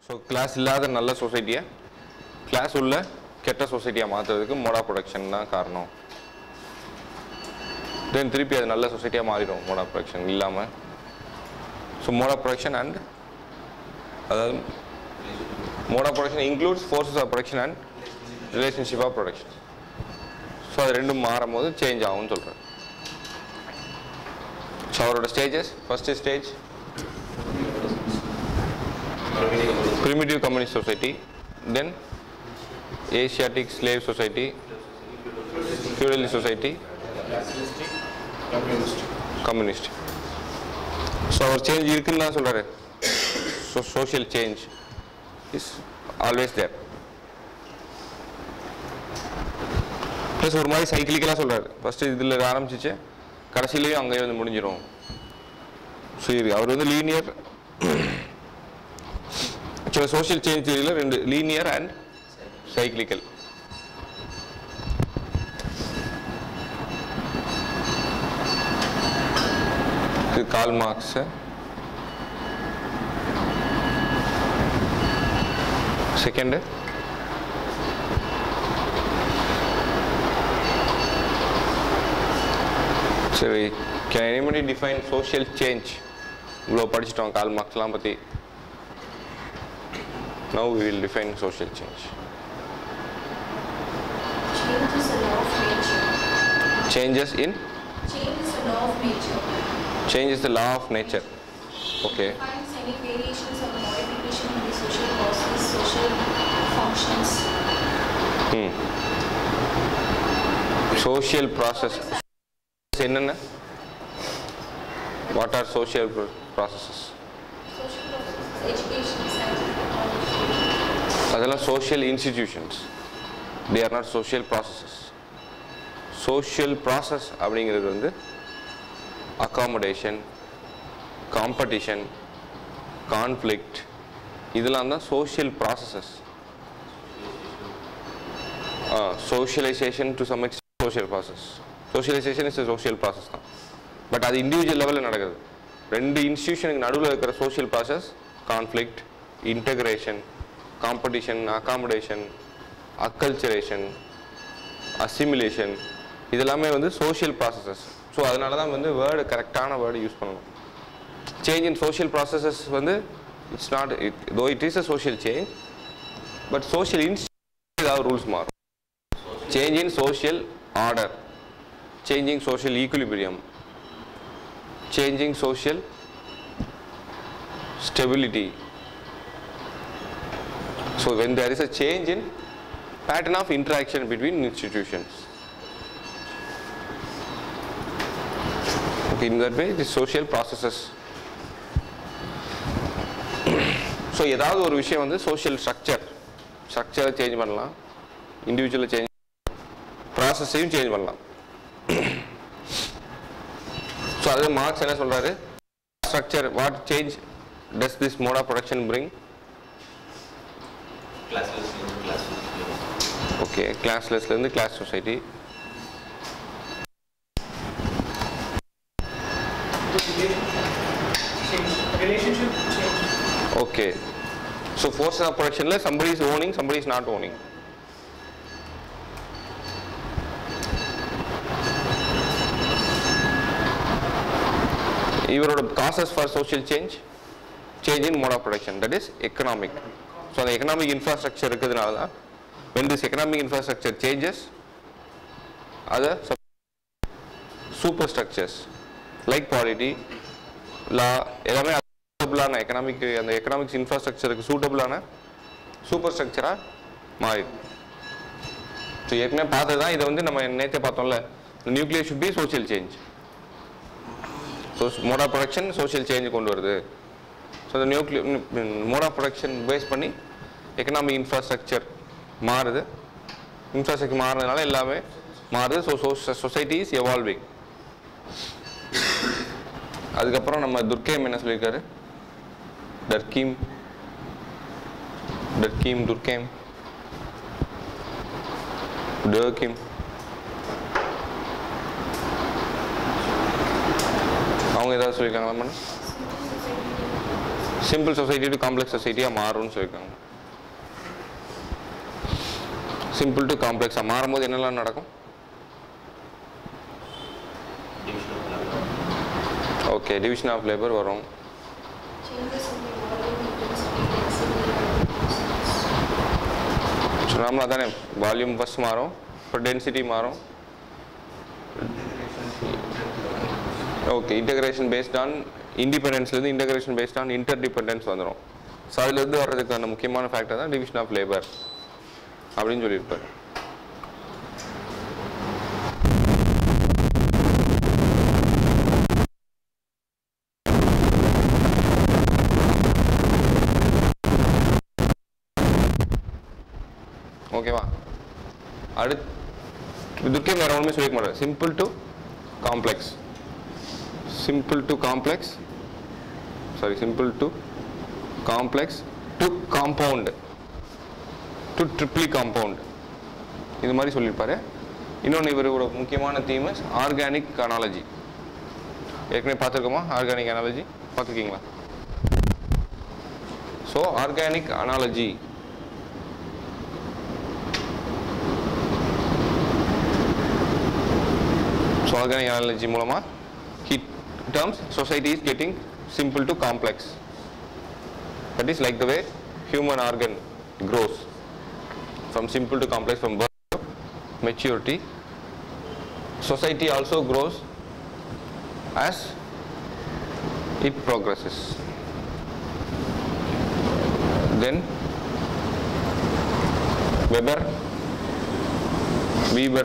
So class இல்லாத நல்ல சொசைட்டியை class உள்ள கெட்ட சொசைட்டியாக மாற்றுறதுக்கு மோடா ப்ரொடக்ஷன் தான் காரணம் தென் திருப்பி அது நல்ல சொசைட்டியாக மாறிடும் மோடா ப்ரொடக்ஷன் இல்லாமல் ஸோ மோடா ப்ரொடக்ஷன் அண்ட் அதாவது mode of production includes forces of production and relationship of production so அது ரெண்டும் மாறும் போது சேஞ்ச் ஆகும்னு சொல்கிறேன் ஸோ அவரோட stages first stage primitive communist society then asiatic slave society feudalist society communist so அவர் change இருக்குன்னு தான் சொல்கிறாரு so social change is always there plus ஒரு மாதிரி சைக்கிளிக்கலாக சொல்கிறாரு ஃபஸ்ட்டு இதில் ஆரம்பிச்சிச்சு கடைசியிலையும் அங்கேயே வந்து முடிஞ்சிடும் ஸோ இது அவர் வந்து லீனியர் ஆக்சுவலாக சோஷியல் சேஞ்ச் தியரியில் ரெண்டு லீனியர் அண்ட் சைக்கிளிக்கல் இது கால் மார்க்ஸ் செகண்டு சரி can anybody define social change இவ்வளோ படிச்சிட்டோம் கால் மார்க்ஸ்லாம் பற்றி Now we will define social change. Change is a law of nature. Changes in Change is a law of nature. change is the law of nature. Okay. Finds any variations or modification in the social process, social functions. Hmm. Social process. என்னென்ன What are social pro- processes? Social processes, education, scientific knowledge. அதெல்லாம் social institutions. They are not social processes. Social process அப்படிங்கிறது வந்து accommodation, competition, conflict இதெல்லாம் தான் social processes. Uh, socialization to some extent social process. Socialization is a social process தான் but அது individual லெவலில் நடக்குது ரெண்டு இன்ஸ்டியூஷனுக்கு நடுவில் இருக்கிற social process conflict integration competition accommodation acculturation assimilation இதெல்லாமே வந்து சோஷியல் ப்ராசஸஸ் ஸோ அதனால தான் வந்து வேர்டு கரெக்டான வேர்டு யூஸ் பண்ணணும் சேஞ்ச் இன் சோஷியல் ப்ராசஸஸ் வந்து it's not it though it is a social change but social institute ஏதாவது ரூல்ஸ் மாறும் change in social order changing social equilibrium changing social stability so when there is a change in pattern of interaction between institutions okay in that way the social processes so ஏதாவது ஒரு விஷயம் வந்து social structure ஸ்ட்ரக்சரை change பண்ணலாம் இண்டிவிஜுவலை change ப்ராசஸையும் change பண்ணலாம் so அது மார்க்ஸ் என்ன சொல்றாரு structure what change does this mode of production bring classless in classless okay கிளாஸ்லெஸ்லேருந்து class society change. Relationship change. Okay so force of ப்ரொடக்ஷனில் somebody is owning somebody is not owning இவரோட causes for social change change in mode of production that is economic so அந்த economic infrastructure இருக்கிறதுனால தான் when this economic infrastructure changes other superstructures like polity law எல்லாமே சூட்டபிளான economic அந்த economics இன்ஃப்ராஸ்ட்ரக்சருக்கு சூட்டபிளான super ஸ்ட்ரக்சராக மாறிடும் ஸோ ஏற்கனவே பார்த்தது தான் இதை வந்து நம்ம நேற்றே பார்த்தோம்ல nuclear should be social change so mode of production social change கொண்டு வருது ஸோ அந்த nuclear mode of production base பண்ணி எக்கனாமிக் இன்ஃப்ராஸ்ட்ரக்சர் மாறுது இன்ஃப்ராஸ்ட்ரக்சர் மாறுறதுனால எல்லாமே மாறுது ஸோ சொசைட்டி இஸ் எவால்விங் அதுக்கப்புறம் நம்ம துர்க்கேம் என்ன சொல்லியிருக்காரு டர்கீம் டர்கீம் துர்கேம் டர்கிம் அவங்க ஏதாவது சொல்லியிருக்காங்களா madam simple society to complex சொசைட்டியாக மாறும்னு சொல்லியிருக்காங்க சிம்பிள் டு காம்ப்ளெக்ஸாக மாறும்போது என்னெல்லாம் நடக்கும் ஓகே டிவிஷன் ஆஃப் லேபர் வரும் Changes in the volume, intensity, density, and process. So நார்மலாக தானே வால்யூம் ஃபஸ்ட் மாறும் இப்போ டென்சிட்டி மாறும் ஓகே இன்டகிரேஷன் பேஸ்ட் ஆன் இண்டிபெண்டன்ஸ்லேருந்து integration based on interdependence வந்துடும் ஸோ அதுலேருந்து வர்றதுக்கான முக்கியமான ஃபேக்டர் தான் டிவிஷன் ஆஃப் லேபர் அப்படின்னு சொல்லியிருப்பார் ஓகேவா அடுத்து இதுக்கே வேற ஒன்றுமே சொல்லிக்க மாட்டேன் simple to complex simple to complex sorry simple to complex to compound to triply compound இது மாதிரி சொல்லியிருப்பாரு இன்னொன்று இவரோட முக்கியமான தீம் ஆர்கானிக் அனாலஜி ஏற்கனவே பார்த்துருக்கோமா ஆர்கானிக் அனாலஜி பார்த்துருக்கீங்களா so organic analogy so organic analogy மூலமாக hit terms society is getting simple to complex that is like the way human organ grows from simple to complex from birth to maturity society also grows as it progresses then Weber Weber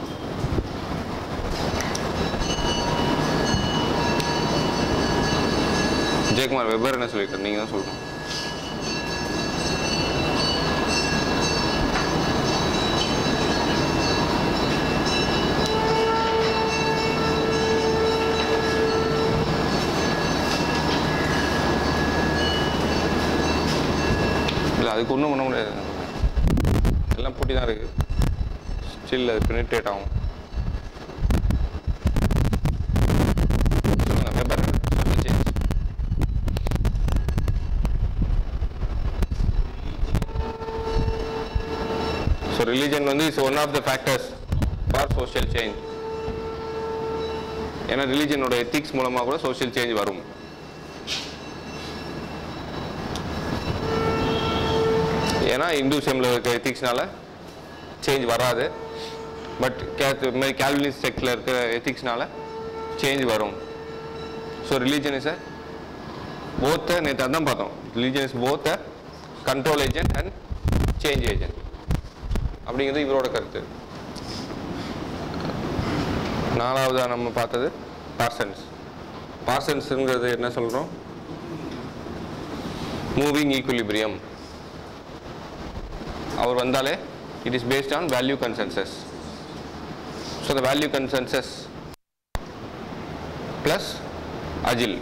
Jayakumar Weber என்ன சொல்லியிருக்காரு நீங்கள் தான் சொல்லணும் இல்லை அதுக்கு ஒன்றும் பண்ண முடியாது எல்லாம் பூட்டி தான் இருக்குது ஸ்டில் அது பெனிட்ரேட் ஆகும் சொல்லுங்க வெப்பர் சேஞ்ச் ஸோ ரிலீஜன் வந்து is one of the factors for social change ஏன்னா ரிலீஜனோட எத்திக்ஸ் மூலமாக கூட சோஷியல் சேஞ்ச் வரும் ஏன்னா இந்துசம்ல இருக்க எத்திக்ஸ்னால சேஞ்ச் வராது பட் இது மாதிரி கேல்வினிஸ்ட் செக்டில் இருக்கிற எத்திக்ஸ்னால சேஞ்ச் வரும் so religion is a both a நேற்று அதான் பார்த்தோம் religion is both a control agent and change agent அப்படிங்கிறது இவரோட கருத்து நாலாவதாக நம்ம பார்த்தது பார்சன்ஸ் பார்சன்ஸுங்கிறது என்ன சொல்கிறோம் மூவிங் ஈக்குலிபிரியம் அவர் வந்தாலே it is based on value consensus so the value consensus plus AGIL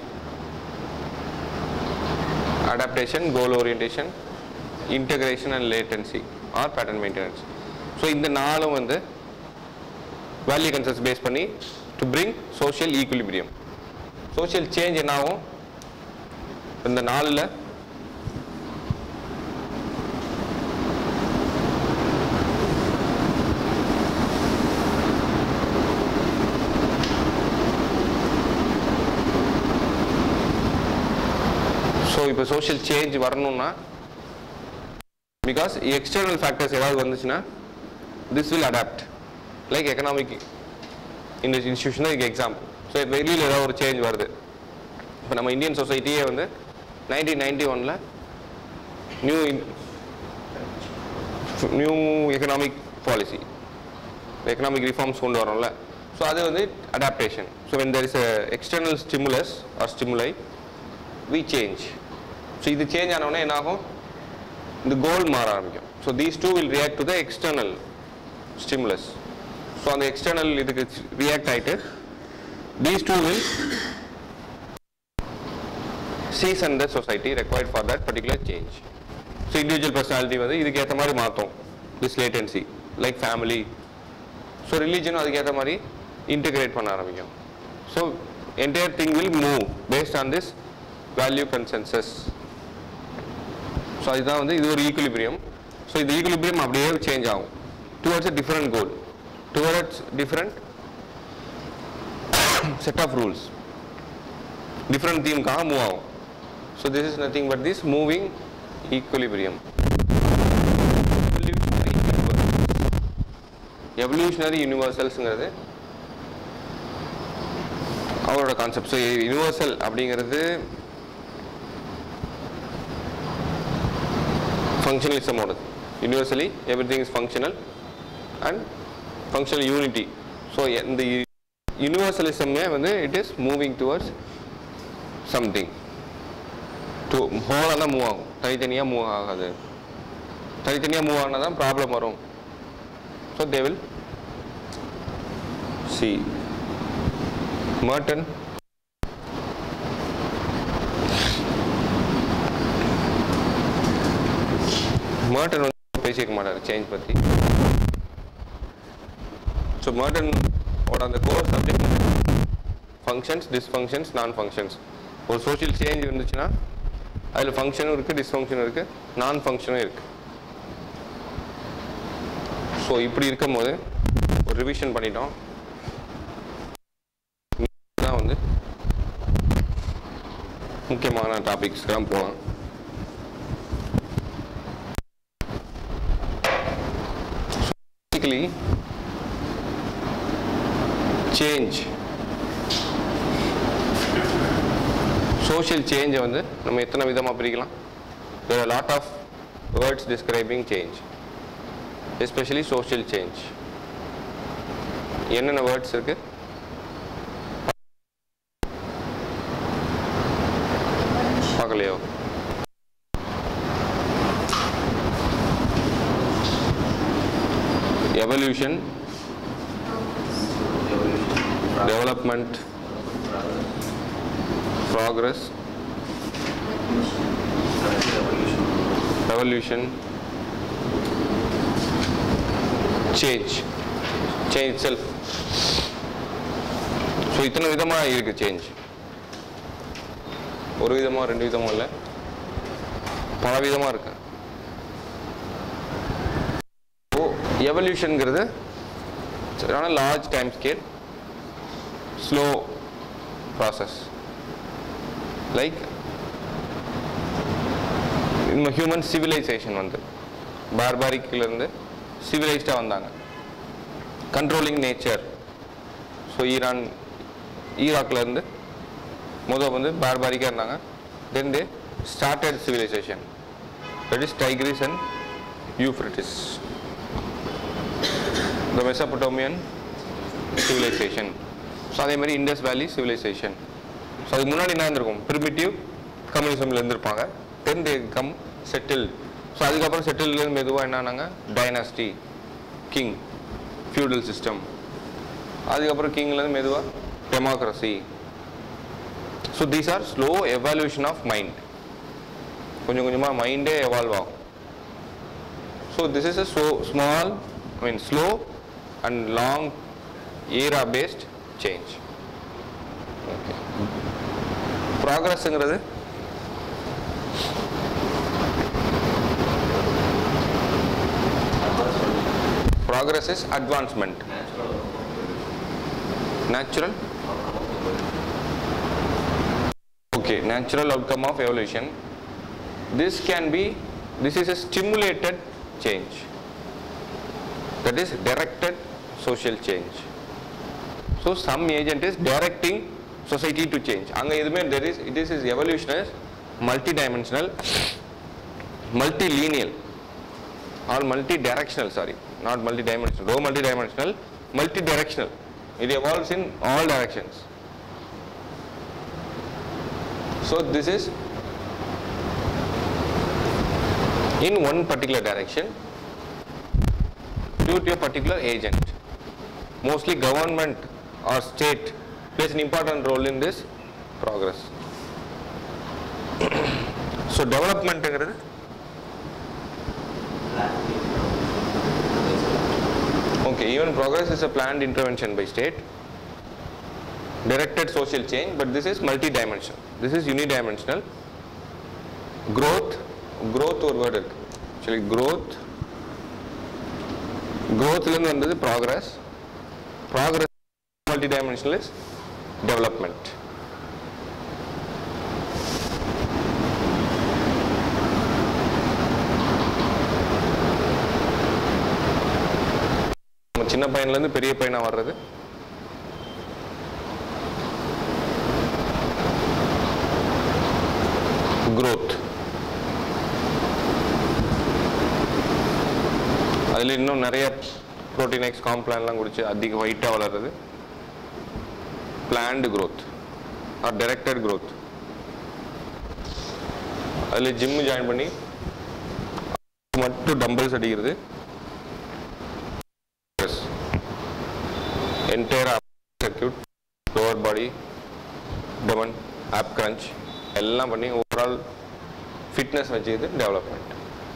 adaptation goal orientation integration and latency or pattern maintenance so இந்த நாளும் வந்து வேல்யூ கன்செப்ட்ஸ் பேஸ் பண்ணி to bring social equilibrium social change என்ன ஆகும் இந்த நாளில் so இப்போ social change வரணும்னா பிகாஸ் எக்ஸ்டர்னல் ஃபேக்டர்ஸ் ஏதாவது வந்துச்சுன்னா this will adapt like economic இந்த இன்ஸ்டியூஷன் இதுக்கு எக்ஸாம்பிள் ஸோ வெளியில் ஏதாவது ஒரு சேஞ்ச் வருது இப்போ நம்ம இந்தியன் சொசைட்டியே வந்து நைன்டீன் நைன்டி ஒனில் new new economic policy economic reforms கொண்டு வரோம்ல ஸோ அது வந்து adaptation so when there is a external stimulus or stimuli we change so இது சேஞ்ச் ஆனவுடனே என்ன ஆகும் இந்த கோல் மாற ஆரம்பிக்கும் so these two will react to the external stimulus so அந்த எக்ஸ்டர்னல் இதுக்கு ரியாக்ட் ஆகிட்டு these two will season the society required for that particular change so individual personality வந்து இதுக்கு ஏற்ற மாதிரி மாற்றும் this latency like family so ரிலீஜனும் அதுக்கேற்ற மாதிரி இன்டிகிரேட் பண்ண ஆரம்பிக்கும் so entire thing will move based on this value consensus so அதுதான் வந்து இது ஒரு ஈக்குலிபிரியம் ஸோ இந்த ஈக்குலிபிரியம் அப்படியே சேஞ்ச் ஆகும் towards a different goal towards different set of rules different தீமுக்காக மூவ் ஆகும் so this is nothing but this moving equilibrium evolutionary யூனிவர்சல்ஸுங்கிறது அவரோட கான்செப்ட் ஸோ யூனிவர்சல் அப்படிங்கிறது ஃபங்க்ஷனலிசமோடது universally every thing is functional and functional unity so இந்த யூனிவர்சலிசமே வந்து it is moving towards something to ஹோலாக தான் மூவ் ஆகும் தனித்தனியாக மூவ் ஆகாது தனித்தனியாக மூவ் ஆனால் தான் ப்ராப்ளம் வரும் so they will see Merton Merton வந்து பேசிக்க மாட்டார் சேஞ்ச் பற்றி ஸோ மர்டன் ஓட அந்த core subject functions dysfunctions non functions ஒரு சோஷியல் சேஞ்ச் இருந்துச்சுன்னா அதில் ஃபங்க்ஷனும் இருக்குது டிஸ்ஃபங்க்ஷனும் இருக்குது நான் ஃபங்க்ஷனும் இருக்குது ஸோ இப்படி இருக்கும்போது ஒரு ரிவிஷன் பண்ணிட்டோம் தான் வந்து முக்கியமான டாபிக்ஸ்க்கெல்லாம் போகலாம் பேசிக்கலி சேஞ்ச் சோஷியல் சேஞ்சை வந்து நம்ம எத்தனை விதமாக பிரிக்கலாம் there are lot of words describing change especially social change என்னென்ன வேர்ட்ஸ் இருக்கு பார்க்கலையோ evolution development progress revolution change change itself so இத்தனை விதமாக இருக்கு சேஞ்ச் ஒரு விதமாக ரெண்டு விதமாக இல்லை பல விதமாக இருக்கு ஓ எவல்யூஷனுங்கிறது large time scale slow process like நம்ம ஹியூமன் சிவிலைசேஷன் வந்து பார்பாரிக்கிலேருந்து சிவிலைஸ்டாக வந்தாங்க கண்ட்ரோலிங் நேச்சர் ஸோ ஈரான் ஈராக்லேருந்து முதல் வந்து பார்பாரிக்காக இருந்தாங்க then they started civilization that is Tigris and Euphrates the Mesopotamian civilization so அதே மாதிரி இண்டஸ் வேலி சிவிலைசேஷன் ஸோ அதுக்கு முன்னாடி என்ன இருந்திருக்கும் ப்ரிமிட்டிவ் கம்யூனிசமில் இருந்திருப்பாங்க then they come settle so அதுக்கப்புறம் செட்டில்லேருந்து மெதுவாக என்னன்னாங்க டைனாஸ்டி கிங் ஃபியூடல் சிஸ்டம் அதுக்கப்புறம் கிங்லேருந்து மெதுவாக democracy so these are slow evolution of mind கொஞ்சம் கொஞ்சமாக மைண்டே எவால்வ் ஆகும் so this is a so small I mean slow and long era based change okay ப்ராக்ரஸ்ங்கிறது progress is advancement natural okay natural outcome of evolution this can be this is a stimulated change that is directed social change so some agent is directing society to change அங்க எதுவுமே there is this is evolution is multidimensional multilineal or multidirectional sorry not multidimensional though multidimensional multidirectional it evolves in all directions so this is in one particular direction due to a particular agent mostly government or state plays an important role in this progress so development ங்கிறது okay even progress is a planned intervention by state directed social change but this is multidimensional this is unidimensional growth growth ஒரு word இருக்கு actually growth growthலேருந்து வந்தது progress progress multidimensional is development நம்ம சின்ன பையன்லேருந்து பெரிய பையனாக வர்றது growth அதில் இன்னும் நிறைய ப்ரோட்டீன் எக்ஸ் காம்ப்ளான்லாம் குடிச்சு அதிக ஒயிட்டாக வளர்றது planned growth or directed growth அதில் ஜிம்மு ஜாயின் பண்ணி மட்டும் டம்பிள்ஸ் அடிக்கிறது entire circuit lower body demon ab crunch எல்லாம் பண்ணி ஓவரால் ஃபிட்னஸ் வச்சுக்கிது development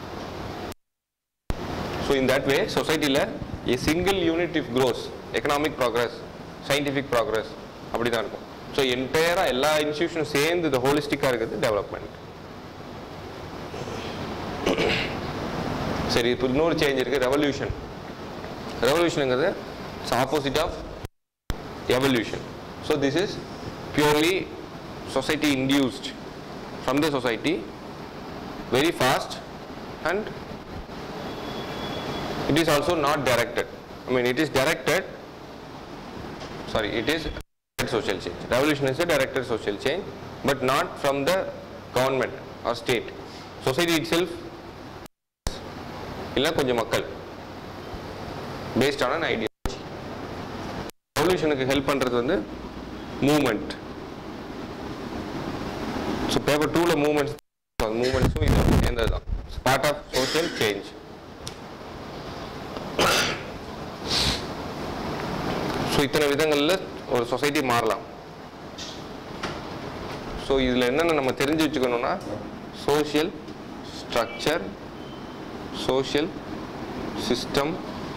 so in that way சொசைட்டியில் a single unit if grows economic progress scientific progress அப்படி தான் இருக்கும் ஸோ என்டையராக எல்லா இன்ஸ்டியூஷனும் சேர்ந்து இந்த ஹோலிஸ்டிக்காக இருக்கிறது டெவலப்மெண்ட் சரி இப்போ இன்னொரு சேஞ்ச் இருக்குது ரெவல்யூஷன் ரெவல்யூஷனுங்கிறது it's opposite of evolution. So this is purely society induced from the society very fast and it is also not directed. I mean it is directed sorry it is directed social change. Revolution is a directed social change but not from the government or state. Society itself இல்லை கொஞ்சம் மக்கள் based on an idea. ரெவல்யூஷனுக்கு help பண்ணுறது வந்து movement so paper டூவில் movements மூமெண்ட்ஸும் இது சேர்ந்தது தான் part of social change so இத்தனை விதங்களில் ஒரு சொசைட்டி மாறலாம் ஸோ இதில் என்னென்ன நம்ம தெரிஞ்சு வச்சுக்கணும்னா social structure social system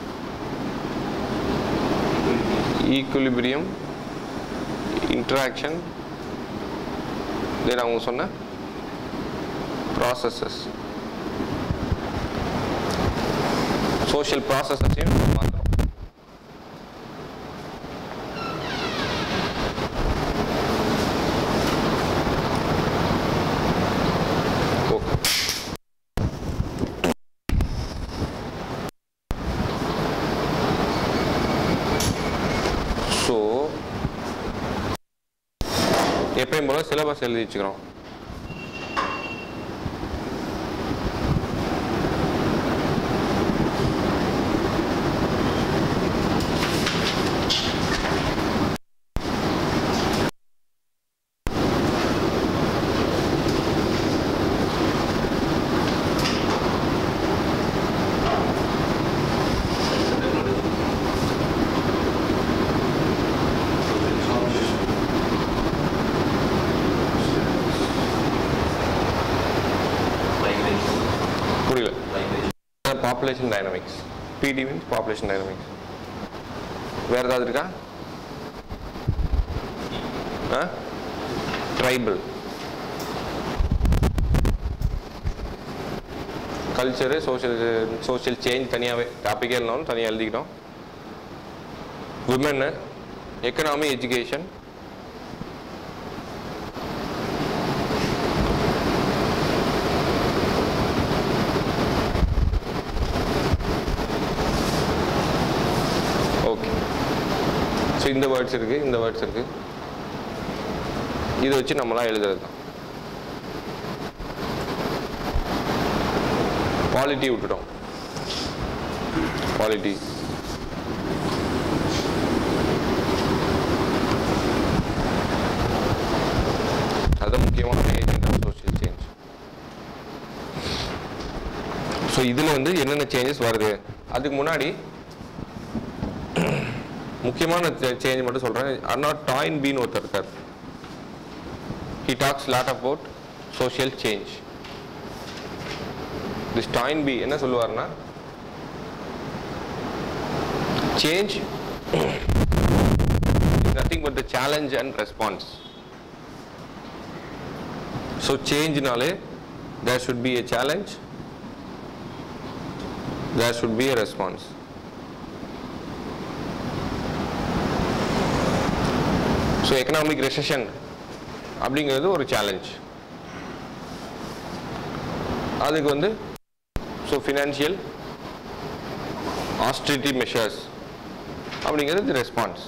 equilibrium interaction then அவங்க சொன்ன ப்ராசஸஸ் சோஷியல் ப்ராசஸஸையும் மாத்திரம் ஓகே ஸோ எப்பயும் போல சிலபஸ் எழுதி வச்சுக்கிறோம் புரியல population dynamics PD means population dynamics வேற ஏதாவது இருக்கா tribal culture social social change தனியாகவே டாப்பிக்கே இருந்தாலும் தனியாக எழுதிக்கிட்டோம் women economy education okay so இந்த வேர்ட்ஸ் இருக்கு இந்த வேர்ட்ஸ் இருக்கு இதை வச்சு நம்மளாம் எழுதுறது தான் குவாலிட்டி விட்டுட்டோம் குவாலிட்டி அதுதான் முக்கியமான agent of social change so இதில் வந்து என்னென்ன சேஞ்சஸ் வருது அதுக்கு முன்னாடி முக்கியமான சேஞ்ச் மட்டும் சொல்கிறேன் அர்னாட் டாயின் பீன் ஒருத்தர் இருக்கார் he talks lot about social change this Toynbee என்ன சொல்லுவார்னா change nothing but the challenge and response so சேஞ்ச்னாலே there should be a challenge there should be a response so economic recession அப்படிங்கிறது ஒரு challenge அதுக்கு வந்து so financial austerity measures அப்படிங்கிறது response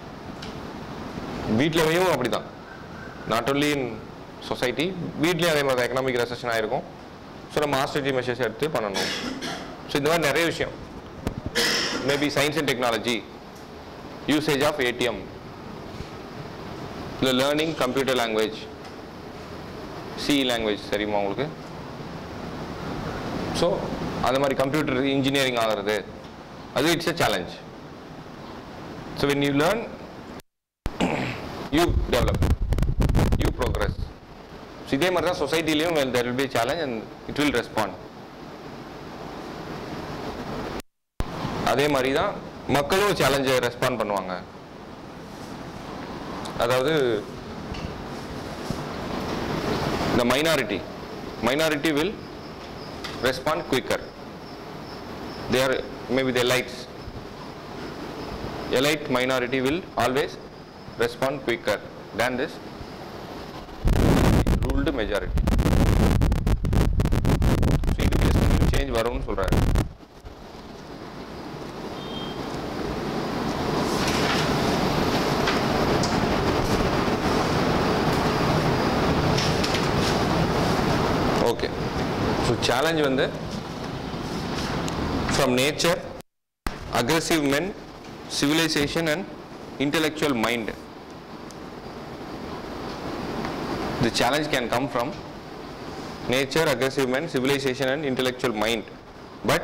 வீட்லயும் அப்படி தான் நாட் ஒன்லி இன் சொசைட்டி வீட்லேயும் அதே மாதிரி எக்கனாமிக் ரெசஷன் ஆயிருக்கும் ஸோ நம்ம ஆஸ்ட்ரிட்டி மெஷர்ஸ் எடுத்து பண்ணணும் ஸோ இந்த மாதிரி நிறைய விஷயம் maybe science and technology usage of ATM இல்லை learning computer language C language தெரியுமா உங்களுக்கு ஸோ அது மாதிரி கம்ப்யூட்டர் இன்ஜினியரிங் ஆகிறது அது it's a challenge so when you learn you develop you progress so இதே மாதிரி தான் சொசைட்டிலையும் there will be a challenge and it will respond அதே மாதிரி தான் மக்களும் சேலஞ்சை ரெஸ்பாண்ட் பண்ணுவாங்க அதாவது the minority minority will respond quicker they are maybe the elites elite minority will always respond quicker than this ruled majority so educational change வரும்னு சொல்றாரு okay so challenge வந்து from nature aggressive men, civilization and intellectual mind. The challenge can come from nature, aggressive men, civilization and intellectual mind. But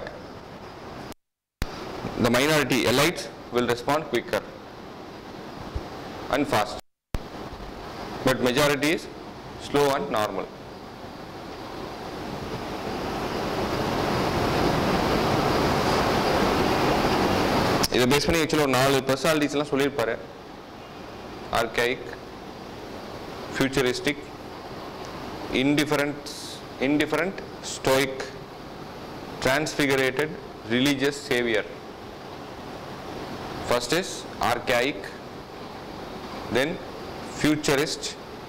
the minority, elites, will respond quicker and fast. But majority is slow and normal. இதை base பண்ணி ஆக்சுவலாக ஒரு நாலு பர்சனாலிட்டிஸ்லாம் சொல்லியிருப்பாரு archaic futuristic indifferent indifferent stoic transfigurated religious savior first is archaic then futurist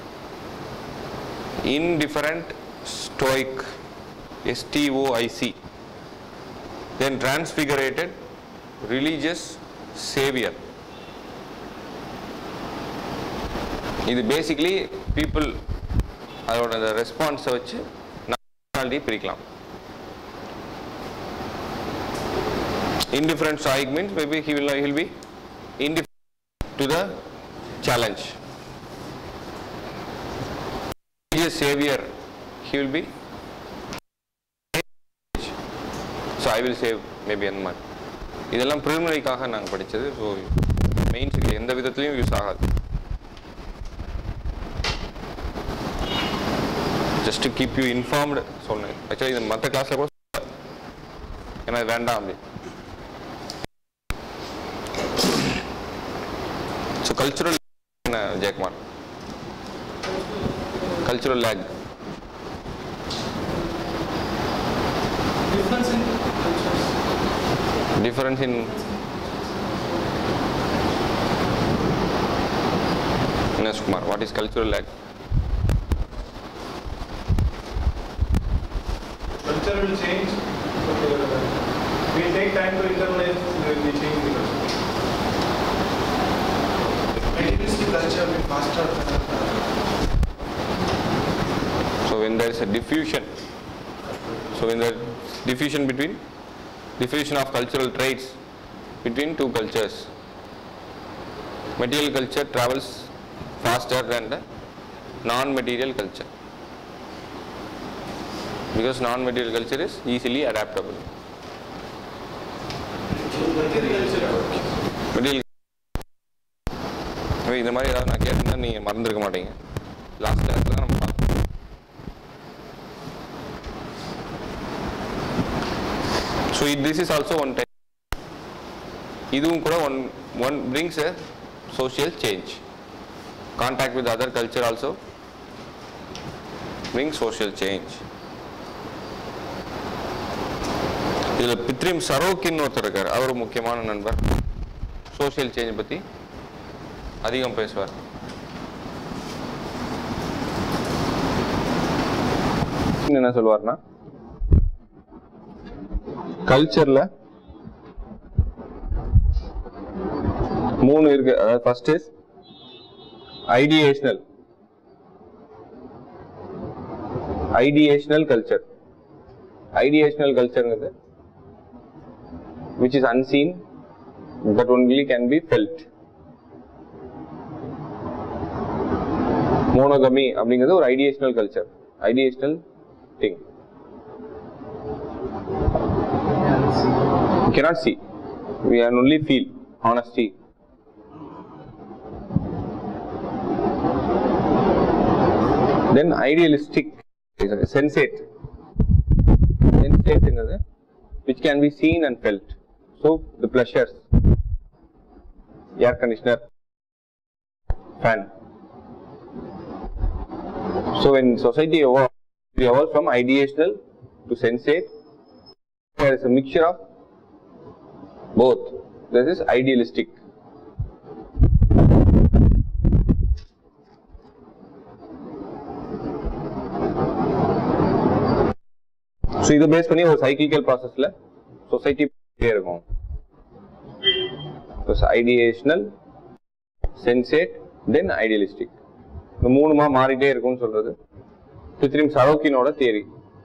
indifferent stoic s-t-o-i-c then transfigurated religious savior இது basically people அதோட அந்த ரெஸ்பான்ஸை வச்சு நாலு பிரிக்கலாம் indifferent stoic means maybe he will he will be indifferent to the challenge religious savior he will be so i will save maybe அந்த மாதிரி இதெல்லாம் ப்ரிலிமினரிக்காக நாங்கள் படித்தது ஸோ மெயின்ஸுக்கு எந்த விதத்துலையும் யூஸ் ஆகாது ஜஸ்ட் கீப் யூ இன்ஃபார்ம்டு சொன்னேன் ஆக்சுவலி இது மற்ற கிளாஸில் கூட சொல்லல. ஏன்னா இது வேண்டாம் அப்படி ஸோ கல்ச்சுரல் என்ன Jayakumar cultural lag Difference in cultures. difference in Ines Kumar, what is cultural lag? Culture will change, but uh, we take time to internalize the the change in culture. Materialistic culture will faster than uh, So when there is a diffusion, so when there is diffusion between, diffusion of cultural traits between two cultures, material culture travels faster than the non-material culture. Because non-material culture is easily adaptable. Material இந்த மாதிரி ஏதாவது நான் கேட்டிருந்தா நீங்கள் மறந்துருக்க மாட்டீங்க last கிளாஸில் தான் நம்ம பார்த்தோம் so this is also one type இதுவும் கூட one one brings a social change contact with other culture also brings social change இதுல பித்ரிம் சரோக்கின்னு ஒருத்தர் இருக்காரு அவர் முக்கியமான நண்பர் சோஷியல் சேஞ்ச் பத்தி அதிகம் பேசுவார் என்ன சொல்லுவார்னா கல்ச்சர்ல மூணு இருக்கு அதாவது first is ideational ideational culture ideational கல்ச்சர்ங்கிறது which is unseen but only can be felt monogamy அப்படிங்கிறது ஒரு ideational culture ideational thing we cannot see we can only feel honesty then idealistic sensate sensateங்கிறது which can be seen and felt so the pleasures air conditioner fan so when society evolved we evolved from ideational to sensate there is a mixture of both this is idealistic so இதை base பண்ணி ஒரு cyclical ப்ராசஸில் society இருக்கும் ஐடியேஷனல் சென்சேட் தென் idealistic இந்த மூணுமா மாறிட்டே இருக்கும்னு சொல்றது பித்ரிம் சரோக்கினோட theory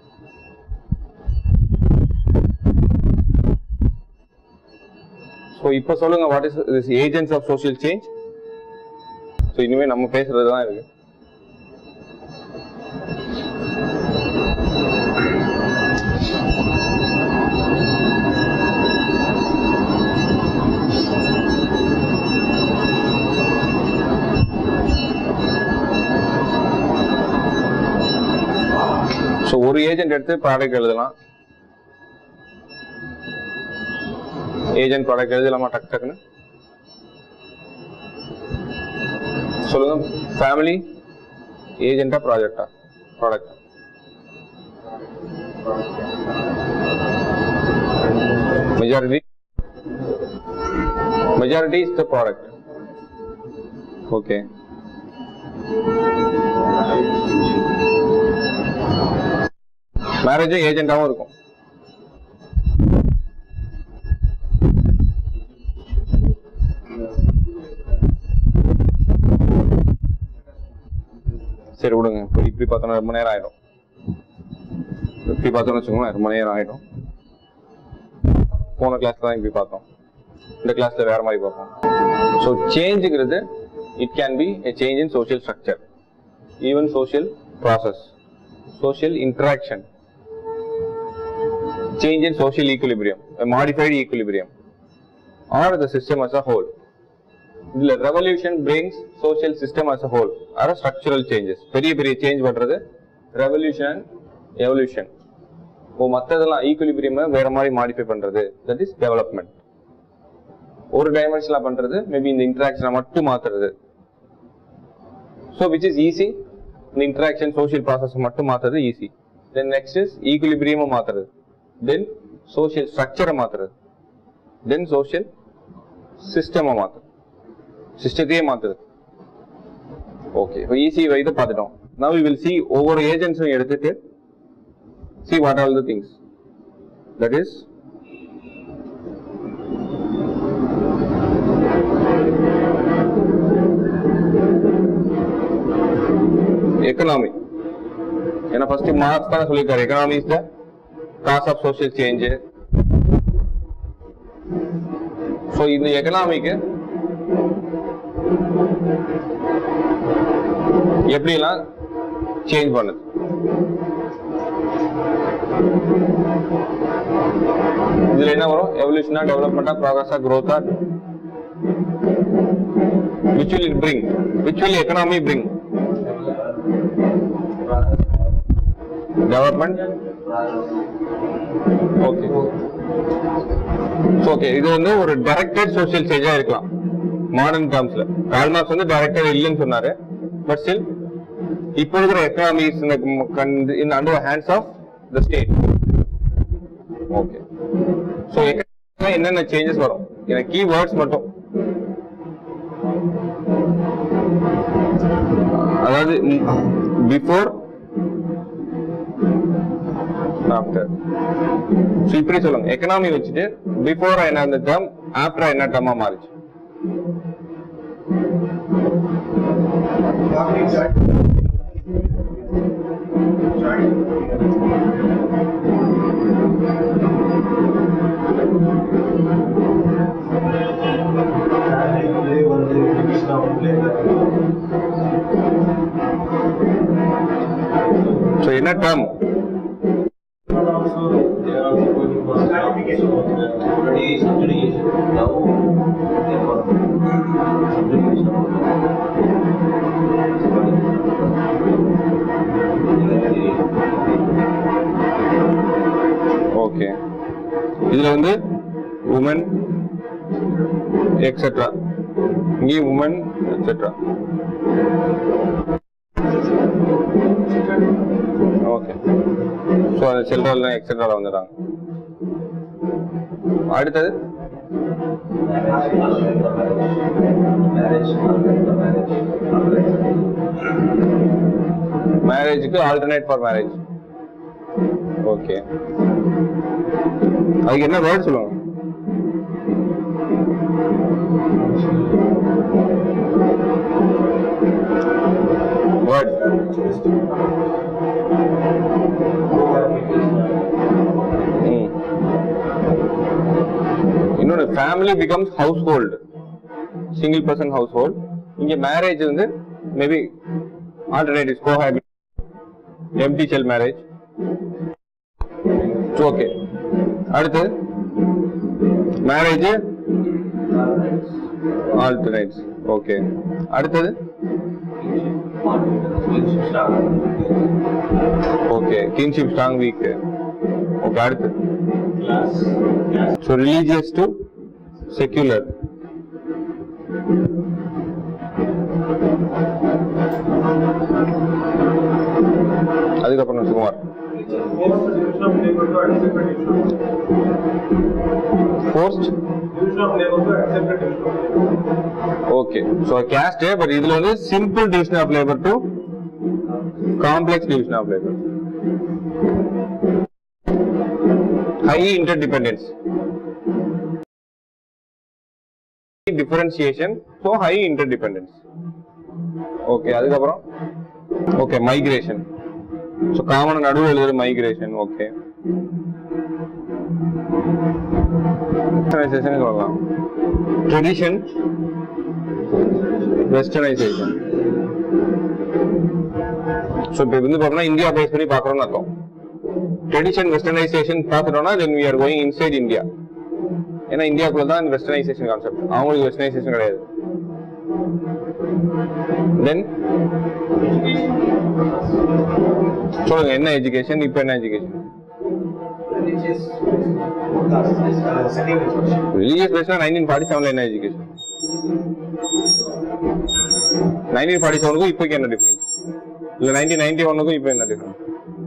so இப்போ சொல்லுங்க what is this agents of social change so இனிமே நம்ம பேசுறது தான் இருக்கு ஸோ ஒரு ஏஜென்ட் எடுத்து ப்ராடக்ட் எழுதலாம் ஏஜென்ட் ப்ராடக்ட் எழுதலாமா டக் டக்குன்னு சொல்லுங்க ஃபேமிலி ஏஜென்ட்டா ப்ராஜெக்டா product majority majority is the product okay மேரேஜும் ஏஜென்ட்டாவும் இருக்கும் சரி விடுங்க இப்போ இப்படி பார்த்தோன்னா ரொம்ப நேரம் ஆயிடும் இப்படி பார்த்தோம்னு வச்சுக்கோங்களேன் ரொம்ப நேரம் ஆயிடும் போன கிளாஸ்ல தான் இப்படி பார்த்தோம் இந்த கிளாஸ்ல வேற மாதிரி பார்ப்போம் ஸோ சேஞ்சுங்கிறது it can be a change in social structure even social process social interaction change in social equilibrium, a modified equilibrium, or the system as a whole. இதுல revolution brings social system as a whole or structural changes பெரிய பெரிய change பண்றது revolution and evolution இப்போ மத்ததெல்லாம் equilibrium வேற மாதிரி modify பண்றது that is development ஒரு டைமென்ஷன்ல பண்றது மேபி இந்த இன்டராக்ஷனை மட்டும் மாத்துறது ஸோ விச் இஸ் ஈஸி இந்த இன்டராக்ஷன் சோஷியல் ப்ராசஸ் மட்டும் மாத்துறது ஈஸி தென் நெக்ஸ்ட் இஸ் ஈக்குலிபிரியமும் மாத்துறது தென் சோஷியல் ஸ்ட்ரக்சரை மாத்துறது தென் சோஷியல் சிஸ்டமை மாத்துறது சிஸ்டத்தையே மாத்துறது ஓகே இப்போ ஈஸி இதை பார்த்துட்டோம் நவ் வி வில் சி ஒவ்வொரு ஏஜென்ட்ஸும் எடுத்துட்டு see what all the things that is economy ஏன்னா ஃபர்ஸ்ட் மார்க்ஸ் தானே சொல்லியிருக்காரு economy is the cause of social change so இந்த எக்கனாமிக்கு எப்படிலாம் சேஞ்ச் பண்ணுது இதுல என்ன வரும் எவல்யூஷனா டெவலப்மெண்டா ப்ராக்ரஸா growth which will it bring which will economy bring development okay okay இது வந்து ஒரு டைரக்டட் சோஷியல் சேஞ்சா இருக்கலாம் மாடர்ன் டேர்ம்ஸ்ல கால்மார்க்ஸ் வந்து டைரக்டட் இல்லைன்னு சொன்னாரு பட் ஸ்டில் இப்போ இருக்கிற economies in under hands of the state okay பண்ணா என்னென்ன சேஞ்சஸ் வரும் எனக்கு கீ வேர்ட்ஸ் மட்டும் அதாவது பிஃபோர் ஆஃப்டர் ஸோ இப்படி சொல்லுங்க எக்கனாமி வச்சுட்டு பிஃபோர் என்ன அந்த டேர்ம் ஆஃப்டர் என்ன டேர்மா மாறிச்சு Play வந்து division of labor. ஸோ என்ன term Also, they are also going for stratification. Already subjugation. Now, they are for subjugation. Okay இதுல வந்து உமன் எக்ஸெட்ரா இங்கேயும் உமன் எக்ஸெட்ரா ஓகே ஸோ அந்த சில்ட்ரன்லாம் எக்ஸெட்ரால வந்துடுறாங்க அடுத்தது Marriage, marriage, marriage. மேரேஜுக்கு ஆல்டர்னேட் ஃபார் மேரேஜ் ஓகே அதுக்கு என்ன வேர்ட் சொல்லுங்க வேர்ட் இன்னொன்று family becomes household single person household இங்க மேரேஜ் வந்து maybe alternatives cohabit empty shell marriage okay அடுத்து மேரேஜ் ஆல்டர்னேட்ஸ் ஓகே அடுத்தது okay kinship strong weak okay அடுத்து ஸோ ரிலீஜியஸ் டு செக்யூலர் அதுக்கப்புறம் Sukumar Forced division of labor to accepted forced division of labor. Division of labor to accepted division of labor. Okay so caste but இதுல வந்து simple division of labour to complex division of labour high interdependence differentiation so high interdependence okay அதுக்கப்புறம் okay migration so common நடுவில் எழுதுற migration okay westernisation சொல்லலாம் tradition westernisation so இப்போ வந்து பார்த்தோம்னா India base பண்ணி பார்க்குறோம்னு அர்த்தம் ட்ரெடிஷன் வெஸ்டர்னைசேஷன் பார்த்துட்டோம்னா then we are going inside India ஏன்னா இந்தியாக்குள்ள தான் இந்த வெஸ்டர்னைசேஷன் கான்செப்ட் அவங்களுக்கு வெஸ்டர்னைசேஷன் கிடையாது தென் சொல்லுங்க என்ன எஜுகேஷன் இப்போ என்ன education Religious caste is uh, second education. Religious பேஸ்னா நைன்டீன் ஃபார்ட்டி செவன்ல என்ன எஜுகேஷன் நைன்டீன் ஃபார்ட்டி செவனுக்கும் இப்போக்கு என்ன டிஃபரன்ஸ் இல்லை நைன்டீன் நைன்டி ஒனுக்கும் இப்போ என்ன difference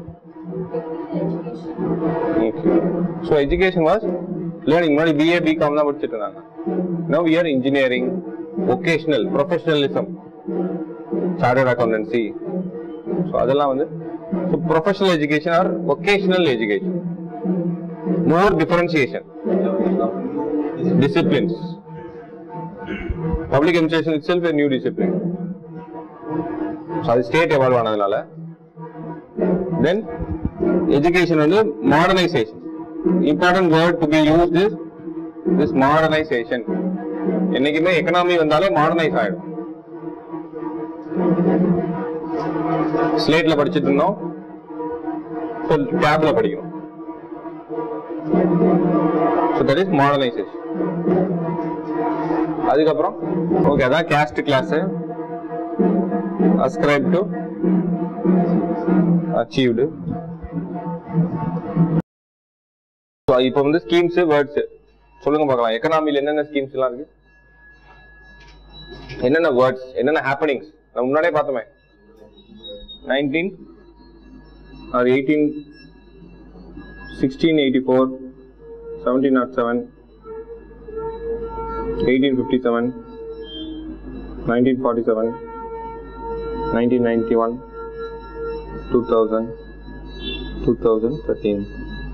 okay so education was learning முன்னாடி பிஏ பிகாம் தான் படிச்சுட்டு இருந்தாங்க no year engineering vocational professionalism chartered accountancy so அதெல்லாம் வந்து so professional education or vocational education more differentiation disciplines. Public administration itself a new discipline. So அது state evolve ஆனதுனால then education வந்து modernisation important word to be use this this modernisation என்னைக்குமே economy வந்தாலே modernise ஆயிடும் ஸ்லேட்ல படிச்சுட்டு இருந்தோம் டேப்ல படிக்கணும் ஸோ தட் இஸ் மாடர்னைசேஷன் அதுக்கப்புறம் ஓகே அதான் caste class ascribe to achieved இப்போ வந்து ஸ்கீம்ஸ் வேர்ட்ஸ் சொல்லுங்க பார்க்கலாம் எக்கனாமில என்னென்ன ஸ்கீம்ஸ் எல்லாம் இருக்கு என்னென்ன வேர்ட்ஸ் என்னென்ன ஹேப்பனிங்ஸ் நம்ம முன்னாடியே பார்த்தோமே nineteen or eighteen sixteen eighty four seventeen not seven eighteen fifty seven nineteen forty seven nineteen ninety one two thousand two thousand thirteen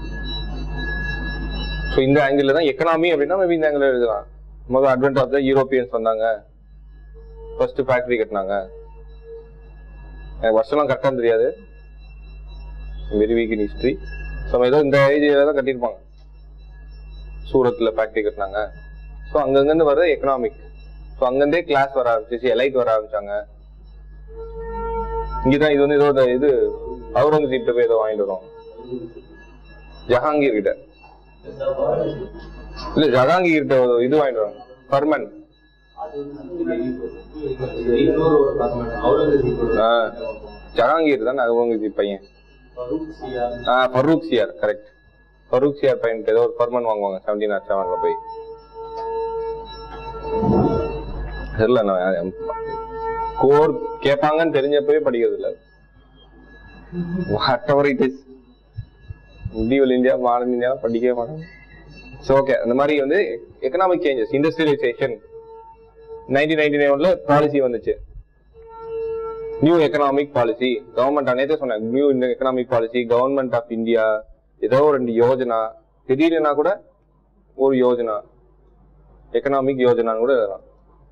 so இந்த ஆங்கிள் தான் எக்கனாமி அப்படின்னா மேபி இந்த ஆங்கிள் எழுதலாம் முதல் அட்வென்ட் ஆஃப் த யூரோப்பியன்ஸ் வந்தாங்க first factory கட்டினாங்க எனக்கு வருஷம்லாம் கரெக்டாக தெரியாது very weak in history so ஏதோ இந்த ஏஜில் தான் கட்டியிருப்பாங்க சூரத்தில் ஃபேக்டரி கட்டினாங்க ஸோ அங்கங்கேருந்து வர்றது எக்கனாமிக் ஸோ அங்கேருந்தே கிளாஸ் வர ஆரம்பிச்சிச்சு எலைட் வர ஆரம்பிச்சாங்க இங்கே தான் இது வந்து ஏதோ இந்த இது அவுரங்கசீப்ட போய் ஏதோ வாங்கிட்டு வரோம் ஜஹாங்கீர் கிட்ட இல்ல ஜஹாங்கீர் கிட்ட ஒரு இது வாங்கிட்டு வரோம் ஃபர்மன் இன்னொரு ஒரு பார்ட்மெண்ட் அவுரங்கசீப் ஆ, ஜஹாங்கீர் தான் அவுரங்கசீப் பையன் ஆ Farrukhsiyar correct Farrukhsiyar பையன் ஏதோ ஒரு ஃபர்மன் வாங்குவாங்க செவன்டீன் ஆர் செவன்ல போய் தெரியல நான் கோர் கேட்பாங்கன்னு தெரிஞ்சப்பவே படிக்கிறது இல்ல whatever it is medieval India modern India படிக்கவே மாட்டாங்க ஸோ ஓகே அந்த மாதிரி வந்து economic changes industrialisation nineteen ninety நைன்ல பாலிசி வந்துச்சு நியூ எக்கனாமிக் பாலிசி கவர்மெண்ட் நேத்தே சொன்னேன் new economic policy government of India ஏதோ ஒரு ரெண்டு யோஜனா திடீர்னா கூட ஒரு யோஜனா எக்கனாமிக் யோஜனான்னு கூட எழுதலாம்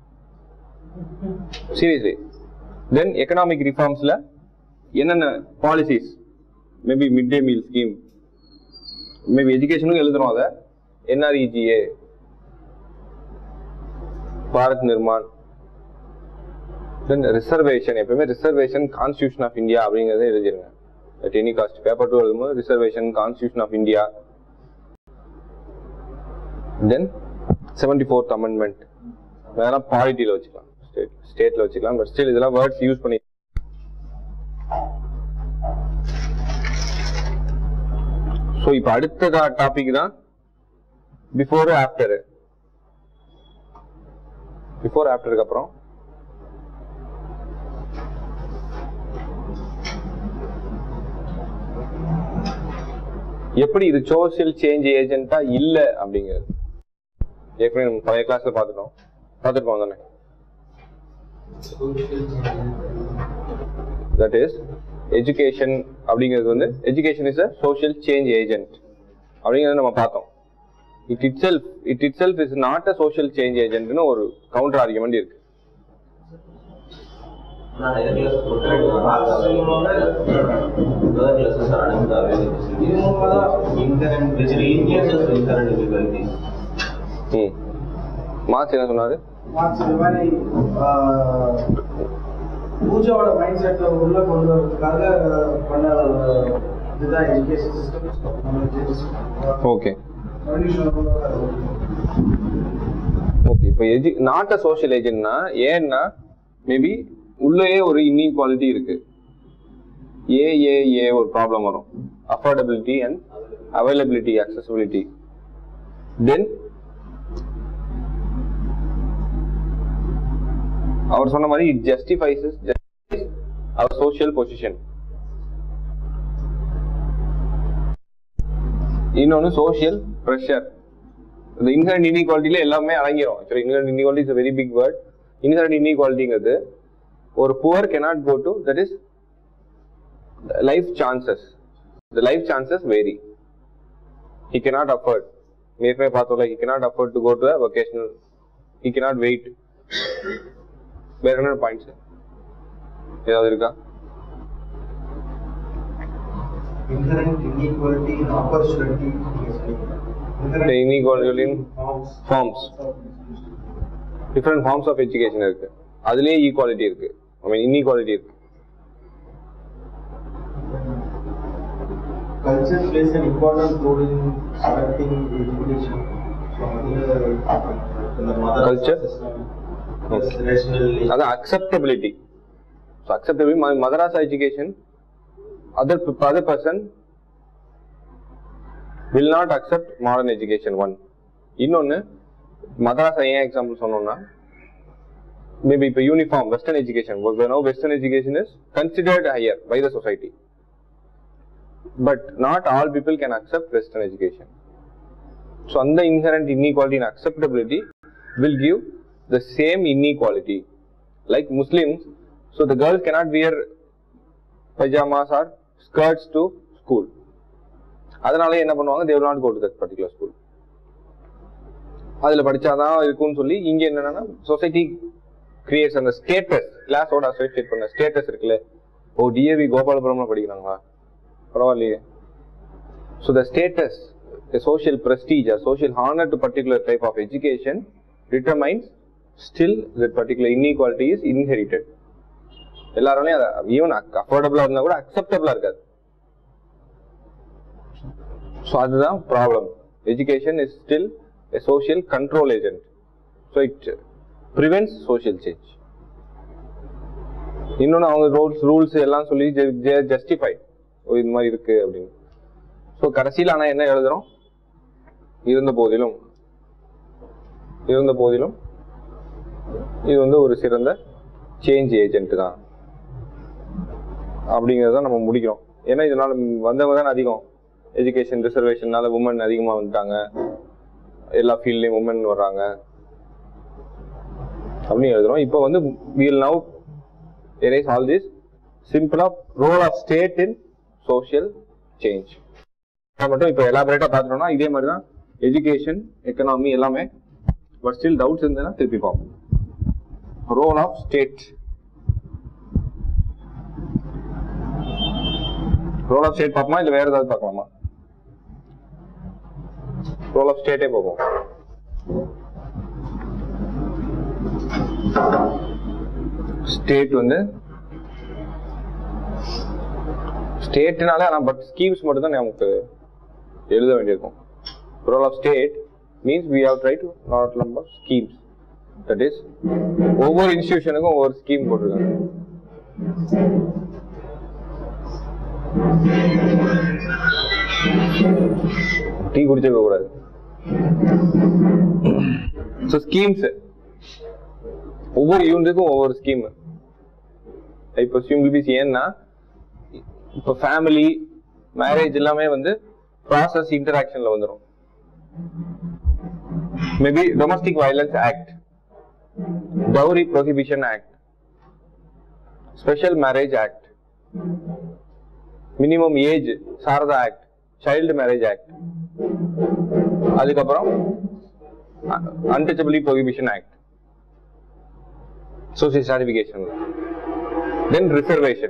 சீரியஸ்லி தென் எக்கனாமிக் ரிஃபார்ம்ஸ்ல என்னென்ன policies maybe mid day meal scheme maybe எஜுகேஷனும் எழுதுறோம் அதை NREGA Bharat Nirman then reservation எப்பவுமே ரிசர்வேஷன் கான்ஸ்டியூஷன் ஆஃப் இந்தியா அப்படிங்கறத எழுதிருங்க at any cost paper two எழுதும்போது reservation constitution of India then seventy fourth amendment வேற பாலிட்டியில் வச்சுக்கலாம் ஸ்டேட் ஸ்டேட்ல வச்சுக்கலாம் பட் ஸ்டில் இதெல்லாம் வேர்ட்ஸ் யூஸ் பண்ணி ஸோ இப்போ அடுத்த டாபிக் தான் பிஃபோர் ஆஃப்டர் பிஃபோர் ஆஃப்டருக்கு அப்புறம் எப்படி இது சோசியல் சேஞ்ச் ஏஜென்ட்டா இல்ல அப்படிங்கிறது ஏற்கனவே நம்ம பழைய கிளாஸ்ல பார்த்துட்டோம் பார்த்துருக்கோம் தானே தட் இஸ் எஜுகேஷன் அப்படிங்கிறது வந்து education is a social change agent அப்படிங்கிறத நம்ம பார்த்தோம் it it self it it self is not a social change ஏஜென்ட்னு ஒரு கவுண்டர் ஆர்குமெண்ட் இருக்கு நான் நிறைய கிளாஸ் தேர்ட் கிளாஸஸ் ஆர் அனந்த இது மூலமா தான் inherent which reinforces inherent difficulties. Hmm Marx என்ன சொன்னாரு மார்க்ஸ் இந்த மாதிரி ஆஹ், பூஜாவோட மைண்ட் செட்டை உள்ள கொண்டு வரதுக்காக பண்ண ஒரு இதுதான் எஜுகேஷன் சிஸ்டம் ஓகே ஓகே இப்போ எஜு நாட் அ சோஷியல் ஏஜென்ட்னா ஏன்னா மேபி உள்ளேயே ஒரு இன்இக்வாலிட்டி இருக்கு ஏ ஏ ஏ ஒரு ப்ராப்ளம் வரும் affordability and availability accessibility then அவர் சொன்ன மாதிரி இட் ஜஸ்டிஃபைஸ் அவர் சோஷியல் பொசிஷன் இன்னொன்று சோஷியல் ப்ரெஷர் இந்த இன்ஹரண்ட் இன்இக்வாலிட்டியில எல்லாமே அடங்கிரும் actually inherent inequality is very big word inherent இன்இக்வாலிட்டிங்கிறது ஒரு poor cannot go to that is life chances the life chances vary he cannot afford ஏற்கனவே பார்த்தோம்ல he cannot afford to go to a vocational he cannot wait வேற என்ன points ஏதாவது இருக்கா inherent inequality in opportunity The inequality in forms. Different forms of education இருக்கு அதுலயே equality இருக்கு I mean inequality இருக்கு culture plays an important role in selecting education so இந்த mother Culture? system, plus rationally, அது acceptability so acceptability மதராசா education other other person will not accept modern education one இன்னொன்று மதராசா ஏன் example சொன்னோம்னா maybe இப்போ uniform western education western education is considered higher by the society but not all people can accept western education so அந்த inherent inequality in acceptability will give the same inequality. Like Muslims, so the girls cannot wear pajamas or skirts to school. அதனால என்ன பண்ணுவாங்க they will not go to that particular school. அதுல படிச்சாதான் இருக்கும்னு சொல்லி இங்க என்னன்னா சொசைட்டி கிரியேட்ஸ் அந்த ஸ்டேட்டஸ் கிளாஸோட அசோசியேட் பண்ண ஸ்டேட்டஸ் இருக்குல்ல ஓ டிஏவி கோபாலபுரம்ல படிக்கிறாங்களா பரவாயில்லையே so the status a social prestige or social honor to particular type of education determines still that particular inequality is inherited எல்லாராலையும் அதை ஈவன் அஃபோர்டபுளா இருந்தா கூட அக்செப்டபிளா இருக்காது ஸோ அதுதான் problem education is still a social control agent so it prevents social change இன்னொன்று அவங்க rules rules எல்லாம் சொல்லி ஜஸ்டிஃபை இது மாதிரி இருக்கு அப்படின்னு ஸோ கடைசியில் ஆனால் என்ன எழுதுறோம் இருந்த போதிலும் இருந்த போதிலும் இது வந்து ஒரு சிறந்த சேஞ்ச் ஏஜென்ட் தான் அப்படிங்கிறத நம்ம முடிக்கிறோம் ஏன்னா இதனால வந்தவங்க தான் அதிகம் எஜுகேஷன் ரிசர்வேஷன்னால உமன் அதிகமாக வந்துட்டாங்க எல்லா ஃபீல்ட்லேயும் உமன் வர்றாங்க அப்படின்னு எழுதுறோம் இப்போ வந்து we'll now erase all this simple of role of state in social change அதை மட்டும் இப்போ எலாபரேட்டா பார்த்துட்டோம்னா இதே மாதிரி தான் எஜுகேஷன் எக்கனாமி எல்லாமே பட் ஸ்டில் டவுட்ஸ் இருந்ததுன்னா திருப்பி பார்ப்போம் role of state role of state பார்ப்போமா இல்லை வேற ஏதாவது பார்க்கலாமா ரோல் ஆஃப் ஸ்டேட்டே பார்ப்போம் ஸ்டேட் வந்து ஸ்டேட்னால ஆனால் பட் ஸ்கீம்ஸ் மட்டும் தான் நமக்கு எழுத வேண்டியிருக்கும் role of state means we have try to not number schemes that is ஒவ்வொரு இன்ஸ்டிடியூஷனுக்கும் ஒவ்வொரு ஸ்கீம் போட்டிருக்காங்க டீ குடிச்சிருக்க கூடாது ஸோ ஸ்கீம்ஸ் ஒவ்வொரு யூனிட்டுக்கும் ஒவ்வொரு ஸ்கீம் இப்போ சிம்பிள்பிசி ஏன்னா இப்போ ஃபேமிலி மேரேஜ் எல்லாமே வந்து ப்ராசஸ் இன்டராக்ஷன்ல வந்துடும் maybe domestic violence act dowry prohibition act special marriage act minimum age Sharda act child marriage act அதுக்கப்புறம் untouchability prohibition act social stratification then reservation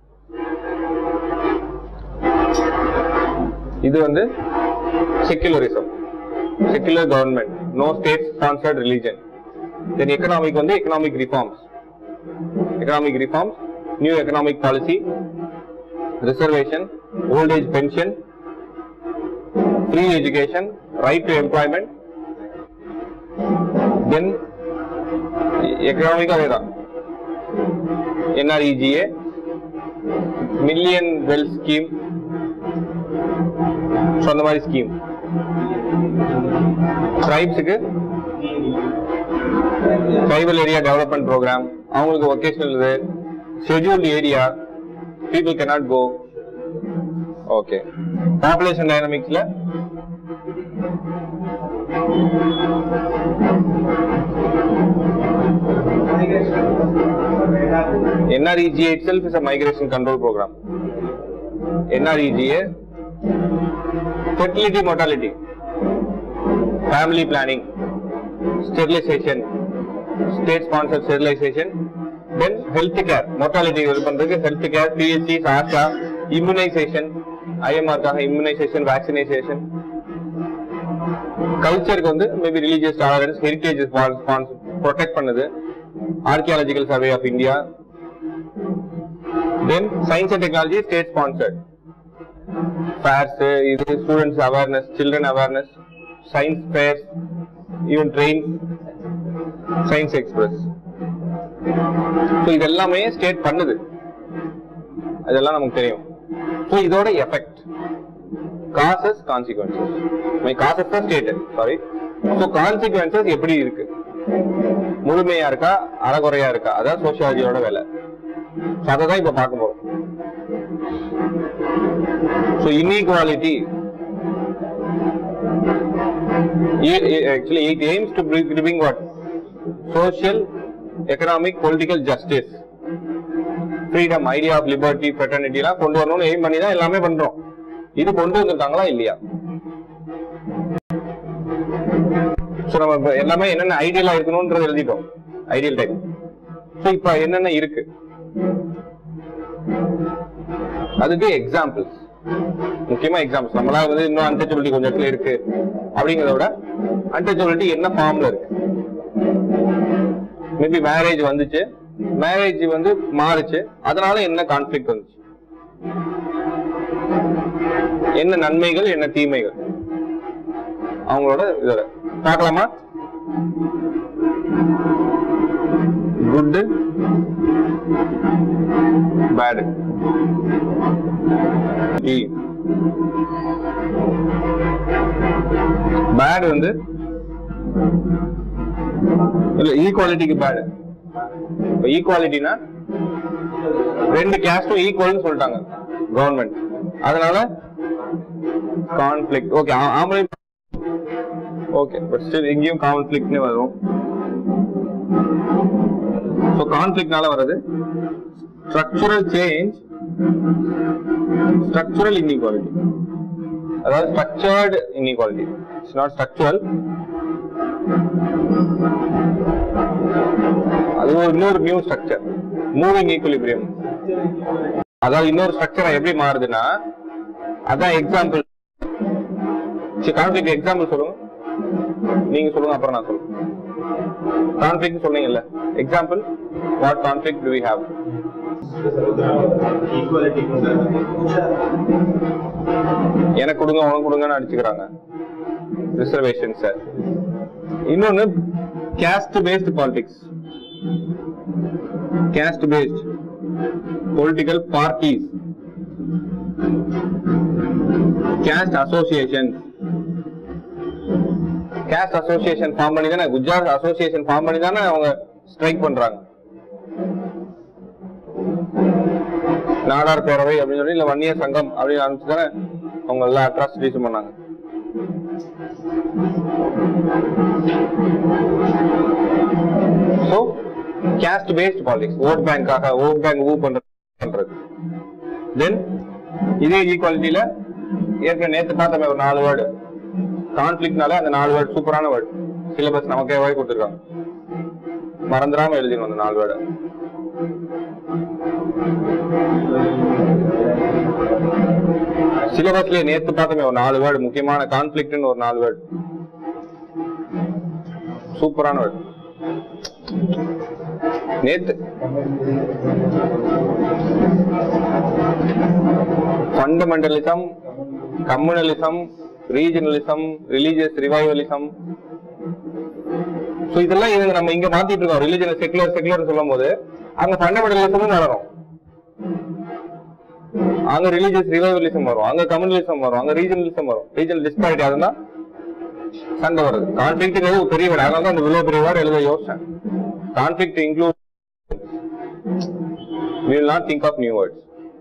இது வந்து secularism secular government no state sponsored religion then economic வந்து economic reforms economic reforms new economic policy reservation old age pension free education right to employment then எக்கனாமிக்கா அதேதான் NREGA million well scheme அந்த மாதிரி scheme ட்ரைப்ஸுக்கு tribal area development program அவங்களுக்கு vocational இது scheduled area people cannot go okay population டைனமிக்ஸ்ல NREGA itself is a migration control program. NREGA, fertility mortality, family planning, sterilization, state sponsored sterilization, then health care, mortality இது பண்றதுக்கு health care, PHC, SASA, immunization, IMR காக immunization, vaccination, கல்ச்சருக்கு வந்து maybe religious tolerance heritage protect பண்ணுது archaeological survey of India then science and technology state sponsored fairs இது students awareness children awareness science fairs even train science express so இது எல்லாமே state பண்ணுது அதெல்லாம் நமக்கு தெரியும் ஸோ இதோட effect causes consequences my causes தான் ஸ்டேட் சாரி ஸோ கான்சிக்வன்சஸ் எப்படி இருக்கு முழுமையா இருக்கா அறகுறையா இருக்கா அதான் சோசியாலஜியோட வேலை அதை தான் இப்ப பார்க்க போறோம் so inequality actually it aims to bring bring what social economic political justice freedom idea of liberty fraternity எல்லாம் கொண்டு வரணும்னு எய்ம் பண்ணி தான் எல்லாமே பண்றோம் இது கொண்டு வந்திருக்காங்களா இல்லையா ஸோ நம்ம இப்ப எல்லாமே என்னென்ன ஐடியலா இருக்கணும்ன்றது எழுதிட்டோம் ஐடியல் டைப் ஸோ இப்போ என்னென்ன இருக்கு அதுக்கு எக்ஸாம்பிள்ஸ் முக்கியமா எக்ஸாம்பிள்ஸ் நம்மளா வந்து இன்னும் அன்டச்சபிலிட்டி கொஞ்சம் இடத்துல இருக்கு அப்படிங்கிறத விட அன்டச்சபிலிட்டி என்ன ஃபார்ம்ல இருக்கு மேபி மேரேஜ் வந்துச்சு மேரேஜ் வந்து மாறுச்சு அதனால என்ன கான்ஃபிளிக் வந்துச்சு என்ன நன்மைகள் என்ன தீமைகள் அவங்களோட இதோட பார்க்கலாமா குட் பேடு பேட் வந்து இல்ல ஈக்குவாலிட்டிக்கு பேடு இப்ப ஈக்குவாலிட்டினா ரெண்டு கேஸ்டும் ஈக்குவல்னு சொல்லிட்டாங்க கவர்மெண்ட் அதனால கான்ஃபிளிக் ஓகே ஆம்பளை ஓகே பட் ஸ்டில் இங்கேயும் கான்ஃபிளிக்னு வரும் ஸோ கான்ஃபிளிக்னால வர்றது ஸ்ட்ரக்சரல் சேஞ்ச் ஸ்ட்ரக்சரல் இன்இக்வாலிட்டி அதாவது structured inequality it's not structural அது ஒரு இன்னொரு நியூ ஸ்ட்ரக்சர் மூவிங் ஈக்குலிபிரியம் அதாவது இன்னொரு ஸ்ட்ரக்சர் எப்படி மாறுதுன்னா அதான் எக்ஸாம்பிள் கான்ஃபிளிக் எக்ஸாம்பிள் சொல்லுங்க நீங்க சொல்லுங்க அப்புறம் நான் சொல்லுங்க கான்ஃபிளிக் சொன்னீங்கல்ல example what conflict do we have equality எனக்கு கொடுங்க உனக்கு கொடுங்கன்னு அடிச்சுக்கிறாங்க ரிசர்வேஷன் சார் இன்னொன்னு caste based politics caste based political parties caste association caste association form பண்ணி தானே குஜராத் அசோசியேஷன் ஃபார்ம் பண்ணி தானே அவங்க ஸ்ட்ரைக் பண்றாங்க நாடார் பேரவை அப்படின்னு சொல்லி இல்ல வன்னியர் சங்கம் அப்படின்னு ஆரம்பிச்சு தானே அவங்க எல்லா அட்ராசிட்டிஸும் பண்ணாங்க so caste based politics vote பேங்காக ஓட் பேங்க் மூவ் பண்றது பண்றது தென் இதே ஈக்குவாலிட்டியில ஏற்கனவே நேற்று பார்த்தோமே ஒரு நாலு வேர்டு கான்ஃபிளிக்னால அந்த நாலு வேர்டு சூப்பரான வேர்டு சிலபஸ் நமக்கே வாய் கொடுத்துருக்காங்க மறந்துடாம எழுதிடும் அந்த நாலு வேர்டு சிலபஸ்லயே நேத்து பார்த்தோமே ஒரு நாலு வேர்டு முக்கியமான கான்ஃபிளிக்ட்னு ஒரு நாலு வேர்டு சூப்பரான வேர்டு நேத்து fundamentalism communalism regionalism religious revivalism so இதெல்லாம் இது நம்ம இங்க மாத்திட்டு இருக்கோம் ரிலிஜன் செக்குலர் செக்குலர் சொல்லும் போது அங்க ஃபண்டமெண்டலிசமும் வளரும் அங்க ரிலீஜியஸ் ரிவைவலிசம் வரும் அங்க கம்யூனலிசம் வரும் அங்க ரீஜனலிசம் வரும் ரீஜனல் டிஸ்பாரிட்டி அதுதான் சண்டை வருது கான்ஃபிளிக்ட்ங்கிறது ஒரு பெரிய வேர்டு அதனால தான் அந்த இவ்வளவு பெரிய வேர்டு எழுத யோசிச்சேன் conflict include we will not think of new words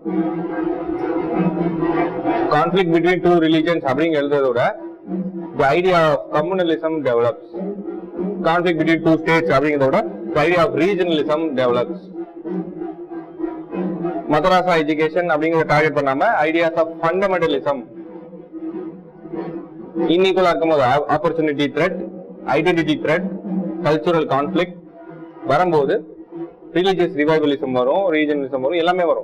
conflict between two religions அப்படிங்க எழுதுறத விட the idea of communalism develops conflict between two states அப்படிங்கிறத விட the idea of regionalism develops மதராசா எஜுகேஷன் அப்படிங்கிற டார்கெட் பண்ணாம ஐடியாஸ் ஆஃப் ஃபண்டமெண்டலிசம் இன்இக்குவலா இருக்கும்போது opportunity threat identity threat cultural conflict வரும்போது ரிலீஜியஸ் ரிவைவலிசம் வரும் ரீஜனலிசம் வரும் எல்லாமே வரும்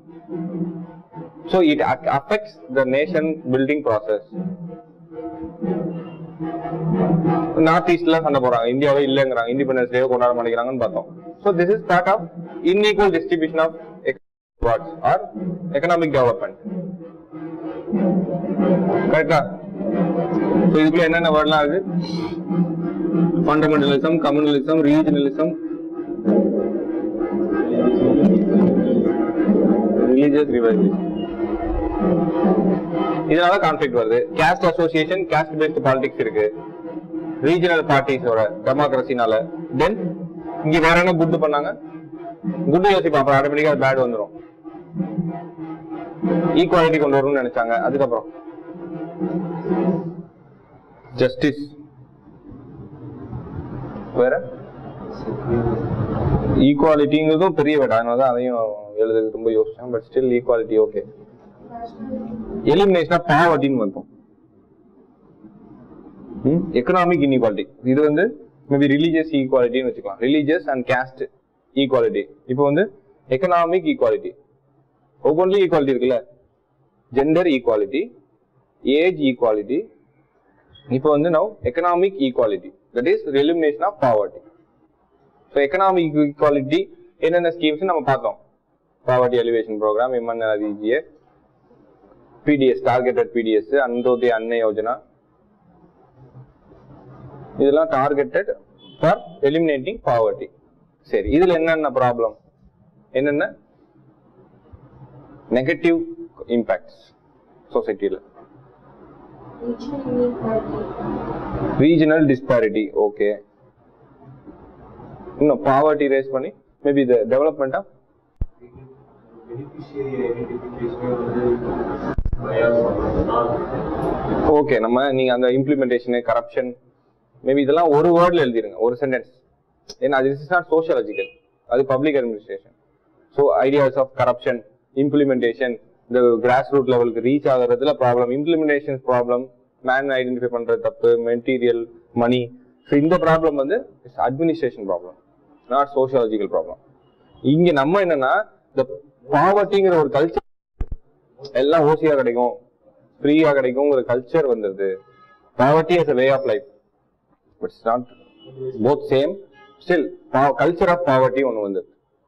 so it affects the nation building process north ஈஸ்ட்ல சண்டை போறாங்க இந்தியாவே இல்லைங்கிறாங்க இண்டிபெண்டன்ஸ் டே கொண்டாட மாட்டேங்கிறாங்கன்னு பார்த்தோம் so this is part of unequal distribution of what's are economic development கரெக்டா ஸோ இதுக்குள்ள என்னென்ன வேர்ட்லாம் இருக்கு fundamentalism communalism regionalism religious revivalism இதனால கான்ஃபிளிக் வருது caste association caste based politics இருக்கு ரீஜனல் பார்ட்டிஸோட டெமோக்ரஸினால தென் இங்க வேற என்ன குட் பண்ணாங்க குட் யோசிப்பா அப்புறம் ஆட்டோமேட்டிக்கா பேட் வந்துடும் ஈக்குவாலிட்டி கொண்டு வரணும்னு நினைச்சாங்க அதுக்கப்புறம் ஜஸ்டிஸ் வேற ஈக்குவாலிட்டிங்கிறதும் பெரிய வேர்ட் அதனால தான் அதையும் எழுதுறது ரொம்ப யோசிச்சேன் but still equality okay elimination of பாவர்ட்டின்னு வந்தோம் எக்கனாமிக் இன்இக்வாலிட்டி இது வந்து மேபி ரிலீஜியஸ் ஈக்குவாலிட்டின்னு வச்சுக்கலாம் ரிலீஜியஸ் அண்ட் கேஸ்ட் ஈக்குவாலிட்டி இப்போ வந்து எக்கனாமிக் ஈக்குவாலிட்டி ஒவ்வொன்றிலும் ஈக்குவாலிட்டி இருக்குல்ல ஜெண்டர் ஈக்குவாலிட்டி ஏஜ் ஈக்குவாலிட்டி இப்போ வந்து now economic equality that is elimination of poverty so economic equality என்னென்ன ஸ்கீம்ஸ் நம்ம பார்த்தோம் poverty elevation program MNREGA PDS targeted PDS Antyodaya Anna Yojana இதெல்லாம் டார்கெட்டட் ஃபார் எலிமினேட்டிங் பாவர்ட்டி சரி இதுல என்னென்ன ப்ராப்ளம் என்னென்ன நெகட்டிவ் இம்பாக்ட்ஸ் சொசைட்டியில் Regional inequality. Regional disparity okay இன்னும் பாவர்ட்டி ரேஸ் பண்ணி maybe the development of beneficiary identification வந்து bias பண்றதுனா ஓகே நம்ம நீங்க அந்த இம்ப்ளிமெண்டேஷன் கரப்ஷன் மேபி இதெல்லாம் ஒரு வேர்ட்ல எழுதிருங்க ஒரு சென்டென்ஸ் ஏன்னா அது இஸ் நாட் சோஷியலாஜிக்கல் அது public administration so ideas of corruption implementation இந்த கிராஸ் ரூட் லெவலுக்கு ரீச் ஆகுறதுல problem implementation problem man identify பண்றது தப்பு மெட்டீரியல் மணி ஸோ இந்த ப்ராப்ளம் வந்து administration problem not sociological problem இங்க நம்ம என்னன்னா இந்த பாவர்ட்டிங்கிற ஒரு கல்ச்சர் எல்லாம் ஓசியா கிடைக்கும் ஃப்ரீயா கிடைக்குங்கிற கல்ச்சர் வந்துருது poverty is a way of life but it's not both same still culture of poverty ஒன்று வந்து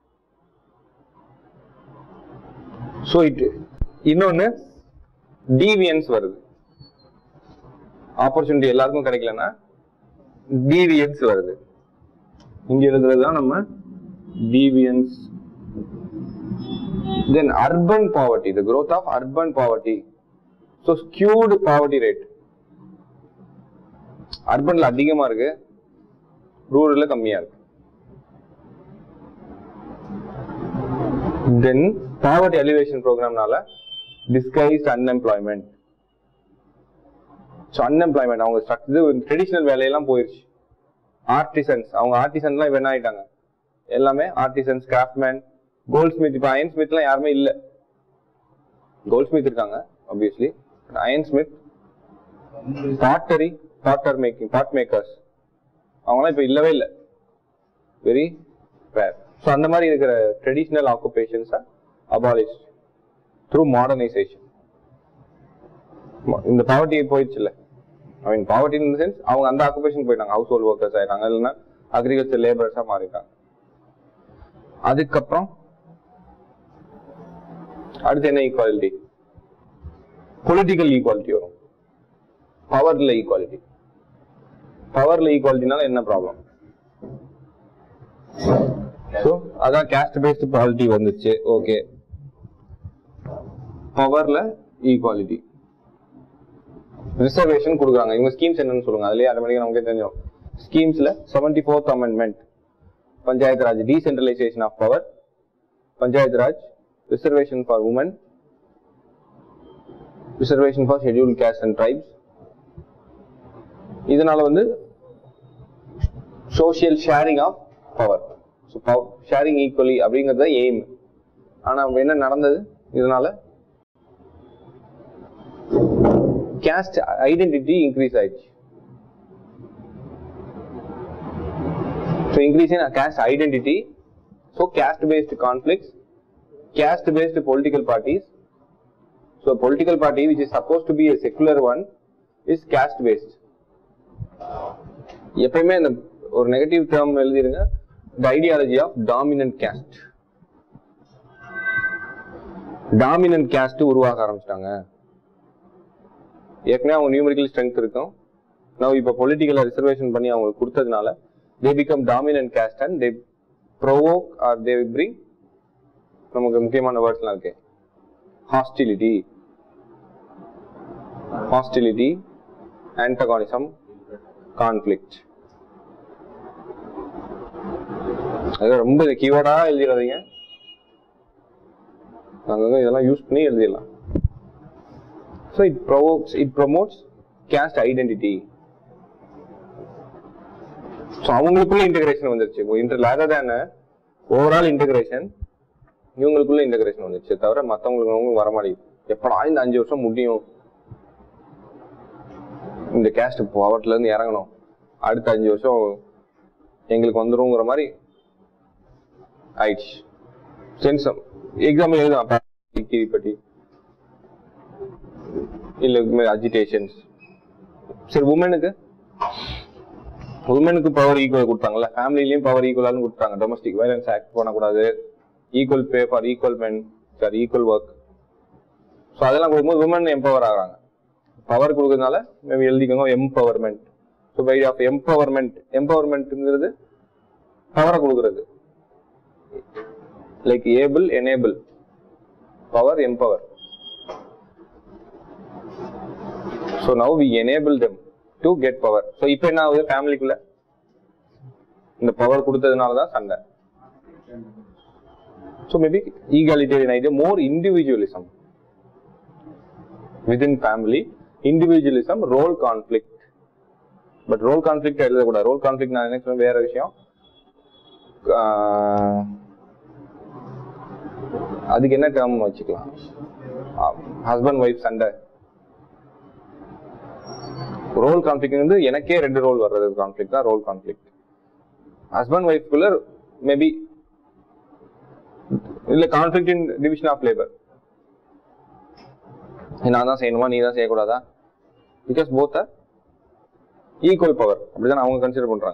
ஸோ இட் இன்னொன்று டீவியன்ஸ் வருது ஆப்பர்ச்சுனிட்டி எல்லாருக்கும் கிடைக்கலன்னா டீவியன்ஸ் வருது இங்க எழுதுறது தான் நம்ம deviance then urban poverty the growth of urban poverty so skewed poverty rate அர்பன்ல அதிகமா இருக்கு ரூரல்ல கம்மியா இருக்கு தென் பாவர்ட்டி அலிவேஷன் ப்ரோக்ராம்னால டிஸ்கைஸ்ட் அன்எம்ப்ளாய்மெண்ட் ஸோ அன்எம்ப்ளாய்மெண்ட் அவங்க struct- இது ட்ரெடிஷ்னல் வேலையெல்லாம் போயிருச்சு ஆர்டிசன்ஸ் அவங்க ஆர்டிசன்லாம் இப்போ என்ன ஆயிட்டாங்க எல்லாமே ஆர்டிசன்ஸ் கிராஃப்ட்மேன் கோல்ட் ஸ்மித் இப்போ அயன் ஸ்மித்லாம் யாருமே இல்லை கோல்ட் ஸ்மித் இருக்காங்க obviously iron smith pottery potter making pot makers அவங்களாம் இப்போ இல்லவே இல்லை வெரி ரேர் ஸோ அந்த மாதிரி இருக்கிற ட்ரெடிஷ்னல் ஆக்குபேஷன்ஸை அபாலிஷ் த்ரூ மாடர்னைசேஷன் இந்த பாவர்ட்டி போயிடுச்சுல்ல I mean poverty in sense அவங்க அந்த ஆக்குபேஷன் போயிட்டாங்க ஹவுஸ் ஹோல்ட் ஒர்க்கர்ஸ் ஆயிட்டாங்க இல்லைன்னா அக்ரிகல்ச்சர் லேபர்ஸாக மாறிட்டாங்க அதுக்கப்புறம் அடுத்து என்ன ஈக்குவாலிட்டி பொலிட்டிக்கல் ஈக்குவாலிட்டி வரும் பவர்ல ஈக்குவாலிட்டி பவர்ல ஈக்குவாலிட்டினால என்ன ப்ராப்ளம் ஸோ அதான் கேஸ்ட் பேஸ்ட் பாலிட்டி வந்துச்சு ஓகே பவர்ல ஈக்குவாலிட்டி ரிசர்வேஷன் கொடுக்குறாங்க இவங்க ஸ்கீம்ஸ் என்னன்னு சொல்லுங்க அதுலயே ஆட்டோமேட்டிக்கா நமக்கே தெரிஞ்சிடும் ஸ்கீம்ஸ்ல seventy fourth amendment panchayat Raj decentralisation of power panchayat Raj reservation for women reservation for schedule caste and tribes இதனால வந்து social sharing of power so sharing equally அப்படிங்கிறது எய்ம் ஆனா என்ன நடந்தது இதனால கேஸ்ட் ஐடென்டிட்டி இன்க்ரீஸ் ஆயிடுச்சு so increase in caste identity so caste paste conflicts caste based political parties so a political party which is supposed to be a secular one is caste based எப்பயுமே இந்த ஒரு negative term எழுதிருங்க the ideology of dominant caste dominant caste உருவாக்க ஆரம்பிச்சிட்டாங்க ஏற்கனவே அவங்க numerical strength இருக்கும் நான் இப்போ பொலிட்டிக்கல ரிசர்வேஷன் பண்ணி அவங்களுக்கு கொடுத்ததுனால they become dominant caste and they provoke or they bring நமக்கு முக்கியமான வேர்ட்ஸ்லாம் இருக்கு ஹாஸ்டிலிட்டி ஹாஸ்டிலிட்டி ஆன்டகானிசம் கான்ஃப்ளிக்ட் அது ரொம்ப கீவேர்டா எழுதிடாதீங்க அங்கங்க இதெல்லாம் யூஸ் பண்ணி எழுதிடலாம் so it provokes it promotes caste identity so அவங்களுக்குள்ள இன்டகிரேஷன் வந்துருச்சு இன்டர் லேதர் தேன் ஓவரால் இன்டகிரேஷன் இவங்களுக்குள்ள இன்டகிரேஷன் வந்துருச்சு தவிர மற்றவங்களுக்கு அவங்க வரமாட்டேங்குது எப்படா இந்த அஞ்சு வருஷம் முடியும் இந்த கேஸ்ட் பவர்ல இருந்து இறங்கணும் அடுத்த அஞ்சு வருஷம் எங்களுக்கு வந்துருங்கிற மாதிரி ஆயிடுச்சு சென்சம் எக்ஸாம்பிள் எழுதலாம் பட்டி இல்ல அஜிடேஷன்ஸ் சரி உமனுக்கு உமனுக்கு பவர் ஈக்குவல் கொடுத்தாங்கல்ல ஃபேமிலிலையும் பவர் ஈக்குவலானு கொடுத்தாங்க டொமஸ்டிக் வயலன்ஸ் ஆக்ட் பண்ணக்கூடாது equal pay for equal men sir equal work so அதெல்லாம் கொடுக்கும்போது உமன் எம்பவர் ஆகிறாங்க பவர் கொடுக்கறதுனால மேபி எழுதிக்கோங்க empowerment so by of empowerment எம்பவர்மெண்ட்ங்கிறது பவரை கொடுக்கறது like able enable power empower so now we enable them to get power so இப்போ என்ன ஆகுது ஃபேமிலிக்குள்ள இந்த பவர் கொடுத்ததுனால தான் சண்டை so maybe egalitarian idea more individualism within family individualism role conflict but role conflict எழுதக்கூடாது ரோல் கான்ஃபிளிக் நான் என்ன சொல்றேன் வேற விஷயம் ஆஹ், அதுக்கு என்ன டேர்ம் வச்சுக்கலாம் ஹஸ்பண்ட் ஒய்ஃப் சண்டை ரோல் கான்ஃபிளிக் வந்து எனக்கே ரெண்டு ரோல் வர்றது கான்ஃபிளிக் தான் ரோல் கான்ஃபிளிக் ஹஸ்பண்ட் ஒய்ஃப்குள்ள மேபி இல்ல conflict in division of labour நான் தான் செய்யணுமா நீ தான் செய்யக்கூடாதா பிகாஸ் போத் ஈக்குவல் பவர் அப்படிதான் அவங்க கன்சிடர் பண்றாங்க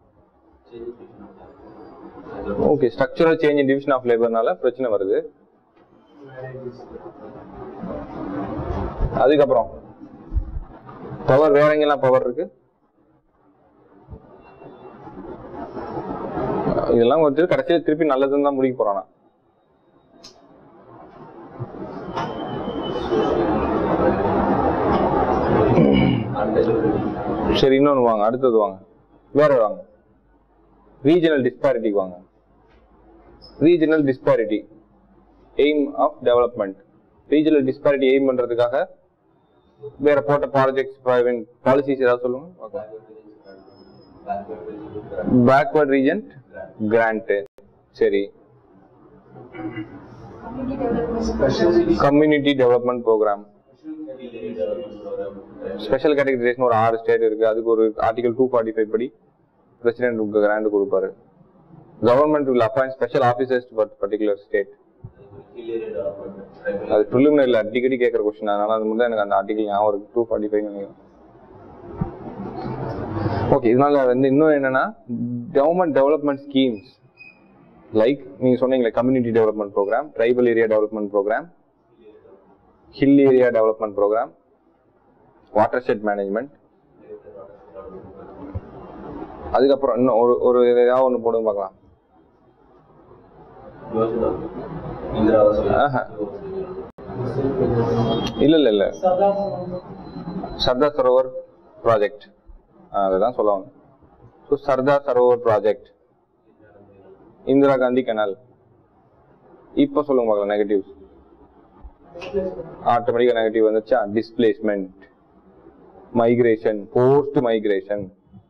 okay structural change in division of லேபர்னால பிரச்சனை வருது அதுக்கப்புறம் பவர் வேற எங்கெல்லாம் பவர் இருக்கு இதெல்லாம் வந்து கடைசியில் திருப்பி நல்லதுன்னு தான் முடிக்க போறானா சரி இன்னொன்று வாங்க அடுத்தது வாங்க வேற வாங்க ரீஜனல் டிஸ்பாரிட்டிக்கு வாங்க regional disparity aim of development regional disparity aim பண்றதுக்காக வேற போட்ட ப்ராஜெக்ட்ஸ் பாலிசிஸ் ஏதாவது சொல்லுங்க பேக்வர்ட் ரீஜன் கிராண்ட் சரி community development program special categorisation ஒரு ஆறு ஸ்டேட் இருக்கு அதுக்கு ஒரு ஆர்டிகல் டூ ஃபார்ட்டி ஃபைவ் படி பிரசிடென்ட் கிராண்ட் கொடுப்பாரு government will appoint special officers to particular state அது ப்ரிலிமினரியில் அடிக்கடி கேட்குற கொஸ்டின் அதனால அது மட்டும் எனக்கு அந்த ஆர்டிகல் ஞாபகம் இருக்கு டூ ஃபார்ட்டி ஃபைவ் நினைக்கிறேன் ஓகே இதனால வந்து இன்னும் என்னன்னா கவர்மெண்ட் டெவலப்மெண்ட் ஸ்கீம்ஸ் லைக் நீங்க சொன்னீங்களே community development program tribal area development program hill area development program watershed management அதுக்கப்புறம் இன்னும் ஒரு ஒரு ஏதாவது ஒன்று போடுங்க பார்க்கலாம் ஆஹா. இல்ல இல்ல இல்ல சர்தார் சரோவர் ப்ராஜெக்ட் அதுதான் சொல்லுவாங்க so Sardar Sarovar project Indira Gandhi canal இப்போ சொல்லுங்க பார்க்கலாம் நெகட்டிவ்ஸ் ஆட்டோமேட்டிக்கா நெகட்டிவ் வந்துச்சா displacement migration post migration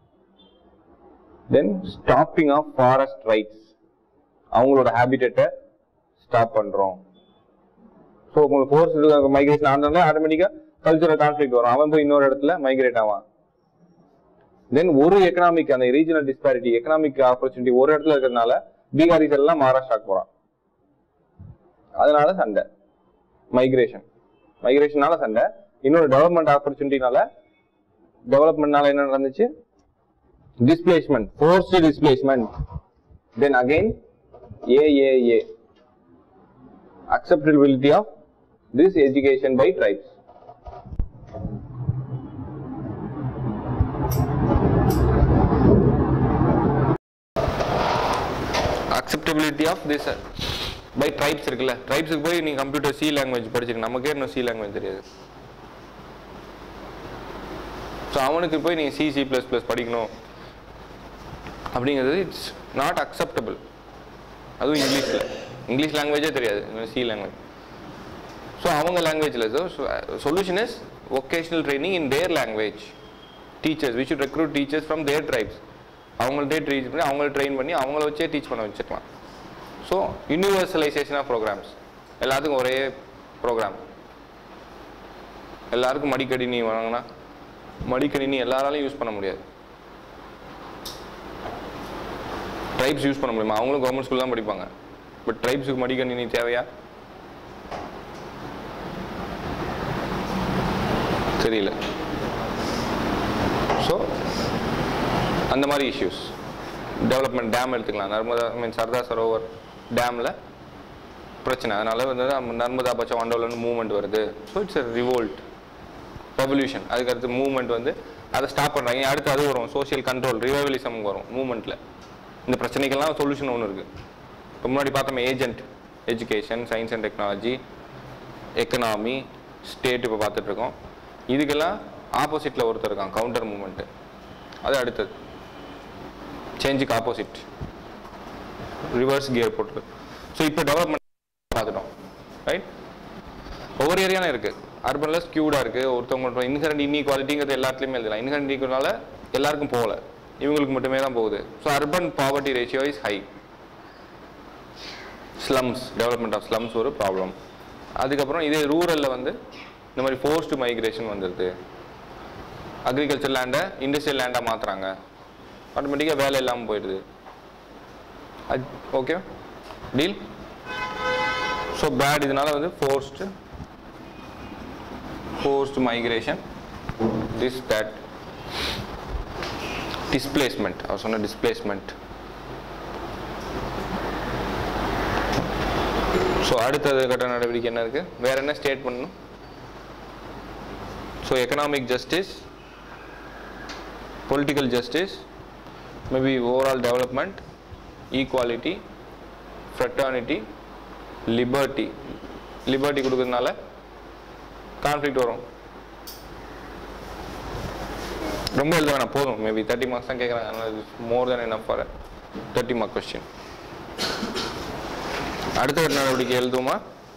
then stopping of forest rights அவங்களோட ஹேபிட்டட்டை ஸ்டாப் பண்றோம் ஸோ உங்களுக்கு ஃபோர்ஸ் மைக்ரேஷன் ஆனதுனால ஆட்டோமேட்டிக்கா கல்ச்சரல் கான்ஃபிளிக் வரும் அவன் போய் இன்னொரு இடத்துல மைக்ரேட் ஆவான் தென் ஒரு எக்கனாமிக் அந்த ரீஜனல் டிஸ்பாரிட்டி எக்கனாமிக் ஆப்பர்ச்சுனிட்டி ஒரு இடத்துல இருக்கிறதுனால பீகாரிஸ் எல்லாம் மகாராஷ்டிராக்கு போறான் அதனால சண்டை மைக்ரேஷன் மைக்ரேஷனால சண்டை இன்னொரு டெவலப்மெண்ட் ஆப்பர்ச்சுனிட்டினால டெவலப்மெண்ட்னால என்ன நடந்துச்சு displacement forced displacement then again AAA acceptability of this education by tribes acceptability of this uh, by tribes இருக்குல்ல ட்ரைப்ஸுக்கு போய் நீங்க கம்ப்யூட்டர் சி லாங்குவேஜ் படிச்சிருக்க நமக்கே இன்னும் சி லாங்குவேஜ் தெரியாது ஸோ அவனுக்கு போய் நீங்கள் சி சி ப்ளஸ் ப்ளஸ் படிக்கணும் அப்படிங்கிறது இட்ஸ் நாட் அக்செப்டபிள் அதுவும் இங்கிலீஷில் இங்கிலீஷ் லாங்குவேஜே தெரியாது சி லாங்குவேஜ் ஸோ அவங்க லாங்குவேஜில் solution is vocational training in their language teachers we should recruit teachers from their tribes அவங்கள்ட்டே டீச் பண்ணி அவங்கள ட்ரெயின் பண்ணி அவங்கள வச்சே டீச் பண்ண வச்சுக்கலாம் ஸோ யூனிவர்சலைசேஷன் ஆஃப் ப்ரோக்ராம்ஸ் எல்லாத்துக்கும் ஒரே ப்ரோக்ராம் எல்லாருக்கும் மடிக்கணினி வாங்கினா மடிக்கணினி எல்லாராலையும் யூஸ் பண்ண முடியாது ட்ரைப்ஸ் யூஸ் பண்ண முடியுமா அவங்களும் கவர்மெண்ட் ஸ்கூல் தான் படிப்பாங்க பட் ட்ரைப்ஸுக்கு மடிக்கணினி தேவையா தெரியல ஸோ அந்த மாதிரி இஷ்யூஸ் டெவலப்மெண்ட் டேம் எடுத்துக்கலாம் நர்மதா மீன் சர்தார் சரோவர் டேமில் பிரச்சனை அதனால வந்து நம்ம நர்மதா பச்சை வண்டோலன்னு மூவ்மெண்ட் வருது ஸோ இட்ஸ் ரிவோல்ட் ரெவல்யூஷன் அதுக்கு அடுத்து மூவ்மெண்ட் வந்து அதை ஸ்டாப் பண்ணுறாங்க அடுத்து அது வரும் சோஷியல் கண்ட்ரோல் ரிவைவலிசம் வரும் மூவ்மெண்ட்டில் இந்த பிரச்சனைக்கெல்லாம் சொல்யூஷன் ஒன்று இருக்குது இப்போ முன்னாடி பார்த்தோம் agent education science and technology economy state இப்போ பார்த்துட்ருக்கோம் இதுக்கெல்லாம் ஆப்போசிட்டில் ஒருத்தர் இருக்கான் கவுண்டர் மூமெண்ட்டு அது அடுத்தது சேஞ்சுக்கு ஆப்போசிட் ரிவர்ஸ் கியர் போட்டு ஸோ இப்போ டெவலப்மெண்ட் பார்த்துட்டோம் ரைட் ஒவ்வொரு ஏரியாலும் இருக்குது அர்பனில் ஸ்கியூடாக இருக்குது ஒருத்தவங்க இன்ஹரண்ட் இன்இக்வாலிட்டிங்கிறது எல்லாத்துலேயுமே எழுதலாம் இன்ஹரண்ட் ஈக்குவலால எல்லாருக்கும் போகல இவங்களுக்கு மட்டுமே தான் போகுது so urban poverty ratio is high slums development of slums ஒரு ப்ராப்ளம் அதுக்கப்புறம் இதே ரூரலில் வந்து இந்த மாதிரி ஃபோர்ஸ்டு மைக்ரேஷன் வந்துடுது அக்ரிகல்ச்சர் லேண்டை இண்டஸ்ட்ரியல் லேண்டாக மாற்றுறாங்க ஆட்டோமேட்டிக்காக வேலை இல்லாமல் போயிடுது அது ஓகே டீல் ஸோ பேட் இதனால வந்து forced forced migration this that displacement அவர் சொன்ன டிஸ்பிளேஸ்மெண்ட் ஸோ அடுத்தது கட்ட நடவடிக்கை என்ன இருக்குது வேற என்ன ஸ்டேட் பண்ணணும் so economic justice political justice maybe overall development equality fraternity liberty liberty கொடுக்கறதுனால கான்ஃப்ளிக்ட் வரும் ரொம்ப எழுத வேணாம் போதும் மேபி தேர்ட்டி மார்க்ஸ் தான் கேட்குறாங்க அதனால் மோர் தென் என்ன ஃபார் தேர்ட்டி மார்க் கொஸ்டின் அடுத்த ஒரு நடவடிக்கை எழுதுவோமா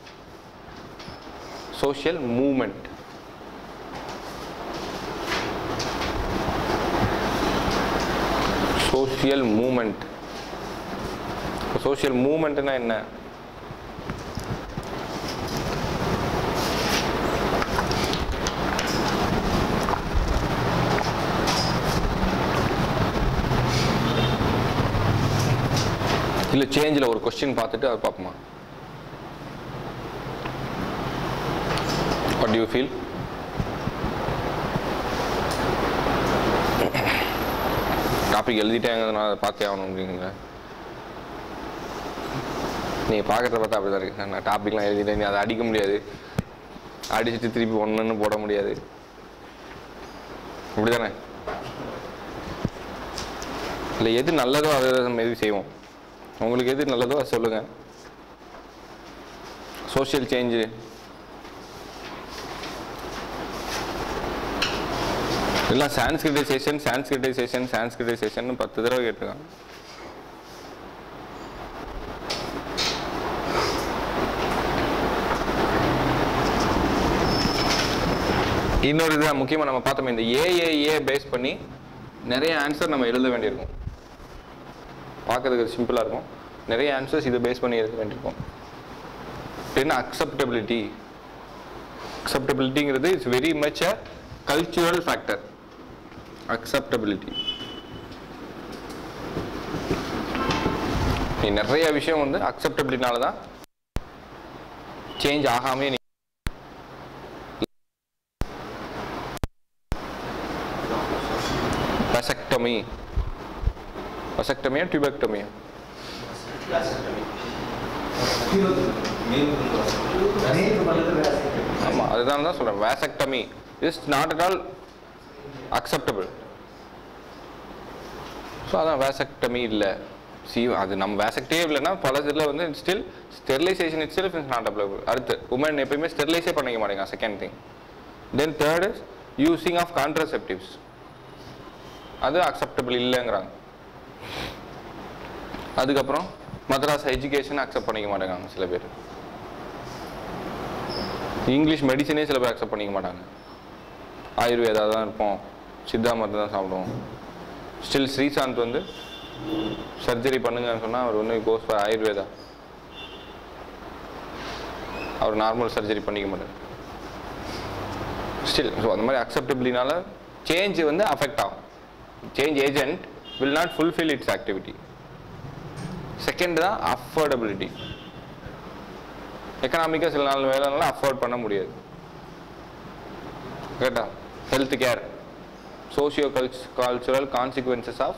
social movement social movement social மூமெண்ட்னா என்ன இல்லை சேஞ்சில் ஒரு கொஸ்டின் பார்த்துட்டு அதை பார்ப்போமா வாட் யூ ஃபீல் டாபிக் எழுதிட்டேங்க நான் அதை பார்த்தே ஆகணும் அப்படிங்க நீங்கள் பார்க்குறத பார்த்தா அப்படி தான் இருக்கு நான் டாபிக்லாம் எழுதிட்டேன் நீ அதை அடிக்க முடியாது அடிச்சுட்டு திருப்பி ஒன்றுன்னு போட முடியாது இப்படி தானே இல்லை எது நல்லதோ அதை நம்ம எது செய்வோம் உங்களுக்கு எது நல்லதோ அதை சொல்லுங்கள் சோஷியல் சேஞ்சு எல்லாம் சான்ஸ்கிரிட்டைசேஷன் சான்ஸ்கிரிட்டைசேஷன் சான்ஸ்கிரிட்டைசேஷன் பத்து தடவை கேட்டிருக்காங்க இன்னொரு இதுதான் முக்கியமாக நம்ம பார்த்தோமே இந்த ஏஏஏ பேஸ் பண்ணி நிறைய ஆன்சர் நம்ம எழுத வேண்டியிருக்கும் பார்க்கறதுக்கு சிம்பிளாக இருக்கும் நிறைய ஆன்சர்ஸ் இதை பேஸ் பண்ணி எழுத வேண்டியிருக்கும் என்ன அக்செப்டபிலிட்டி அக்செப்டபிலிட்டிங்கிறது it's very much a cultural factor acceptability நீ நிறைய விஷயம் வந்து அக்செப்டபிலிட்டினால தான் சேஞ்ச் ஆகாமே நீ வசக்டமி வசக்டமியா டியூபெக்டமியா ஆமாம் அதுதான் தான் சொல்கிறேன் vasectomy is not at all acceptable so அதான் வேசக்டமி இல்லை சி அது நம்ம வேசக்டே இல்லைன்னா பல இதில் வந்து still sterilization it self is not applicable அடுத்து உமன் எப்பயுமே ஸ்டெரிலைஸே பண்ணிக்க மாட்டேங்க second thing then third is using of contraceptives அது அக்செப்டபிள் இல்லைங்கிறாங்க அதுக்கப்புறம் மദ്രാஸ் எஜுகேஷன் அக்செப்ட் பண்ணிக்க மாட்டேங்காங்க சில பேர் இங்கிலீஷ் மெடிசனே சில பேர் அக்செப்ட் பண்ணிக்க மாட்டாங்க ஆயுர்வேதா தான் இருப்போம் சித்தா மருந்து தான் சாப்பிடுவோம் ஸ்டில் ஸ்ரீசாந்த் வந்து சர்ஜரி பண்ணுங்கன்னு சொன்னால் அவர் ஒன்று கோஸ் ஃபார் ஆயுர்வேதா அவர் நார்மல் சர்ஜரி பண்ணிக்க மாட்டார் ஸ்டில் ஸோ அந்த மாதிரி அக்செப்டபிளினால சேஞ்ச் வந்து அஃபெக்ட் ஆகும் change agent will not fulfil its activity second தான் அஃபோர்டபிலிட்டி எக்கனாமிக்காக சில நாள் வேலைனால அஃபோர்ட் பண்ண முடியாது கரெக்டா ஹெல்த் கேர் சோஷியோ கல்ச் cultural consequences of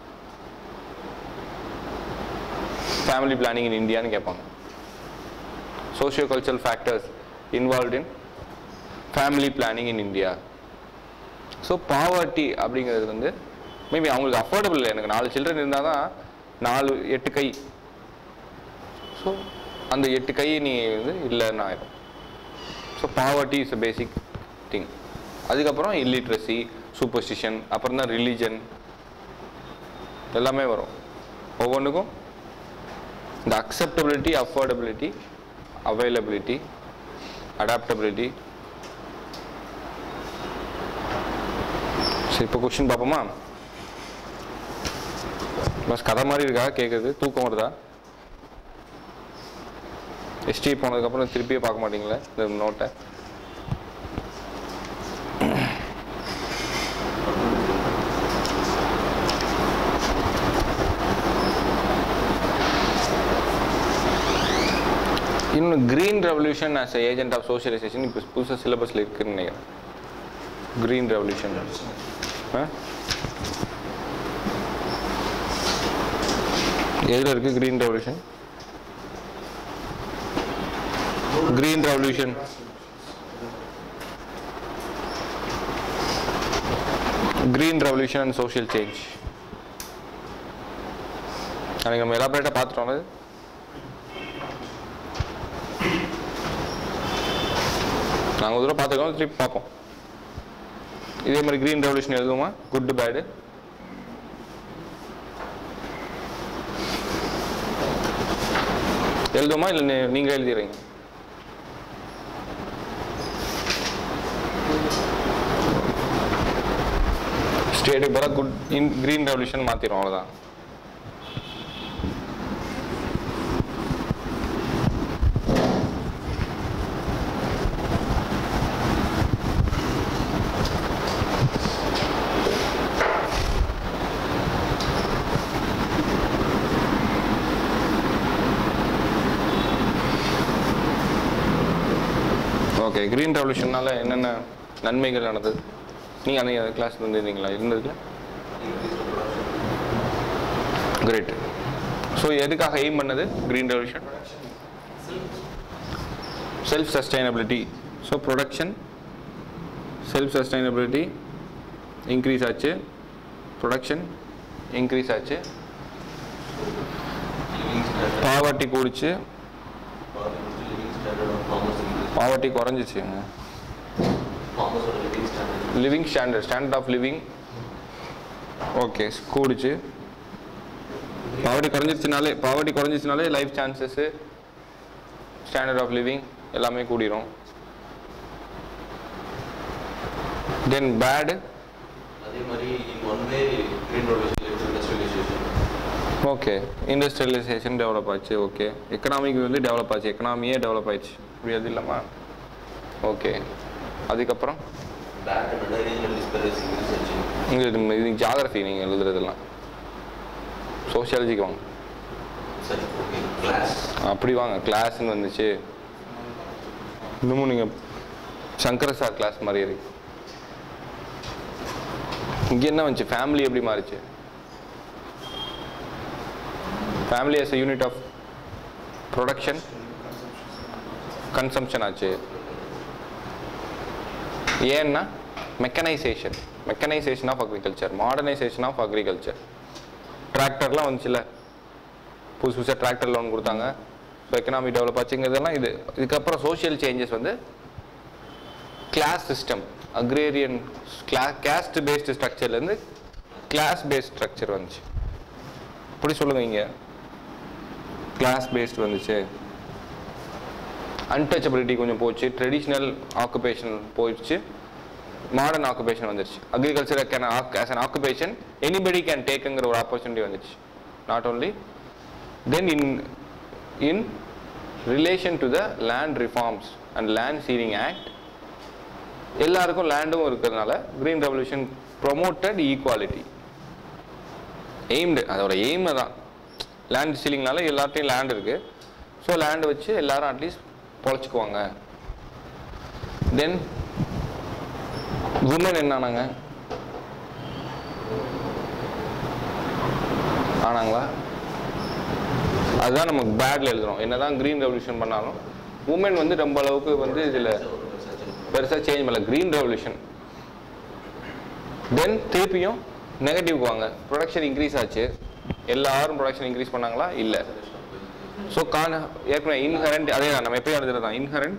family planning in இந்தியான்னு கேட்பாங்க socio cultural factors involve in family planning in India so poverty அப்படிங்கிறது வந்து மேபி அவங்களுக்கு அஃபோர்டபுள் இல்லை எனக்கு நாலு சில்ட்ரன் இருந்தால் தான் நாலு எட்டு கை ஸோ அந்த எட்டு கை நீ வந்து இல்லைன்னு ஆயிடும் so poverty is a basic thing அதுக்கப்புறம் இல்லிட்ரஸி சூப்பர்ஸ்டிஷன் அப்புறம் தான் ரிலீஜன் எல்லாமே வரும் ஒவ்வொன்றுக்கும் இந்த அக்செப்டபிலிட்டி அஃபோர்டபிலிட்டி அவைலபிலிட்டி அடாப்டபிலிட்டி சரி இப்போ கொஷின் பார்ப்போமா பஸ் கதை மாதிரி இருக்கா கேட்குறது தூக்கம் வருதா எஸ்டி போனதுக்கப்புறம் திருப்பியே பார்க்க மாட்டீங்களே இந்த நோட்டை இன்னும் green revolution as agent of socialization இப்போ புதுசாக சிலபஸில் இருக்குன்னு நினைக்கிறேன் கிரீன் ரெவல்யூஷன் எதில் இருக்கு green revolution green revolution green revolution and social change அன்னைக்கு நம்ம எலாபரேட்டாக பார்த்துட்டோம் அது நாங்கள் ஒரு தடவை பார்த்துக்கோம் திருப்பி பார்ப்போம் இதே மாதிரி கிரீன் ரெவல்யூஷன் எழுதுவோமா குட் பேடு எழுதுவோமா இல்லை நீ- நீங்க எழுதிடுறீங்க ஸ்டேட்டுக்கு பதிலாக குட் இன் கிரீன் ரெவல்யூஷன் மாற்றிடும் அவ்வளோதான் ஓகே கிரீன் ரெவல்யூஷனால என்னென்ன நன்மைகள் நடந்தது நீங்கள் அந்த கிளாஸ் இருந்திருந்தீங்களா இருந்ததுல கிரேட் ஸோ எதுக்காக எய்ம் பண்ணது green revolution self sustainability so production self sustainability increase ஆச்சு ப்ரொடக்ஷன் இன்க்ரீஸ் ஆச்சு பாவர்ட்டி கூடிச்சு பாவர்ட்டி குறைஞ்சிச்சுங்க living standard standard of living okay கூடிச்சு பாவர்ட்டி குறைஞ்சிருச்சுனாலே பாவர்ட்டி குறைஞ்சிச்சுனாலே life chances standard of living எல்லாமே கூடிரும் தென் பேடு அதே மாதிரி in one way green revolution industrialization okay industrialization develop ஆச்சு ஓகே எக்கனாமிக் வந்து டெவலப் ஆச்சு எக்கனாமியே டெவலப் ஆயிடுச்சு இப்படி அது இல்லாமா ஓகே அதுக்கப்புறம் back and regional disparity research இங்கே இது இது ஜாகிரஃபி நீங்கள் எழுதுறதெல்லாம் சோஷியாலஜிக்கு வாங்க சரி ஓகே கிளாஸ் அப்படி வாங்க கிளாஸ்ன்னு வந்துச்சு இன்னமும் நீங்கள் சங்கர சார் கிளாஸ் மாதிரி இருக்கு இங்கே என்ன வந்துச்சு ஃபேமிலி எப்படி மாறிச்சு family as a unit of production consumption ஆச்சு ஏன்னா mechanization mechanization of agriculture modernization of agriculture டிராக்டர்லாம் வந்துச்சுல்ல புதுசு புதுசாக டிராக்டர் லோன் கொடுத்தாங்க ஸோ எக்கனாமி டெவலப் ஆச்சுங்கிறதெல்லாம் இது இதுக்கப்புறம் சோஷியல் சேஞ்சஸ் வந்து கிளாஸ் சிஸ்டம் அக்ரேரியன் கிளா கேஸ்ட் பேஸ்டு ஸ்ட்ரக்சர்லேருந்து கிளாஸ் பேஸ்ட் ஸ்ட்ரக்சர் வந்துச்சு இப்படி சொல்லுங்க இங்கே கிளாஸ் பேஸ்ட் வந்துச்சு அன்டச்சபிலிட்டி கொஞ்சம் போச்சு ட்ரெடிஷ்னல் ஆக்குபேஷன் போயிடுச்சு மாடர்ன் ஆக்குபேஷன் வந்துருச்சு agriculture can as an occupation anybody can டேக்குங்கிற ஒரு ஆப்பர்ச்சுனிட்டி வந்துச்சு not only then in in relation to the land reforms and land ceiling act எல்லாருக்கும் லேண்டும் இருக்கிறதுனால green revolution promoted equality aimed அதோட aim தான் லேண்ட் சீலிங்னால எல்லார்ட்டையும் லேண்ட் இருக்கு ஸோ லேண்ட் வச்சு எல்லாரும் அட்லீஸ்ட் பொழைச்சிக்குவாங்க தென் உமன் என்ன ஆனாங்க ஆனாங்களா அதுதான் நமக்கு பேட்ல எழுதுறோம் என்னதான் கிரீன் ரெவல்யூஷன் பண்ணாலும் உமன் வந்து ரொம்ப அளவுக்கு வந்து இதில் பெருசாக சேஞ்ச் பண்ணல கிரீன் ரெவல்யூஷன் தென் திருப்பியும் நெகட்டிவ்க்கு வாங்க ப்ரொடக்ஷன் இன்க்ரீஸ் ஆச்சு எல்லாரும் ப்ரொடக்ஷன் இன்க்ரீஸ் பண்ணாங்களா இல்லை ஸோ கான் ஏற்கனவே இன்ஹரண்ட் அதே தான் நம்ம எப்பயும் எழுதுறது தான் இன்ஹரண்ட்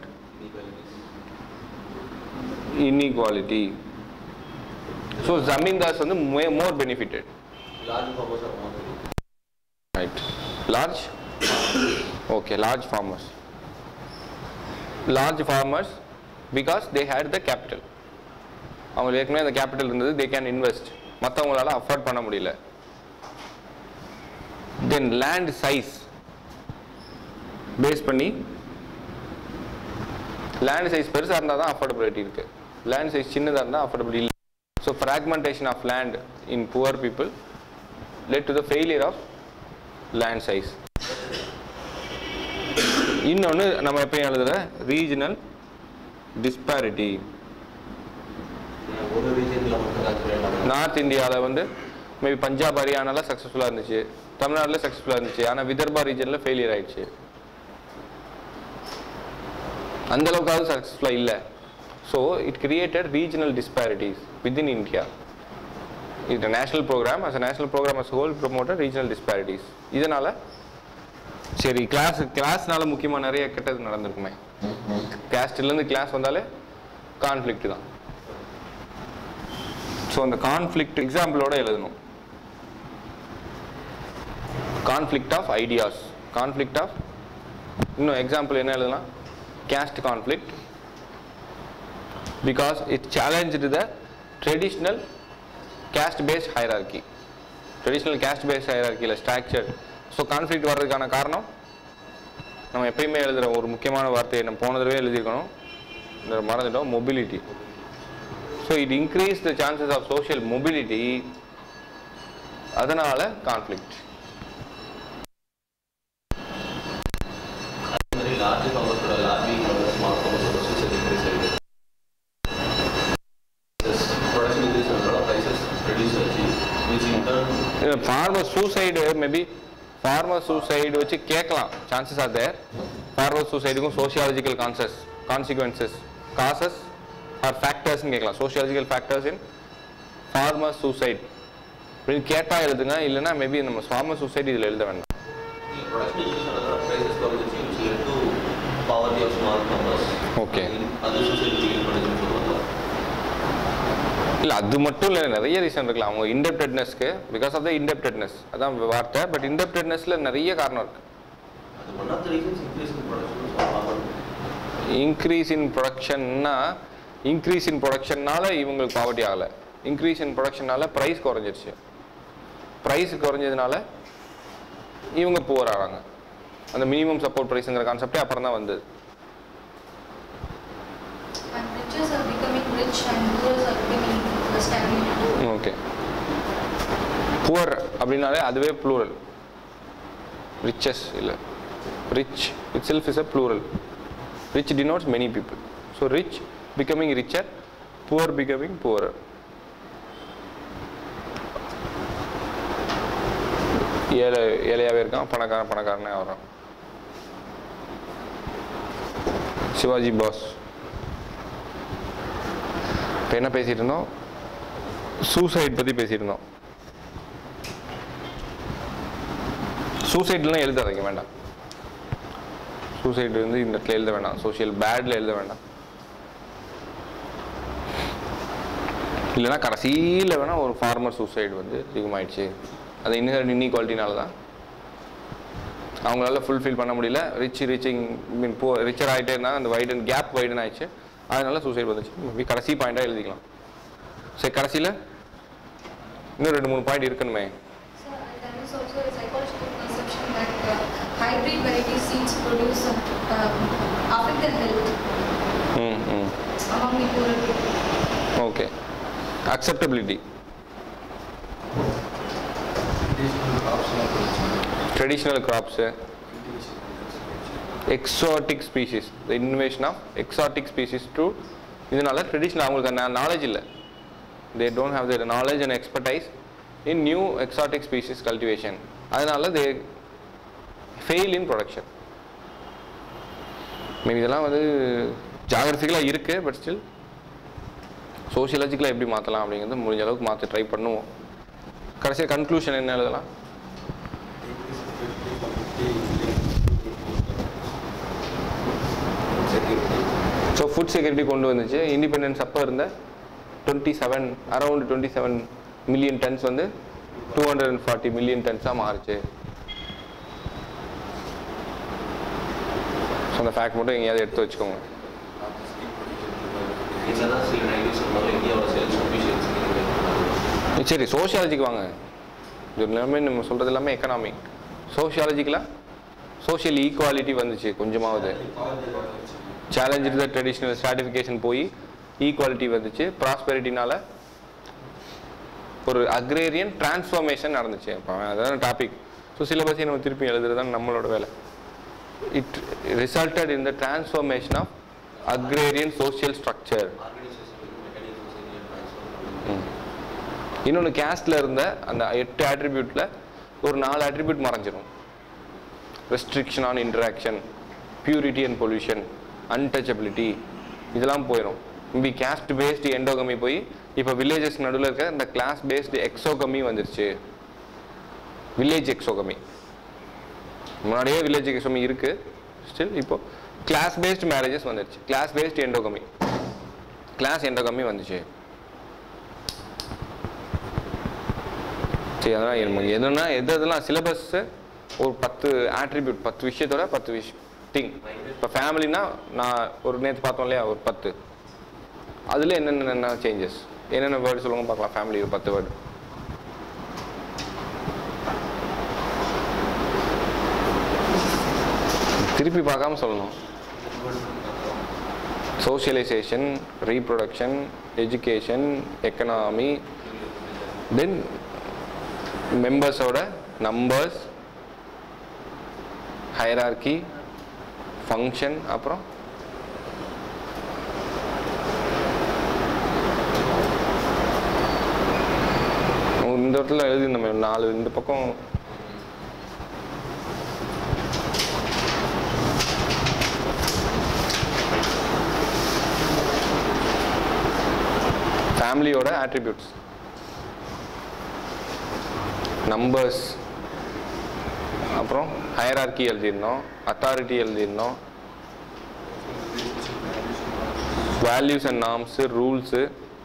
இன்இக்வாலிட்டி ஸோ ஜமீன்தார்ஸ் வந்து more benefited large farmers are more right large okay large farmers large farmers because they had the capital அவங்களுக்கு ஏற்கனவே அந்த கேபிட்டல் இருந்தது தே கேன் இன்வெஸ்ட் மற்றவங்களால அஃபோர்ட் பண்ண முடியல தென் லேண்ட் சைஸ் பேஸ் பண்ணி லேண்ட் சைஸ் பெருசாக இருந்தால் தான் அஃபோர்டபிலிட்டி இருக்குது லேண்ட் சைஸ் சின்னதாக இருந்தால் அஃபோர்டபிலிட்டி இல்லை so fragmentation of land in poor people led to the failure of land size இன்னொன்று நம்ம எப்பயும் எழுதுற ரீஜனல் டிஸ்பாரிட்டி ஒரு ரீஜனில் மட்டும் கான்சன்ட்ரேட் நார்த் இந்தியாவில் வந்து மேபி பஞ்சாப் ஹரியானால சக்ஸஸ்ஃபுல்லாக இருந்துச்சு தமிழ்நாட்டில் சக்ஸஸ்ஃபுல்லாக இருந்துச்சு ஆனால் விதர்பா ரீஜனில் ஃபெயிலியர் ஆயிடுச்சு அந்த அளவுக்காவது சக்ஸஸ்ஃபுல்லாக இல்லை so it created regional disparities within India இது national programme as a national programme as whole promoted regional disparities இதனால் சரி கிளாஸ் கிளாஸ்னால முக்கியமாக நிறைய கெட்டது நடந்திருக்குமே கேஸ்ட்லேருந்து கிளாஸ் வந்தாலே கான்ஃப்ளிக்ட் தான் ஸோ அந்த கான்ஃப்ளிக்ட் எக்ஸாம்பிளோட எழுதணும் conflict of ideas conflict of இன்னும் எக்ஸாம்பிள் என்ன எழுதலாம் caste conflict because it challenged the traditional caste based hierarchy traditional caste based hierarchy ல structured ஸோ கான்ஃப்ளிக்ட் வர்றதுக்கான காரணம் நம்ம எப்பயுமே எழுதுகிற ஒரு முக்கியமான வார்த்தையை நம்ம போன தடவை எழுதியிருக்கணும் இந்த மறந்துட்டோம் mobility so it increase the chances of social mobility அதனால கான்ஃப்ளிக்ட் அதே மாதிரி லார்ஜ் ஃபார்மர்ஸோட லார்ஜ் ஸ்மால் ஃபார்மர்ஸோட சோஷியல் இன்க்ரீஸ் ஆகிருக்கு ப்ரொடக்ஷன் இன்க்ரீஸ் ஆனதோட ப்ரைசஸ் ரெடியூஸ் ஆச்சு which in turn farmer suicide maybe farmer suicide வச்சு கேட்கலாம் சான்சஸ் ஆர் தேர் ஃபார்மர் சூசைடுக்கும் sociological causes consequences causes are ஃபேக்டர்ஸ்னு கேட்கலாம் sociological factors in farmer suicide அப்படின்னு கேட்டால் எழுதுங்க இல்லைன்னா மேபி நம்ம ஃபார்மர் சூசைட் இதில் எழுத வேண்டாம் ப்ரொடக்ஷன் இன்க்ரீஸ் ஆனதோட ப்ரைசஸ் குறைஞ்சிச்சு which led to poverty of small farmers Okay. அது சோஷியல் ஃபீல் பண்ணுதுன்னு சொல்லுவாங்க இல்லை அது மட்டும் இல்லை நிறைய ரீசன் இருக்கலாம் அவங்க இன்டெப்டட்னஸ்க்கு பிகாஸ் ஆஃப் த இன்டெப்டட்னஸ் அதான் வார்த்தை பட் இன்டெப்டட்னஸில் நிறைய காரணம் இருக்குது அது one of the reasons increase in production சொல்லலாம் இன்க்ரீஸ் இன் ப்ரொடக்ஷன்னா இன்க்ரீஸ் இன் ப்ரொடக்ஷன்னால இவங்களுக்கு பாவர்ட்டி ஆகலை இன்க்ரீஸ் இன் ப்ரொடக்ஷனால ப்ரைஸ் குறைஞ்சிருச்சு ப்ரைஸ் குறைஞ்சதுனால இவங்க புவர் ஆகிறாங்க அந்த மினிமம் சப்போர்ட் ப்ரைஸுங்கிற கான்செப்டே அப்புறம் தான் வந்தது And riches are becoming rich and poor are becoming stagnant. Okay poor அப்படின்னாலே அதுவே ப்ளூரல் ரிச்சஸ் இல்லை rich it self is a plural rich denotes many people so rich becoming richer poor becoming poorer ஏழை ஏழையாகவே இருக்கான் பணக்காரன் பணக்காரனே ஆகிறான் Sivaji pass இப்போ என்ன பேசிட்டு இருந்தோம் சூசைட் பற்றி பேசிட்டு இருந்தோம் சூசைட்லாம் எழுதாதீங்க வேண்டாம் சூசைட் வந்து இந்த இடத்துல எழுத வேண்டாம் சோஷியல் பேட்ல எழுத வேண்டாம் இல்லைன்னா கடைசியில் வேணால் ஒரு ஃபார்மர் சூசைடு வந்து அதிகமாயிடுச்சு அது இன்னும் இன்இக்வாலிட்டினால தான் அவங்களால ஃபுல்ஃபில் பண்ண முடியல ரிச் ரிச்சிங் மீன் போ ரிச்சர் ஆகிட்டே இருந்தாங்க அந்த வைடன் கேப் வைடன் ஆயிடுச்சு அதனால சூசைட் வந்துச்சு மேபி கடைசி பாயிண்டாக எழுதிக்கலாம் சரி கடைசியில் இன்னும் ரெண்டு மூணு பாயிண்ட் இருக்கணுமே So uh, there is also a psychological perception that uh, hybrid variety seeds produce uh, um, affect the health ம் ம் among the poorer people. Okay acceptability traditional crops exotic species the invasion of exotic species through இதனால traditional அவங்களுக்கு knowledge இல்லை they don't have the knowledge and expertise in new exotic species cultivation அதனால they fail in production maybe இதெல்லாம் வந்து ஜாகிரபிக்கலாக இருக்குது but still சோஷியலாஜிக்கலாக எப்படி மாற்றலாம் அப்படிங்கிறது முடிஞ்ச அளவுக்கு மாற்ற ட்ரை பண்ணுவோம் கடைசியாக கன்க்ளூஷன் என்ன எழுதலாம் ஸோ ஃபுட் செக்யூரிட்டி கொண்டு வந்துச்சு இண்டிபெண்டன்ஸ் அப்போ இருந்த twenty seven around twenty seven million tons வந்து two hundred and forty million டன்ஸாக மாறுச்சு ஸோ அந்த ஃபேக்ட் மட்டும் எங்கேயாவது எடுத்து வச்சுக்கோங்க என்னதான் சில நைன்டிஸ் சொன்னாலும் இந்தியாவோட சேல்ஸ் அஃபிஷியல்ஸ் சரி சோஷியாலஜிக்கு வாங்க இது எல்லாமே நம்ம சொல்கிறது எல்லாமே எக்கனாமிக் சோஷியாலஜிக்கலாக சோஷியல் ஈக்குவாலிட்டி வந்துச்சு கொஞ்சமாவது சேலஞ்சு த ட்ரெடிஷ்னல் ஸ்ட்ராட்டிஃபிகேஷன் போய் ஈக்குவாலிட்டி வந்துச்சு ப்ராஸ்பெரிட்டினால ஒரு அக்ரேரியன் டிரான்ஸ்ஃபார்மேஷன் நடந்துச்சு அப்போ அதான் டாபிக் ஸோ சிலபஸை நம்ம திருப்பி எழுதுறது தான் நம்மளோட வேலை it resulted in the transformation of agrarian social structure இன்னொன்று கேஸ்டில் இருந்த அந்த எட்டு ஆட்ரிபியூட்டில் ஒரு நாலு ஆட்ரிபியூட் மறைஞ்சிரும் restriction on interaction purity and pollution untouchability இதெல்லாம் போயிடும் இப்படி கேஸ்ட் பேஸ்டு எண்டோகமி போய் இப்போ வில்லேஜஸ் நடுவில் இருக்க இந்த கிளாஸ் பேஸ்டு எக்ஸோகமி வந்துருச்சு வில்லேஜ் எக்ஸோகமி முன்னாடியே வில்லேஜ் எக்ஸோகமி இருக்கு ஸ்டில் இப்போ கிளாஸ் பேஸ்டு மேரேஜஸ் வந்துருச்சு class based endogamy class endogamy வந்துச்சு சரி அதெல்லாம் நமக்கு எதுனா எது எதெல்லாம் சிலபஸ்ஸு ஒரு பத்து ஆட்ரிபியூட் பத்து விஷயத்தோட பத்து விஷயம் திங் இப்போ ஃபேமிலினா நான் ஒரு நேற்று பார்த்தோம் இல்லையா ஒரு பத்து அதில் என்னென்ன சேஞ்சஸ் என்னென்ன வேர்டு சொல்லுங்க பார்க்கலாம் ஃபேமிலி ஒரு பத்து வேர்டு திருப்பி பார்க்காம சொல்லணும் socialization reproduction education economy then மெம்பர்ஸோட நம்பர்ஸ் ஹைரார்கி ஃபங்க்ஷன் அப்புறம் இந்த இடத்துல எழுதியிருந்தோமே நாலு இந்த பக்கம் ஃபேமிலியோட ஆட்ரிபியூட்ஸ் நம்பர்ஸ் அப்புறம் ஹயரார்கி எழுதியிருந்தோம் அத்தாரிட்டி எழுதியிருந்தோம் values and norms rules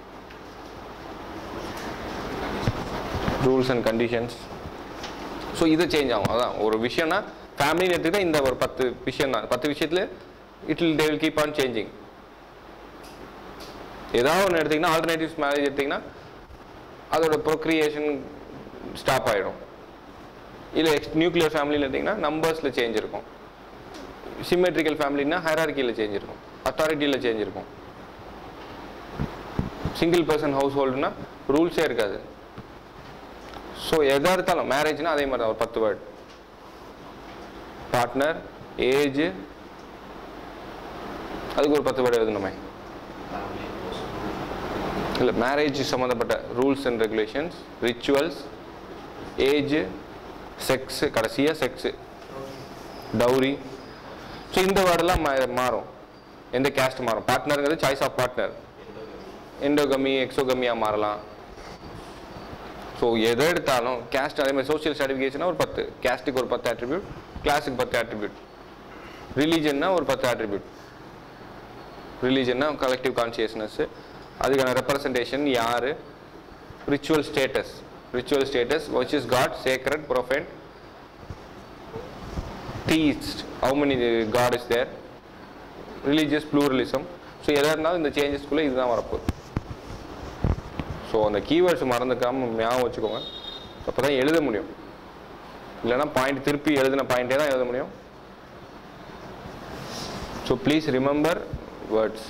rules and conditions so இது சேஞ்ச் ஆகும் அதான் ஒரு விஷயம்னா ஃபேமிலின்னு எடுத்துக்கிட்டால் இந்த ஒரு பத்து விஷயம் தான் பத்து விஷயத்தில் it will they will keep on changing ஏதாவது ஒன்று எடுத்திங்கன்னா ஆல்டர்னேட்டிவ்ஸ் மேரேஜ் எடுத்திங்கன்னா அதோட ப்ரொக்ரியேஷன் ஸ்டாப் ஆகிடும் இல்லை எக்ஸ் நியூக்ளியர் ஃபேமிலியில் எடுத்திங்கன்னா நம்பர்ஸில் சேஞ்ச் இருக்கும் சிமெட்ரிக்கல் ஃபேமிலினா ஹைரார்கியில் சேஞ்ச் இருக்கும் அத்தாரிட்டியில் சேஞ்ச் இருக்கும் சிங்கிள் பர்சன் ஹவுஸ் ஹோல்டுனா ரூல்ஸே இருக்காது ஸோ எதாக இருந்தாலும் மேரேஜ்னா அதே மாதிரி தான் ஒரு பத்து வேர்டு பார்ட்னர் ஏஜ் அதுக்கு ஒரு பத்து வேர்டு எழுதணுமே இல்லை மேரேஜ் சம்மந்தப்பட்ட rules and regulations rituals age sex கடைசியாக செக்ஸு டவுரி ஸோ இந்த வேர்டெல்லாம் மா மாறும் எந்த கேஸ்ட் மாறும் பார்ட்னருங்கிறது சாய்ஸ் ஆஃப் பார்ட்னர் எண்டோகமி எக்ஸோகமியாக மாறலாம் ஸோ எதை எடுத்தாலும் கேஸ்ட் அதே மாதிரி சோஷியல் சர்டிஃபிகேஷனாக ஒரு பத்து கேஸ்ட்டுக்கு ஒரு பத்து ஆட்ரிபியூட் கிளாஸுக்கு பத்து ஆட்ரிபியூட் ரிலீஜன்னா ஒரு பத்து ஆட்ரிபியூட் ரிலீஜன்னா கலெக்டிவ் கான்சியஸ்னஸ் அதுக்கான ரெப்ரசன்டேஷன் யார் ritual status ritual status which is god sacred profane theist how many god is there religious pluralism so எதாக இருந்தாலும் இந்த சேஞ்சஸ்க்குள்ளே இதுதான் வரப்போகுது ஸோ அந்த கீவேர்ட்ஸ் மறந்துக்காமல் ஞாபகம் வச்சுக்கோங்க அப்போ தான் எழுத முடியும் இல்லைன்னா பாயிண்ட் திருப்பி எழுதின பாயிண்டே தான் எழுத முடியும் ஸோ ப்ளீஸ் ரிமெம்பர் வேர்ட்ஸ்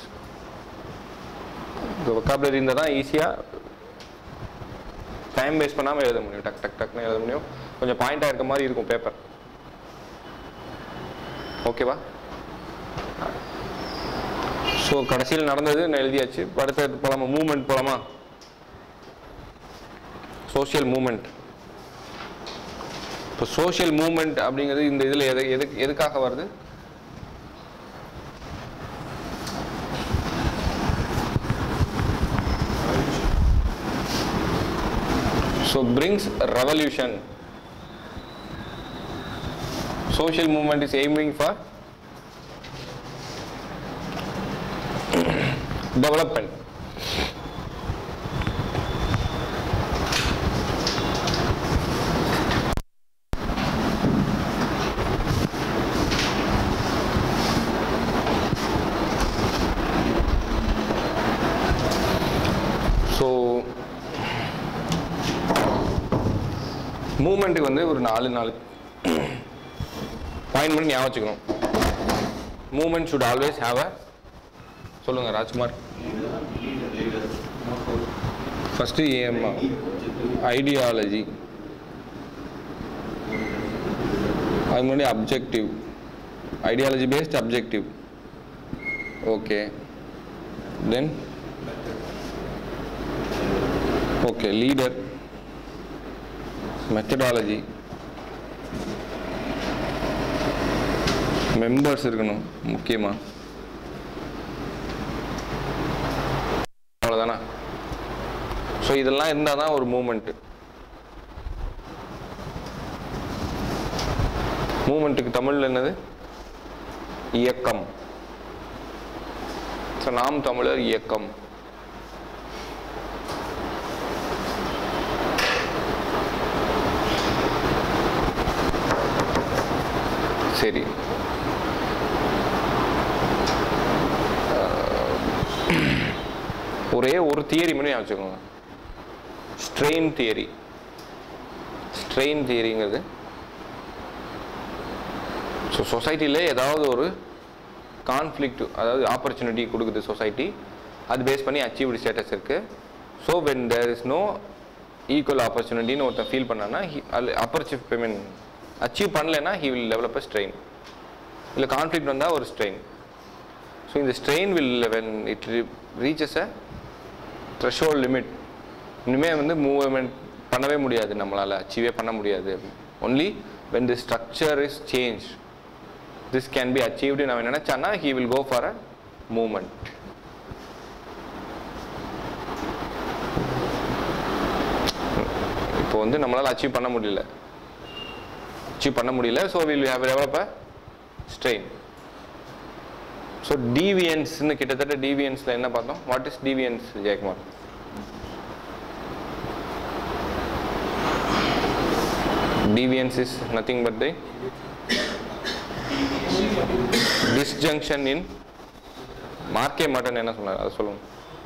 இந்த vocabulary இருந்தால் தான் ஈஸியாக டைம் வேஸ்ட் பண்ணாமல் எழுத முடியும் டக் டக் டக்னு எழுத முடியும் கொஞ்சம் பாயிண்டாக இருக்க மாதிரி இருக்கும் பேப்பர் ஓகேவா ஸோ கடைசியில் நடந்தது நான் எழுதியாச்சு இப்ப அடுத்தது போலாமா மூமெண்ட் போலாமா சோஷியல் மூமெண்ட் இப்போ சோஷியல் மூமெண்ட் அப்படிங்கிறது இந்த இதில் எது எதுக்கு எதுக்காக வருது So brings revolution. Social movement is aiming for development. So மூமெண்ட்டுக்கு வந்து ஒரு நாலு நாலு பாயிண்ட் பண்ணி ஞாபகம் வச்சுக்கணும் movement should always have a சொல்லுங்க ராஜ்குமார் ஃபஸ்ட்டு ஏஎம்மா ஐடியாலஜி அது முன்னாடி objective ideology based objective okay then okay leader methodology members இருக்கணும் முக்கியமாக அவ்வளோதானே ஸோ இதெல்லாம் இருந்தால் தான் ஒரு மூமெண்ட்டு மூமெண்ட்டுக்கு தமிழில் என்னது இயக்கம் ஸோ நாம் தமிழர் இயக்கம் சரி அஹ், ஒரே ஒரு தியரி மட்டும் ஞாபகம் வச்சுக்கோங்க ஸ்ட்ரெயின் தியரி ஸ்ட்ரெயின் தியரிங்கிறது ஸோ சொசைட்டியில் ஏதாவது ஒரு கான்ஃப்ளிக்ட் அதாவது ஆப்பர்ச்சுனிட்டி கொடுக்குது சொசைட்டி அது பேஸ் பண்ணி அச்சீவ்டு ஸ்டேட்டஸ் இருக்குது so when there is no equal ஆப்பர்ச்சுனிட்டின்னு ஒருத்தன் ஃபீல் பண்ணான்னா அது அப்பர்ச்சு ஐ மீன் அச்சீவ் பண்ணலைன்னா he will develop a strain இல்லை கான்ஃப்ளிக்ட் வந்தால் ஒரு ஸ்ட்ரெயின் ஸோ இந்த strain will when it reaches a threshold limit இனிமேல் வந்து மூவ்மெண்ட் பண்ணவே முடியாது நம்மளால் அச்சீவே பண்ண முடியாது only when the structure is change this can be achieved நான் நினச்சான்னா he will go for a moment இப்போ வந்து நம்மளால் அச்சீவ் பண்ண முடியல அச்சீவ் பண்ண முடியல so will have develop a strain so டிவியன்ஸ்னு கிட்டத்தட்ட டிவியன்ஸில் என்ன பார்த்தோம் what is deviance Jayakumar deviance is nothing but the disjunction in மார்க்கே மாட்டன் என்ன சொன்னார் அதை சொல்லுங்க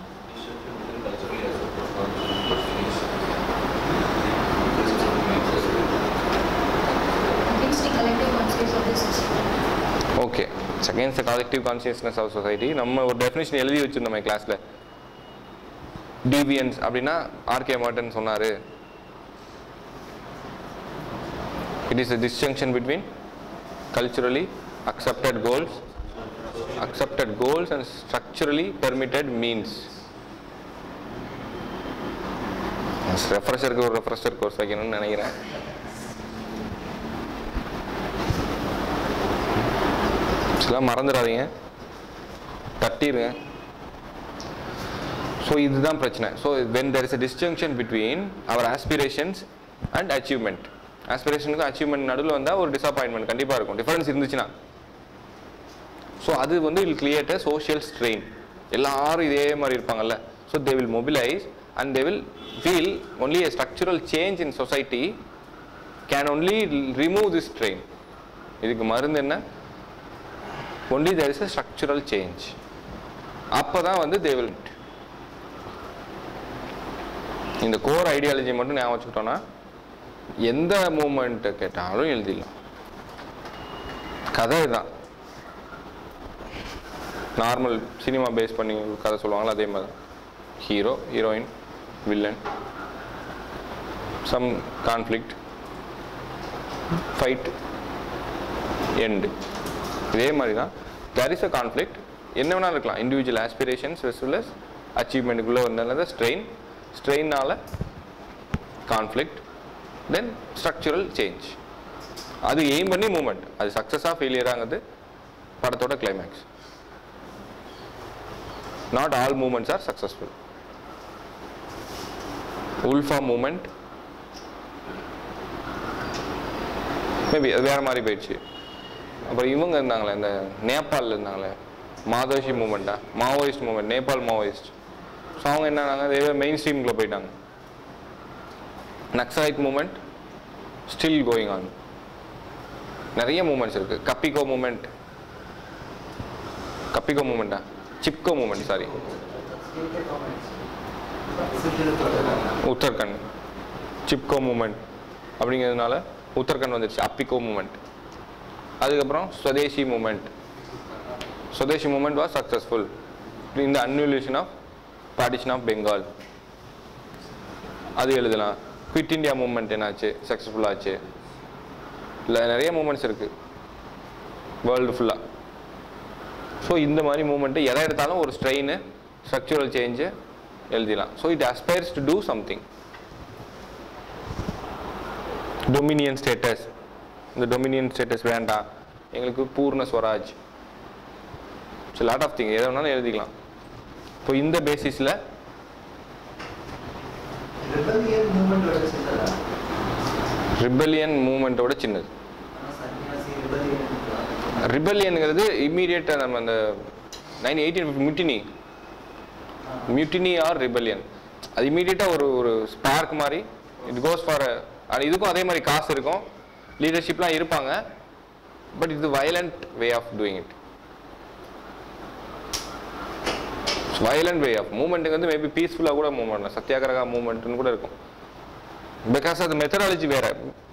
against the collective conscience of the society. Okay seconds collective consciousness of society நம்ம ஒரு டெஃபினேஷன் எழுதி வச்சிருந்தோம் கிளாஸில் டிவியன்ஸ் அப்படின்னா ஆர்கே மார்டன் சொன்னார் it is a disjunction between culturally accepted goals accepted goals and structurally permitted means ரெஃப்ரெஷருக்கு ஒரு refresher course வைக்கணும்னு நினைக்கிறேன் இதெல்லாம் மறந்துடாதீங்க தட்டிடுங்க ஸோ இதுதான் பிரச்சனை so when there is a disjunction between our aspirations and achievement ஆஸ்பிரேஷனுக்கும் அச்சீவ்மெண்ட் நடுவில் வந்தால் ஒரு டிசப்பாயின்மெண்ட் கண்டிப்பாக இருக்கும் டிஃபரன்ஸ் இருந்துச்சுன்னா ஸோ அது வந்து will create a social strain எல்லாரும் இதே மாதிரி இருப்பாங்கல்ல so they will mobilise and they will feel only a structural change in society can only remove this strain இதுக்கு மருந்து என்ன only there is a structural change அப்போ தான் வந்து தே வில் இந்த கோர் ஐடியாலஜி மட்டும் ஞாபகம் வச்சுக்கிட்டோன்னா எந்த மூமெண்ட்டை கேட்டாலும் எழுதிடலாம் கதை தான் நார்மல் சினிமா பேஸ் பண்ணி ஒரு கதை சொல்லுவாங்களா அதே மாதிரி hero heroine villain some conflict fight end இதே மாதிரி தான் தேர் இஸ் அ கான்ஃப்ளிக்ட் என்ன வேணாலும் இருக்கலாம் individual aspirations as well as அச்சீவ்மெண்ட்டுக்குள்ளே வந்ததுனால ஸ்ட்ரெயின் ஸ்ட்ரெயினால் கான்ஃப்ளிக்ட் தென் ஸ்ட்ரக்சுரல் சேஞ்ச் அது எய்ம் பண்ணி மூமெண்ட் அது சக்ஸஸாக ஃபெயிலியராங்கிறது படத்தோட climax not all movements are successful ULFA movement maybe அது வேற மாதிரி போயிடுச்சு அப்புறம் இவங்க இருந்தாங்களே இந்த நேபாளில் இருந்தாங்களே மாதோஷி மூமெண்ட்டா Maoist movement Nepal Maoist so அவங்க என்னன்னாங்க மெயின் ஸ்ட்ரீம்குள்ளே போயிட்டாங்க Naxalite movement still going on நிறைய மூமெண்ட்ஸ் இருக்கு கப்பிகோ மூமெண்ட் கப்பிகோ மூமெண்ட்டா Chipko movement sorry Uttarakhand Chipko movement அப்படிங்கிறதுனால உத்தரகண்ட் வந்துருச்சு அப்பிகோ மூமெண்ட் அதுக்கப்புறம் Swadeshi movement Swadeshi movement was successful இந்த annulation of partition of Bengal அது எழுதலாம் குவிட் இந்தியா மூமெண்ட் என்னாச்சு சக்ஸஸ்ஃபுல் ஆச்சு இல்லை நிறைய மூமெண்ட்ஸ் இருக்குது வேர்ல்டு ஃபுல்லாக ஸோ இந்த மாதிரி மூமெண்ட்டு எதை எடுத்தாலும் ஒரு ஸ்ட்ரெயின் ஸ்ட்ரக்சுரல் சேஞ்சு எழுதிடலாம் so it aspires to do something dominion status இந்த டொமினியன் ஸ்டேட்டஸ் வேண்டாம் எங்களுக்கு Purna Swaraj so lot of thing எதை வேணாலும் எழுதிக்கலாம் இப்போ இந்த பேசிஸில் rebellion movement வர சின்னதா ரிபெலியன் மூமெண்ட்டோட சின்னது ஆனா சன்னியாசி rebellion ரிபெலியனுங்கிறது இம்மீடியட்டாக நம்ம அந்த nine eighteen mutiny mutiny or rebellion அது இம்மீடியட்டாக ஒரு ஒரு ஸ்பார்க் மாதிரி இட் கோஸ் ஃபார் அது இதுக்கும் அதே மாதிரி காசு இருக்கும் லீடர்ஷிப்லாம் இருப்பாங்க பட் இது violent way of doing it violent way of மூமெண்ட்டுக்கு வந்து மேபி பீஸ்ஃபுல்லாக கூட மூவ் பண்ணலாம் சத்தியாகிரகா மூமெண்ட்னு கூட இருக்கும் பிகாஸ் அது மெத்தடாலஜி வேற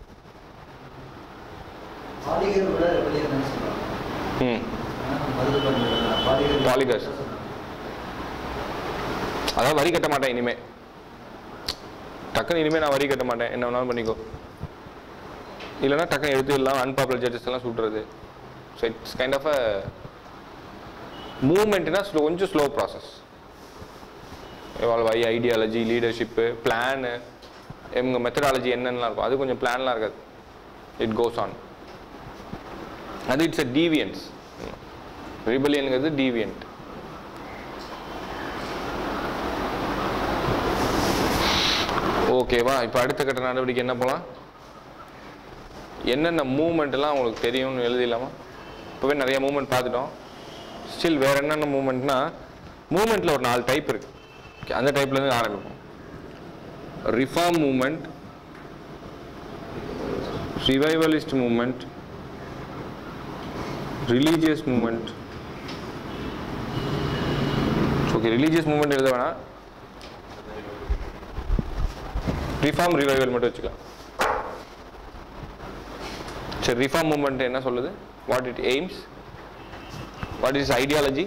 பாலிகர் விட rebellion தான் சொல்லுவாங்க ம் ஆனா மருது பண்ணுறது பாலிகர் பாலிகர்ஸ். அதான் வரி கட்ட மாட்டேன் இனிமே டக்குன்னு இனிமே நான் வரி கட்ட மாட்டேன் என்ன வேணாலும் பண்ணிக்கோ இல்லைன்னா டக்குன்னு எடுத்து எல்லாம் அன்பாப்புலர் ஜட்ஜஸ் எல்லாம் சுட்டுறது so it's kind of a மூமெண்ட்னா ஸ்லோ கொஞ்சம் ஸ்லோ ப்ராசஸ் எவால்வ் ஆகி ஐடியாலஜி லீடர்ஷிப்பு பிளானு இவங்க மெத்தடாலஜி என்னென்னலாம் இருக்கும் அது கொஞ்சம் பிளான்லாம் இருக்காது இட் கோஸ் ஆன் அது இட்ஸ் அ டீவியன்ஸ் ரிபலியனுங்கிறது டீவியன்ட் ஓகேவா இப்போ அடுத்த கட்ட நடவடிக்கை என்ன போகலாம் என்னென்ன மூமெண்ட்லாம் உங்களுக்கு தெரியும்னு எழுதிடலாமா இப்போவே நிறைய மூமெண்ட் பார்த்துட்டோம் ஸ்டில் வேற என்னென்ன மூமெண்ட்னா மூமெண்ட்டில் ஒரு நாலு டைப் இருக்கு Okay, அந்த டைப்லேருந்து ஆரம்பிப்போம் reform movement revivalist movement religious movement okay religious movement எழுத வேணாம் ரிஃபார்ம் ரிவைவல் மட்டும் வச்சுக்கலாம் சரி ரிஃபார்ம் மூமெண்ட் என்ன சொல்லுது what it aims what is ideology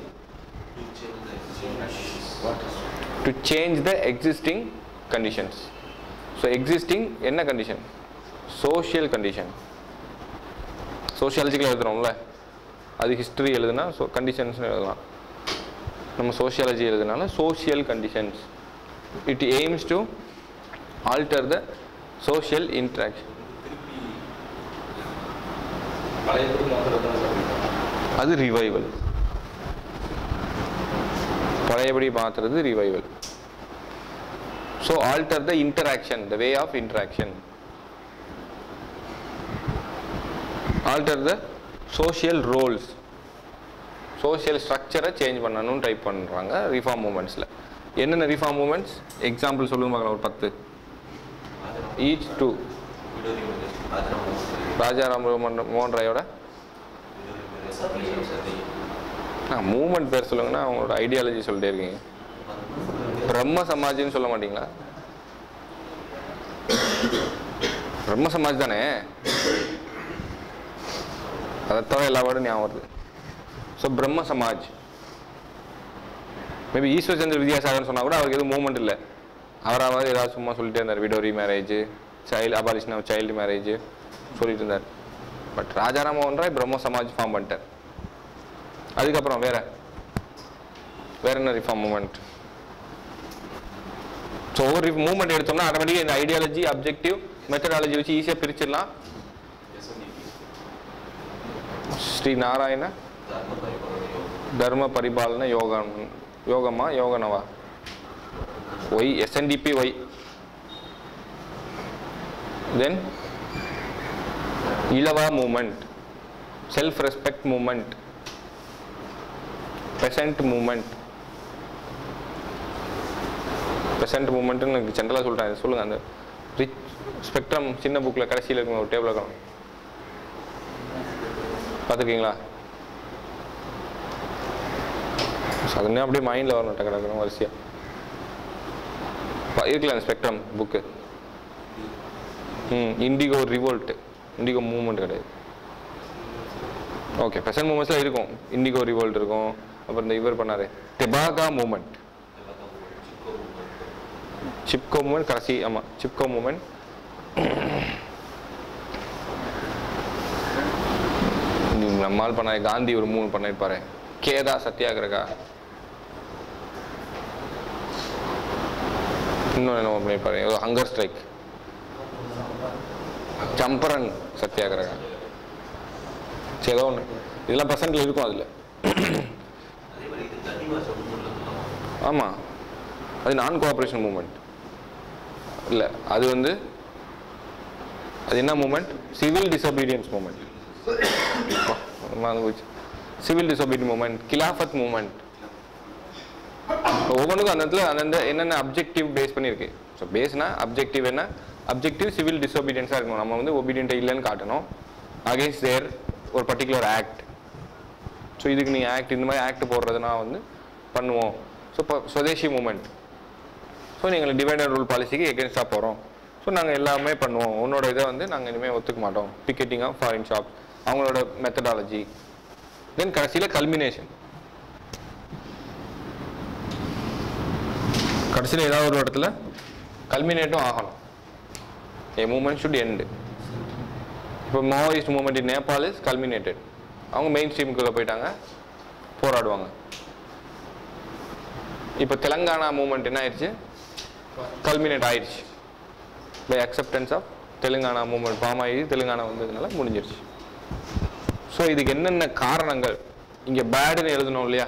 to change the existing conditions so existing என்ன கண்டிஷன் சோஷியல் கண்டிஷன் சோஷியாலஜிக்கல் எழுதுறோம்ல அது ஹிஸ்டரி எழுதுனா ஸோ கண்டிஷன்ஸ்னு எழுதலாம் நம்ம சோஷியாலஜி எழுதுனால social conditions it aims to alter the social interaction அது ரிவைவல் பழையபடி மாற்றுறது revival so alter the interaction the way of interaction alter the social roles social ஸ்ட்ரக்சரை சேஞ்ச் பண்ணணும்னு ட்ரை பண்ணுறாங்க ரிஃபார்ம் மூமெண்ட்ஸில் என்னென்ன ரிஃபார்ம் மூமெண்ட்ஸ் எக்ஸாம்பிள் சொல்லுங்க பார்க்கலாம் ஒரு பத்து ஈச் டூ ராஜாராம் மோகன் மோகன் ராயோட மூமெண்ட் பேர் சொல்லுங்கன்னா அவங்களோட ஐடியாலஜி சொல்லிட்டே இருக்கீங்க பிரம்ம சமாஜ்னு சொல்ல மாட்டீங்களா பிரம்ம சமாஜ் தானே அதை தவிர எல்லா வேர்டும் ஞாபகம் வருது ஸோ பிரம்ம சமாஜ் மேபி ஈஸ்வர் சந்திர வித்யாசாகர்னு சொன்னா கூட அவருக்கு எதுவும் மூவ்மெண்ட் இல்லை அவராவது ஏதாவது சும்மா சொல்லிட்டே இருந்தார் widow remarriage child abolition of child marriage சொல்லிட்டு இருந்தார் பட் ராஜாராம் மோகன் ராய் பிரம்ம சமாஜ் ஃபார்ம் பண்ணிட்டார் அதுக்கப்புறம் வேற வேற என்ன ரிஃபார்ம் மூமெண்ட் ஸோ ஒவ்வொரு மூவ்மெண்ட் எடுத்தோம்னா ஆட்டோமேட்டிக்காக இந்த ஐடியாலஜி அப்ஜெக்டிவ் மெத்தடாலஜி வச்சு ஈஸியாக பிரிச்சிடலாம் ஸ்ரீ நாராயண தர்ம பரிபாலன யோகம் யோகமா யோகனவா ஒய் எஸ்என்டிபி ஒய் then Ezhava movement self respect movement peasant movement peasant மூமெண்ட்னு எனக்கு ஜென்ரலாக சொல்கிறேன் சொல்லுங்கள் அந்த ரிச் ஸ்பெக்ட்ரம் சின்ன புக்கில் கடைசியில் இருக்கும் ஒரு டேபிள் இருக்கும் பார்த்துருக்கீங்களா அது அப்படியே மைண்டில் வரணும் டக்கு டக்குனு வரிசையாக ப- இருக்குல்ல அந்த ஸ்பெக்ட்ரம் புக்கு ம் இண்டிகோ ரிவோல்ட் இண்டிகோ மூவ்மெண்ட் கிடையாது ஓகே பெசன்ட் மூமெண்ட்ஸில் இருக்கும் இண்டிகோ ரிவோல்ட் இருக்கும் அப்புறம் இந்த இவர் பண்ணாரு டெபாகா மூமெண்ட் சிப்கோ மூமெண்ட் கடைசி ஆமாம் சிப்கோ மூமெண்ட் நம்மால் பண்ண காந்தி ஒரு மூணு பண்ணிருப்பாரு கேதா சத்தியாகிரகா இன்னும் என்ன பண்ணிருப்பாரு ஏதோ ஹங்கர் ஸ்ட்ரைக் சம்பரன் சத்தியாகிரகா சரி ஏதோ ஒன்று இதெல்லாம் பர்சன்ட்ல இருக்கும் அதில் அதே மாதிரி இது கன்னிவாச மூமெண்ட் ஆமாம் அது நான் கோஆப்ரேஷன் மூமெண்ட் இல்லை அது வந்து அது என்ன movement civil disobedience movement civil disobedience movement Khilafat movement ஒவ்வொன்றுக்கும் அந்த இடத்துல அந்தந்த என்னென்ன அப்ஜெக்டிவ் பேஸ் பண்ணியிருக்கு ஸோ பேஸ்னா அப்ஜெக்டிவ் என்ன அப்ஜெக்டிவ் சிவில் டிசோபீடியன்ஸாக இருக்கணும் நம்ம வந்து ஒபீடியன்ட் இல்லைன்னு காட்டணும் அகேன்ஸ்ட் தேர் ஒரு பர்டிகுலர் ஆக்ட் ஸோ இதுக்கு நீங்கள் ஆக்ட் இந்த மாதிரி ஆக்ட் போடுறதுனா வந்து பண்ணுவோம் ஸோ இப்போ சுதேசி மூமெண்ட் ஸோ நீங்கள் டிவைடர் ரூல் பாலிசிக்கு எகென்ஸ்டாக போகிறோம் ஸோ நாங்கள் எல்லாமே பண்ணுவோம் உன்னோட இதை வந்து நாங்கள் இனிமேல் ஒத்துக்க மாட்டோம் பிக்கெட்டிங் ஆஃப் ஃபாரின் ஷாப் அவங்களோட மெத்தடாலஜி தென் கடைசியில் கல்மினேஷன் கடைசியில் ஏதாவது ஒரு இடத்துல கல்மினேட்டும் ஆகணும் ஏ மூமெண்ட் ஷுட் எண்டு இப்போ Maoist movement in Nepal is culminated அவங்க மெயின் ஸ்ட்ரீமுக்குள்ளே போயிட்டாங்க போராடுவாங்க இப்போ தெலங்கானா மூமெண்ட் என்ன ஆயிடுச்சு கல்மினேட் ஆயிடுச்சு by acceptance of Telangana movement form ஆகி தெலுங்கானா வந்ததுனால முடிஞ்சிருச்சு ஸோ இதுக்கு என்னென்ன காரணங்கள் இங்கே பேடுன்னு எழுதணும் இல்லையா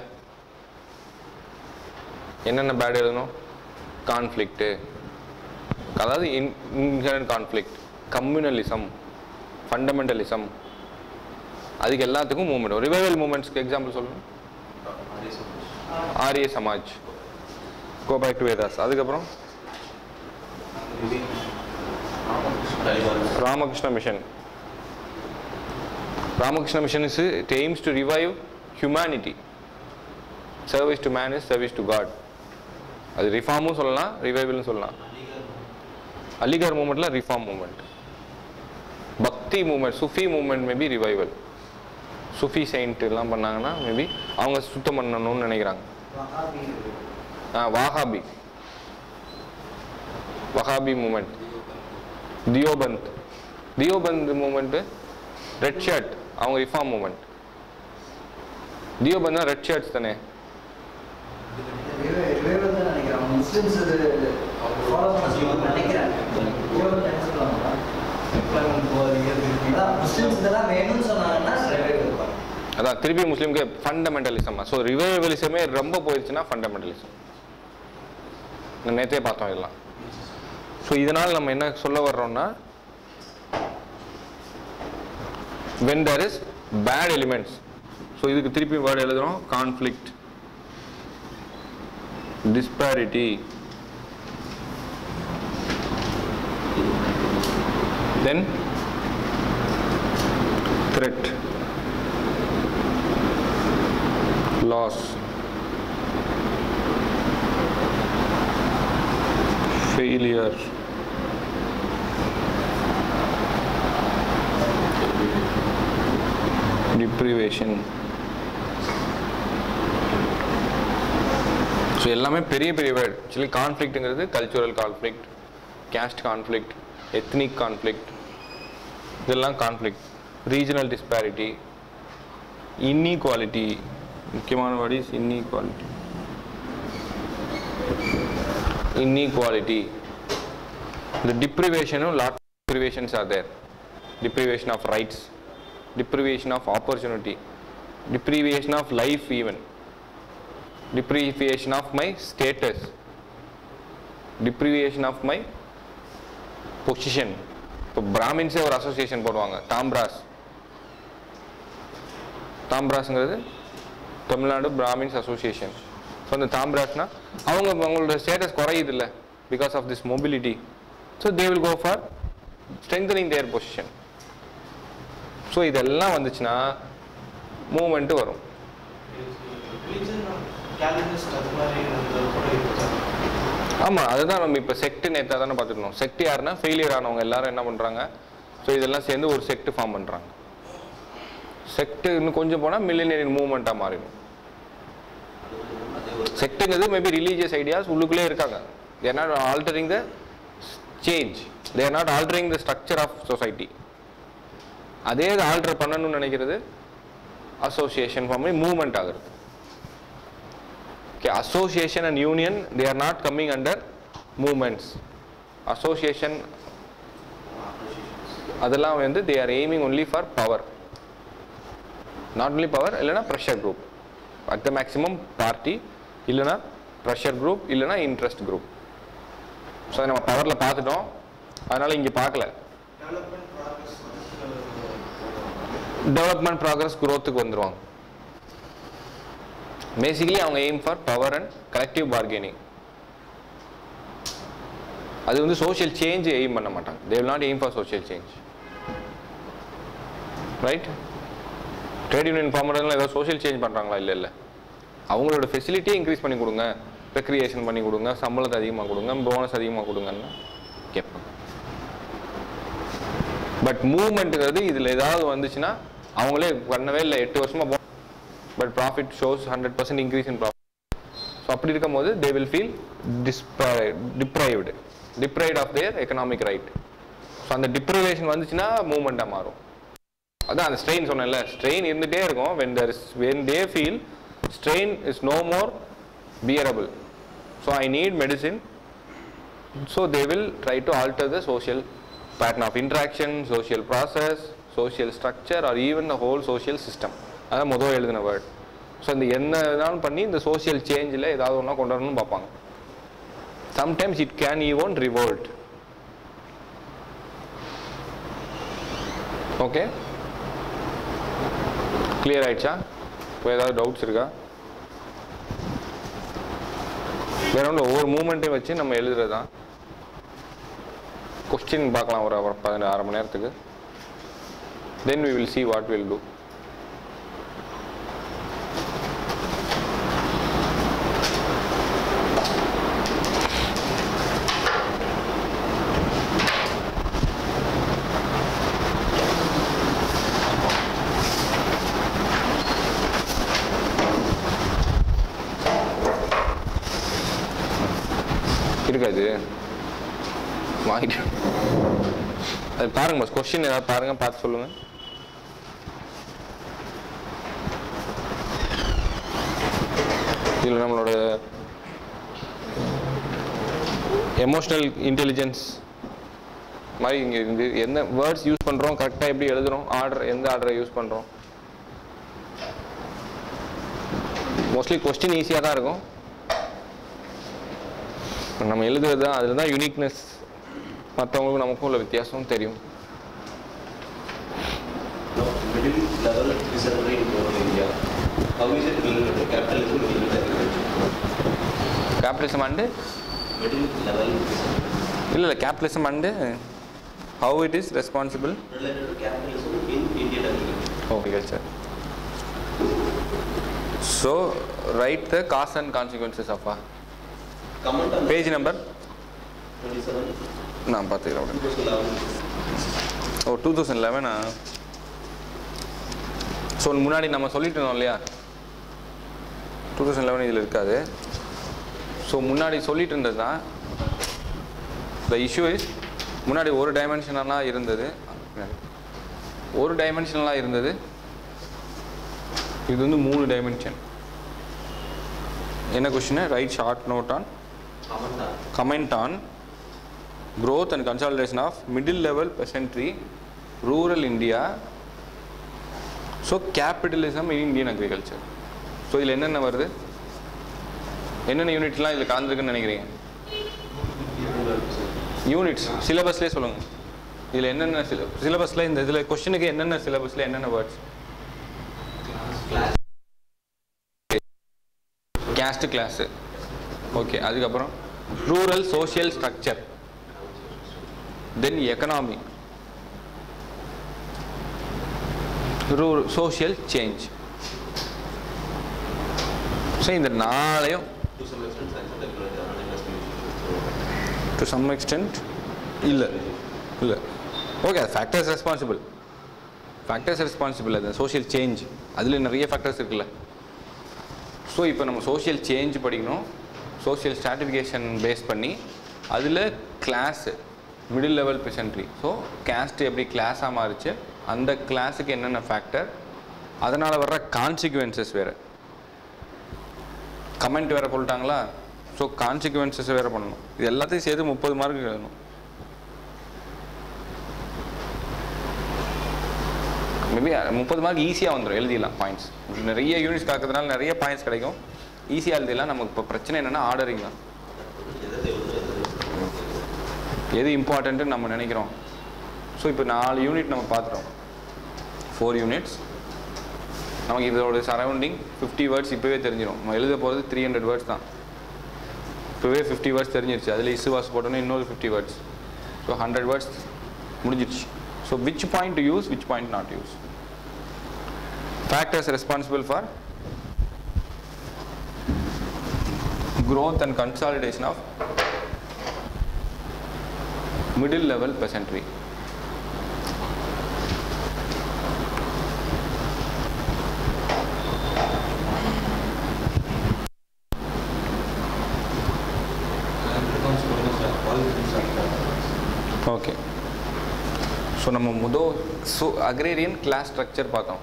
என்னென்ன பேட் எழுதணும் கான்ஃப்ளிக்ட்டு அதாவது in inherent conflict communalism fundamentalism அதுக்கு எல்லாத்துக்கும் மூமெண்ட் ரிவைவல் மூமெண்ட்ஸ்க்கு எக்ஸாம்பிள் சொல்லணும் Arya Samaj go back to Vedas அதுக்கப்புறம் Ramakrishna Mission Ramakrishna Mission is it aims to revive humanity service to man is service to God அது ரிஃபார்மும் சொல்லலாம் ரிவைவல்னு சொல்லலாம் அலிகர் மூமெண்ட்ல reform movement Bhakti movement Sufi movement maybe revival Sufi saint எல்லாம் பண்ணாங்கன்னா மேபி அவங்க சுத்தம் பண்ணணும்னு நினைக்கிறாங்க Wahabi ah Wahabi Wahabi movement Deoband Deoband movement red shirt அவங்க ரிஃபார்ம் மூமெண்ட் தியோபந்த் தான் ரெட் ஷர்ட்ஸ் தானே ரிவைவல் தான் நினைக்கிறேன் அவங்க முஸ்லிம்ஸ் இது ஃபாலோ பண்ண சொல்லுவாங்க நினைக்கிறேன் ரிவைவல் என்ன சொல்லுவாங்க அதான் முஸ்லிம்ஸ் இதெல்லாம் வேணும்னு சொன்னாங்கன்னா ரிவைவல் அதான் திருப்பி முஸ்லீம்க்கு ஃபண்டமெண்டலிசம் ஸோ ரிவைவலிசமே ரொம்ப போயிடுச்சுன்னா ஃபண்டமெண்டலிசம் நேற்றே பார்த்தோம் இதெல்லாம் ஸோ இதனால் நம்ம என்ன சொல்ல வர்றோம்னா when there is bad elements so இதுக்கு திருப்பி வேர்டு எழுதுறோம் conflict disparity then threat loss failure deprivation so எல்லாமே பெரிய பெரிய வேர்ட் ஆக்சுவலி கான்ஃப்ளிக்ட்டுங்கிறது cultural conflict caste conflict ethnic conflict இதெல்லாம் கான்ஃப்ளிக்ட் ரீஜனல் டிஸ்பாரிட்டி இன்இக்வாலிட்டி முக்கியமான word is inequality inequality the deprivation of lot of deprivations are there deprivation of rights deprivation of opportunity deprivation of life even deprivation of my status deprivation of my position இப்போ பிராமின்ஸே ஒரு association போடுவாங்க தாம்ராஸ் தாம்ராஸ்ங்கிறது Tamil Nadu Brahmins association so அந்த தாம்ராஸ்னா அவங்க அவங்களோட status குறையுது இல்லை because of this mobility so they will go for strengthening their position so இதெல்லாம் வந்துச்சுன்னா மூமெண்ட்டு வரும் ஆமாம் அதுதான் நம்ம இப்போ செக்ட் நேற்று தானே பார்த்துருந்தோம் செக்ட் யாருன்னா ஃபெயிலியர் ஆனவங்க எல்லாரும் என்ன பண்ணுறாங்க ஸோ இதெல்லாம் சேர்ந்து ஒரு செக்ட் ஃபார்ம் பண்ணுறாங்க செக்ட் இன்னும் கொஞ்சம் போனால் மில்லினியரின் மூவ்மெண்ட்டாக மாறிடும் செக்ட்டுங்கிறது மேபி ரிலீஜியஸ் ஐடியாஸ் உள்ளுக்குள்ளே இருக்காங்க they're not altering the change they're not altering the structure of society அதே ஆல்டர் பண்ணணும்னு நினைக்கிறது அசோசியேஷன் ஃபார்ம் மூவ்மெண்ட் ஆகுறது okay association and union they are not coming under movements association அதெல்லாம் வந்து they are aiming only for power not only power இல்லைனா pressure group at the maximum party இல்லைனா pressure group இல்லைனா interest group so நம்ம பவரில் பார்த்துட்டோம் அதனால் இங்கே பார்க்கல டெவலப்மெண்ட் ப்ராக்ரஸ் growthக்கு வந்துருவாங்க பேசிக்கலி அவங்க aim for power and collective bargaining அது வந்து சோஷியல் சேஞ்ச் எய்ம் பண்ண மாட்டாங்க they will not aim for social change right trade union ஃபார்மர்லாம் ஏதோ சோஷியல் சேஞ்ச் பண்ணுறாங்களா இல்லை இல்லை அவங்களோட ஃபெசிலிட்டியை இன்க்ரீஸ் பண்ணி கொடுங்க ரெக்ரியேஷன் பண்ணி கொடுங்க சம்பளத்தை அதிகமாக கொடுங்க போனஸ் அதிகமாக கொடுங்கன்னு கேட்பாங்க பட் மூவ்மெண்ட்டுங்கிறது இதில் ஏதாவது வந்துச்சுன்னா அவங்களே பண்ணவே இல்லை எட்டு வருஷமாக போ but profit shows hundred percent increase in profit so அப்படி இருக்கும்போது they will feel deprived deprived of their economic right so அந்த டிப்ரைவேஷன் வந்துச்சுன்னா மூமெண்ட்டாக மாறும் அதான் அந்த ஸ்ட்ரெயின் சொன்னேன்ல ஸ்ட்ரெயின் இருந்துகிட்டே இருக்கும் when there is when they feel strain is no more bearable so I need medicine so they will try to alter the social pattern of interaction social process social structure or even the whole social system அதான் முதல் எழுதின word so இந்த என்ன வேணாலும் பண்ணி இந்த social சேஞ்சில் ஏதாவது ஒன்றா கொண்டு வரணும்னு பார்ப்பாங்க sometimes it can even revolt okay clear ஆயிடுச்சா இப்போ ஏதாவது டவுட்ஸ் இருக்கா வேற ஒன்றும் ஒவ்வொரு மூமெண்ட்டையும் வச்சு நம்ம எழுதுறது தான் கொஸ்டின் பார்க்கலாம் ஒரு ஒரு பதினஞ்சு அரை மணி நேரத்துக்கு then we will see what will do இருக்காது வாங்கிட்டு அது பாருங்க பஸ் கொஸ்டின் ஏதாவது பாருங்க பார்த்து சொல்லுங்க இதில் நம்மளோட எமோஷ்னல் இன்டெலிஜென்ஸ் மாதிரி இங்கே இருந்து எந்த வேர்ட்ஸ் யூஸ் பண்ணுறோம் கரெக்டாக எப்படி எழுதுறோம் ஆர்டர் எந்த ஆர்டரை யூஸ் பண்ணுறோம் மோஸ்ட்லி கொஸ்டின் ஈஸியாக தான் இருக்கும் நம்ம எழுதுறது தான் அதில் தான் யூனிக்னஸ் மற்றவங்களுக்கும் நமக்கும் உள்ள வித்தியாசம் தெரியும் middle level disorder in rural India. How is it related to capitalism and agriculture? Capitalism and Middle level disorder இல்லை இல்லை capitalism and how it is responsible related to capitalism in Indian agriculture. agriculture. So, write the cause and consequences of a Comment on page number. 27, நான் பார்த்துக்கிறேன் 2011. Oh two thousand லெவனா so முன்னாடி நம்ம சொல்லிட்டு இருந்தோம் இல்லையா டூ தௌசண்ட் லெவன் இதில் இருக்காது ஸோ முன்னாடி சொல்லிட்டு இருந்தது தான் த இஷ்யூ இஸ் முன்னாடி ஒரு டைமென்ஷனலாக இருந்தது ஒரு டைமென்ஷனலாக இருந்தது இது வந்து மூணு டைமென்ஷன் என்ன question write short note on comment on growth and consolidation of middle level peasantry rural india so capitalism in indian agriculture so இதில் என்னென்ன வருது என்னென்ன யூனிட்லாம் இதில் கலந்துருக்குன்னு நினைக்கிறீங்க யூனிட்ஸ் சிலபஸ்லேயே சொல்லுங்கள் இதில் என்னென்ன சில சிலபஸில் இந்த இதில் கொஷனுக்கு என்னென்ன சிலபஸில் என்னென்ன வேர்ட்ஸ் கேஸ்ட் கிளாஸு ஓகே அதுக்கப்புறம் rural social structure then economy ரூ சோஷியல் சேஞ்ச் ஸோ இந்த நாளையும் டு சம் எக்ஸ்டென்ட் இல்லை இல்லை okay factors responsible factors responsible அது சோஷியல் சேஞ்ச் அதில் நிறைய ஃபேக்டர்ஸ் இருக்குல்ல ஸோ இப்போ நம்ம சோஷியல் சேஞ்ச் படிக்கணும் சோஷியல் ஸ்ட்ராட்டிஃபிகேஷன் பேஸ் பண்ணி அதில் class middle level peasantry so caste எப்படி கிளாஸாக மாறிச்சு அந்த கிளாஸுக்கு என்னென்ன ஃபேக்டர் அதனால் வர்ற கான்சிக்வன்சஸ் வேறு கமெண்ட் வேறு சொல்லிட்டாங்களா ஸோ கான்சிக்வன்சஸ் வேறு பண்ணணும் இது எல்லாத்தையும் சேர்த்து முப்பது மார்க் எழுதணும் மேபி முப்பது மார்க் ஈஸியாக வந்துடும் எழுதிடலாம் பாயிண்ட்ஸ் நிறைய யூனிட்ஸ் காக்கிறதுனால நிறைய பாயிண்ட்ஸ் கிடைக்கும் ஈஸியாக எழுதிடலாம் நமக்கு இப்போ பிரச்சனை என்னென்னா ஆர்டரிங் தான் எது இம்பார்ட்டன்ட்டு நம்ம நினைக்கிறோம் ஸோ இப்போ நாலு யூனிட் நம்ம பார்த்துட்டோம் ஃபோர் யூனிட்ஸ் நமக்கு இதோட சரௌண்டிங் ஃபிஃப்டி வேர்ட்ஸ் இப்போவே தெரிஞ்சிடும் நம்ம எழுத போகிறது த்ரீ ஹண்ட்ரட் வேர்ட்ஸ் தான் இப்போவே ஃபிஃப்டி வேர்ட்ஸ் தெரிஞ்சிருச்சு அதில் இசு வாஸ் போட்டோன்னா இன்னொரு fifty words so hundred words முடிஞ்சிருச்சு so which point to use which point not use factors responsible for growth and consolidation of middle level peasantry okay so நம்ம முதல் so agrarian class structure பார்த்தோம்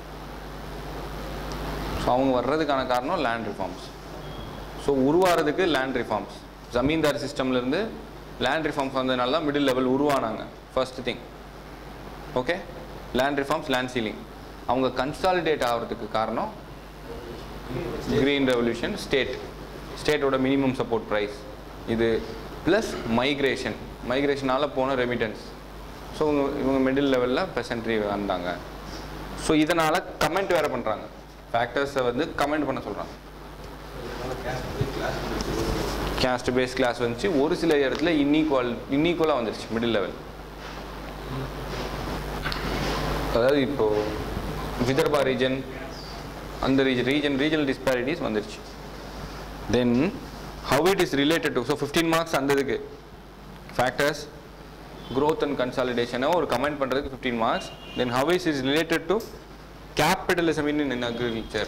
so அவங்க வர்றதுக்கான காரணம் land reforms so உருவாகிறதுக்கு land reforms zamindar சிஸ்டம்லேருந்து land reforms வந்ததுனால தான் மிடில் லெவல் உருவானாங்க first thing okay land reforms land ceiling அவங்க கன்சாலிடேட் ஆகிறதுக்கு காரணம் கிரீன் ரெவல்யூஷன் ஸ்டேட் ஸ்டேட்டோட மினிமம் சப்போர்ட் ப்ரைஸ் இது ப்ளஸ் மைக்ரேஷன் மைக்ரேஷனால் போன ரெமிட்டன்ஸ் ஸோ இவங்க இவங்க மிடில் லெவலில் பெசன்ட்ரி வந்தாங்க ஸோ இதனால் கமெண்ட் வேறு பண்ணுறாங்க ஃபேக்டர்ஸை வந்து கமெண்ட் பண்ண சொல்கிறாங்க கேஸ்ட் பேஸ் கிளாஸ் வந்துச்சு ஒரு சில இடத்துல இன்ஈக்குவல் இன்ஈக்குவலாக வந்துருச்சு மிடில் லெவல் அதாவது இப்போது விதர்பா ரீஜன் அந்த ரீஜன் ரீஜன் ரீஜனல் டிஸ்பாரிட்டிஸ் வந்துருச்சு then how it is related to so fifteen marks அந்த இதுக்கு ஃபேக்டர்ஸ் growth அண்ட் கன்சாலிடேஷனை ஒரு கமெண்ட் பண்ணுறதுக்கு fifteen marks then how is is related to capitalism in, in agriculture.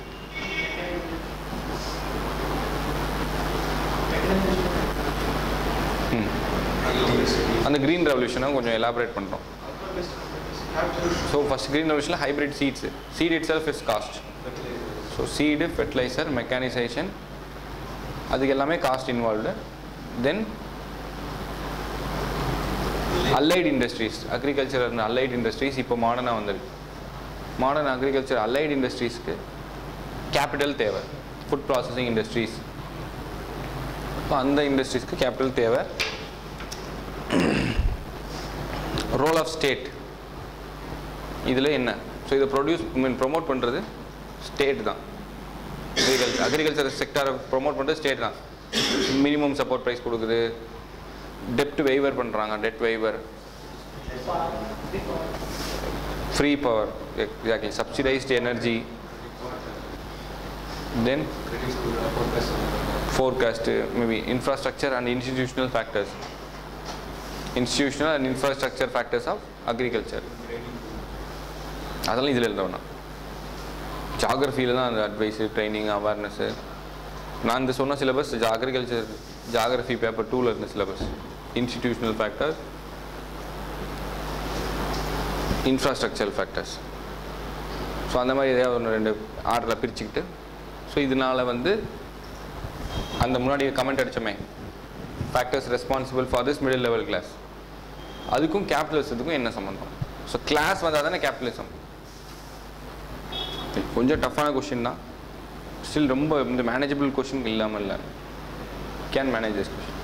Hmm. அந்த green ரெவல்யூஷனை கொஞ்சம் elaborate பண்ணுறோம் ஸோ ஃபஸ்ட் க்ரீன் ரெவல்யூஷனில் hybrid seeds seed it self is cost so seed fertiliser mechanisation அதுக்கு எல்லாமே cost involved then allied industries agriculture இருந்த allied industries இப்போ மாடர்னாக வந்திருக்கு மாடர்ன் அக்ரிகல்ச்சர் அலைட் இண்டஸ்ட்ரீஸ்க்கு கேபிட்டல் தேவை ஃபுட் ப்ராசஸிங் இண்டஸ்ட்ரீஸ் இப்போ அந்த இண்டஸ்ட்ரீஸ்க்கு கேபிட்டல் தேவை ரோல் ஆஃப் ஸ்டேட் இதில் என்ன ஸோ இதை ப்ரொடியூஸ் மீன் ப்ரொமோட் பண்ணுறது ஸ்டேட் தான் அக்ரிகல்ச்சர் அக்ரிகல்ச்சர் செக்டாரை ப்ரொமோட் பண்ணுறது ஸ்டேட் தான் மினிமம் சப்போர்ட் ப்ரைஸ் கொடுக்குது டெப்ட் வெய்வர் பண்ணுறாங்க debt waiver free power exactly subsidised energy then forecast maybe infrastructure and institutional factors institutional and infrastructure factors of agriculture அதெல்லாம் இதில் எழுதணும் ஜாகிரஃபியில் தான் அந்த அட்வைஸு ட்ரைனிங் அவேர்னஸ்ஸு நான் இந்த சொன்ன சிலபஸ் அக்ரிகல்ச்சர் ஜாகிரஃபி பேப்பர் டூவில் இருந்த syllabus institutional factors infrastructural factors so அந்த மாதிரி எதையாவது ஒன்று ரெண்டு ஆர்டரில் பிரிச்சுக்கிட்டு ஸோ இதனால் வந்து அந்த முன்னாடி கமெண்ட் அடிச்சோமே factors responsible for this middle level class அதுக்கும் கேபிட்டலிசத்துக்கும் என்ன சம்மந்தம் ஸோ கிளாஸ் வந்தால் தானே கேபிட்டலிசம் கொஞ்சம் டஃப்பான கொஷின் தான் ஸ்டில் ரொம்ப இந்த மேனேஜபிள் கொஷின் இல்லாமல் இல்லை கேன் மேனேஜ் திஸ் கொஷின்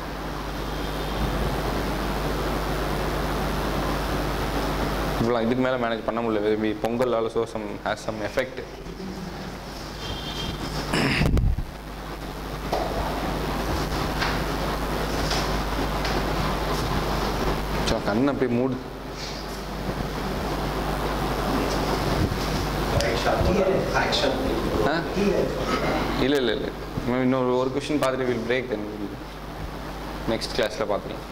இவ்வளோ இதுக்கு மேலே மேனேஜ் பண்ண முடியல maybe Pongal also some has some effect so கண்ணை போய் மூடு ஆக்ஷன் ஆ இல்லை இல்லை இல்லை இன்னொரு ஒரு கொஷின் பார்த்துட்டு வில் பிரேக் தென் நெக்ஸ்ட் கிளாஸில் பார்த்துக்கலாம்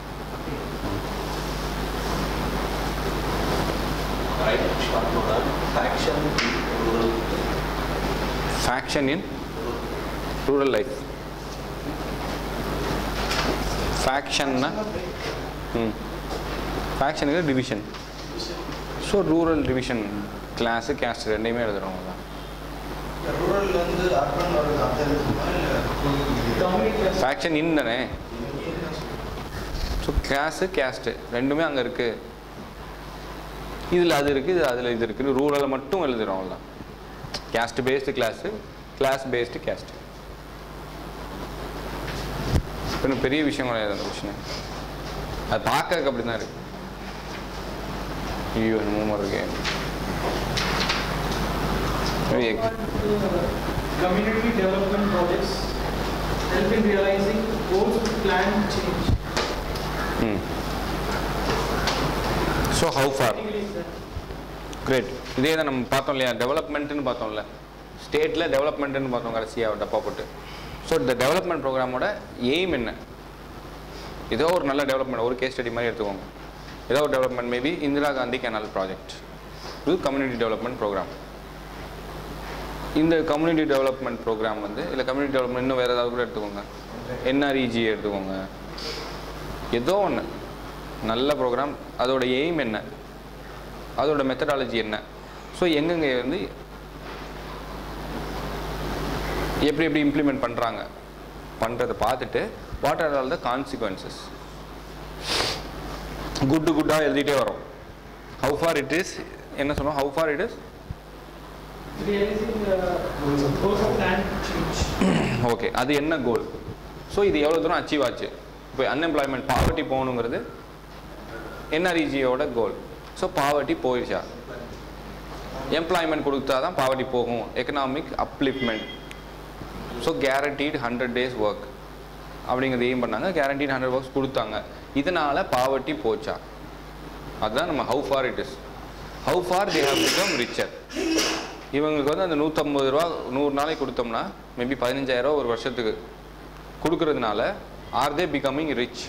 right action faction in rural life ஃபேக்ஷன்னா ம் ஃபேக்ஷனுக்கு division so rural division class caste ரெண்டையுமே எழுதுறவங்க தான் ரூரல்லேருந்து அர்பன் வர்றது அந்த இருக்குமா இல்லை ஃபேக்ஷன் இன் தானே ஸோ கிளாஸு கேஸ்ட்டு ரெண்டுமே அங்கே இருக்குது இதில் அது இருக்குது இது அதில் இது இருக்குது ரூரலில் மட்டும் எழுதுகிறோம் அவ்வளோதான் caste based class class based caste இன்னும் பெரிய விஷயம் கிடையாது அந்த கொஷின் அது பார்க்கறதுக்கு அப்படி தான் இருக்கு ஐயோ என்னமோ இருக்கு Community development projects help in realizing goals to plan change. ம் so how far Technically, sir. Great இதே தான் நம்ம பார்த்தோம் இல்லையா டெவலப்மெண்ட்டுன்னு பார்த்தோம்ல ஸ்டேட்டில் டெவலப்மெண்ட்டுன்னு பார்த்தோம் கடைசியாக டப்பா போட்டு ஸோ இந்த டெவலப்மெண்ட் ப்ரோக்ராமோட எய்ம் என்ன ஏதோ ஒரு நல்ல டெவலப்மெண்ட் ஒரு கேஸ் ஸ்டடி மாதிரி எடுத்துக்கோங்க ஏதோ ஒரு development maybe Indira Gandhi canal project இது கம்யூனிட்டி டெவலப்மெண்ட் ப்ரோக்ராம் இந்த கம்யூனிட்டி டெவலப்மெண்ட் ப்ரோக்ராம் வந்து இல்லை கம்யூனிட்டி டெவலப்மெண்ட் இன்னும் வேறு ஏதாவது கூட எடுத்துக்கோங்க என்ஆர்இஜி எடுத்துக்கோங்க ஏதோ ஒன்று நல்ல ப்ரோக்ராம் அதோட எய்ம் என்ன அதோட மெத்தடாலஜி என்ன ஸோ எங்கெங்க வந்து எப்படி எப்படி இம்ப்ளிமெண்ட் பண்ணுறாங்க பண்ணுறதை பார்த்துட்டு what are all the consequences good குட்டாக எழுதிட்டே வரோம் ஹவு ஃபார் இட் இஸ் என்ன சொன்னோம் how far it is Realizing uh, goals to plan change. Okay அது என்ன கோல் ஸோ இது எவ்வளோ தூரம் அச்சீவ் ஆச்சு இப்போ அன்எம்ப்ளாய்மெண்ட் பாவர்ட்டி போகணுங்கிறது என்ஆர்இஜியோட கோல் ஸோ பாவர்ட்டி போயிடுச்சா எம்ப்ளாய்மெண்ட் கொடுத்தா தான் பாவர்ட்டி போகும் economic upliftment so guaranteed hundred days work அப்படிங்கிறது எய்ம் பண்ணாங்க கேரண்டீட் ஹண்ட்ரட் ஒர்க்ஸ் கொடுத்தாங்க இதனால் பாவர்ட்டி போச்சா அதுதான் நம்ம how far it is how far they have become richer இவங்களுக்கு வந்து அந்த நூற்றம்பது ரூபா நூறு நாளைக்கு கொடுத்தோம்னா மேபி பதினஞ்சாயிரம் ஒரு வருஷத்துக்கு கொடுக்கறதுனால are they becoming rich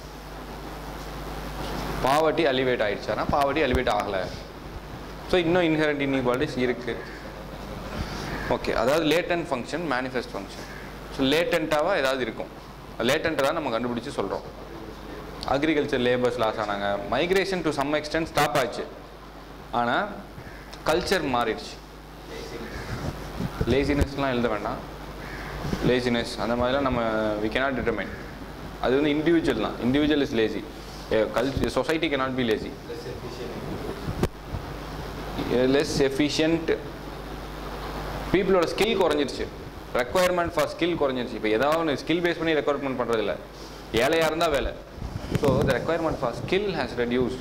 poverty alleviate ஆயிடுச்சானா பாவர்ட்டி அலிவேட் ஆகலை ஸோ இன்னும் இன்ஹெரண்ட் இன்இக்வாலிட்டிஸ் இருக்குது ஓகே அதாவது latent function manifest function so லேட்டண்ட்டாக ஏதாவது இருக்கும் லேட்டண்ட்டை தான் நம்ம கண்டுபிடிச்சு சொல்கிறோம் அக்ரிகல்ச்சர் லேபர்ஸ் லாஸ் ஆனாங்க migration to some extent stop ஆச்சு ஆனால் கல்ச்சர் மாறிடுச்சு லேசினஸ்லாம் எழுத வேண்டாம் லேசினஸ் அந்த மாதிரிலாம் நம்ம வி cannot determine அது வந்து இண்டிவிஜுவல் தான் individual is lazy culture society cannot be lazy less efficient பீப்புளோட ஸ்கில் குறைஞ்சிருச்சு ரெக்குவயர்மெண்ட் ஃபார் ஸ்கில் குறைஞ்சிருச்சு இப்போ ஏதாவது ஒன்று ஸ்கில் பேஸ் பண்ணி ரெக்குவயர்மெண்ட் பண்ணுறது இல்லை ஏழையாக இருந்தால் வேலை so the requirement for skill has reduced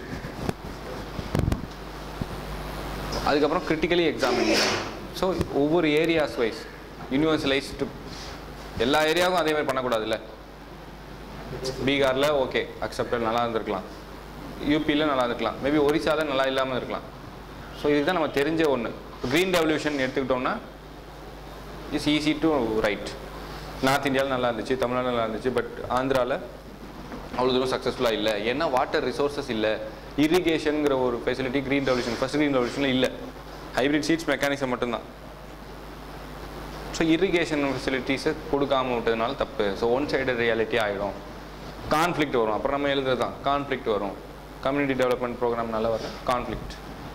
அதுக்கப்புறம் கிரிட்டிக்கலி எக்ஸாமின் ஸோ ஒவ்வொரு ஏரியாஸ் வைஸ் யூனிவர்சலைஸ்டு எல்லா ஏரியாவுக்கும் அதே மாதிரி பண்ணக்கூடாதுல்ல பீகாரில் ஓகே அக்செப்டட் நல்லா இருந்திருக்கலாம் யூபியில் நல்லா இருந்திருக்கலாம் மேபி ஒரிசாவில் நல்லா இல்லாமல் இருக்கலாம் ஸோ இதுதான் நம்ம தெரிஞ்ச ஒன்று க்ரீன் ரெவல்யூஷன் எடுத்துக்கிட்டோம்னா is easy to write north இந்தியாவில் நல்லா இருந்துச்சு தமிழ்நாடு நல்லா இருந்துச்சு பட் ஆந்திராவில் அவ்வளோ தூரம் சக்ஸஸ்ஃபுல்லாக இல்லை ஏன்னா வாட்டர் ரிசோர்ஸஸ் இல்லை இரிகேஷனுங்கிற ஒரு facility green revolution first green ரெவல்யூஷனில் இல்லை ஹைப்ரிட் சீட்ஸ் மெக்கானிசம் மட்டும்தான் ஸோ இரிகேஷன் ஃபெசிலிட்டிஸை கொடுக்காம விட்டதுனால தப்பு ஸோ ஒன் சைடு ரியாலிட்டி ஆகிடும் கான்ஃப்ளிக்ட் வரும் அப்புறம் நம்ம எழுதுறது தான் கான்ஃப்ளிக்ட் வரும் கம்யூனிட்டி டெவலப்மெண்ட் ப்ரோக்ராம்னால வர கான்ஃப்ளிக்ட்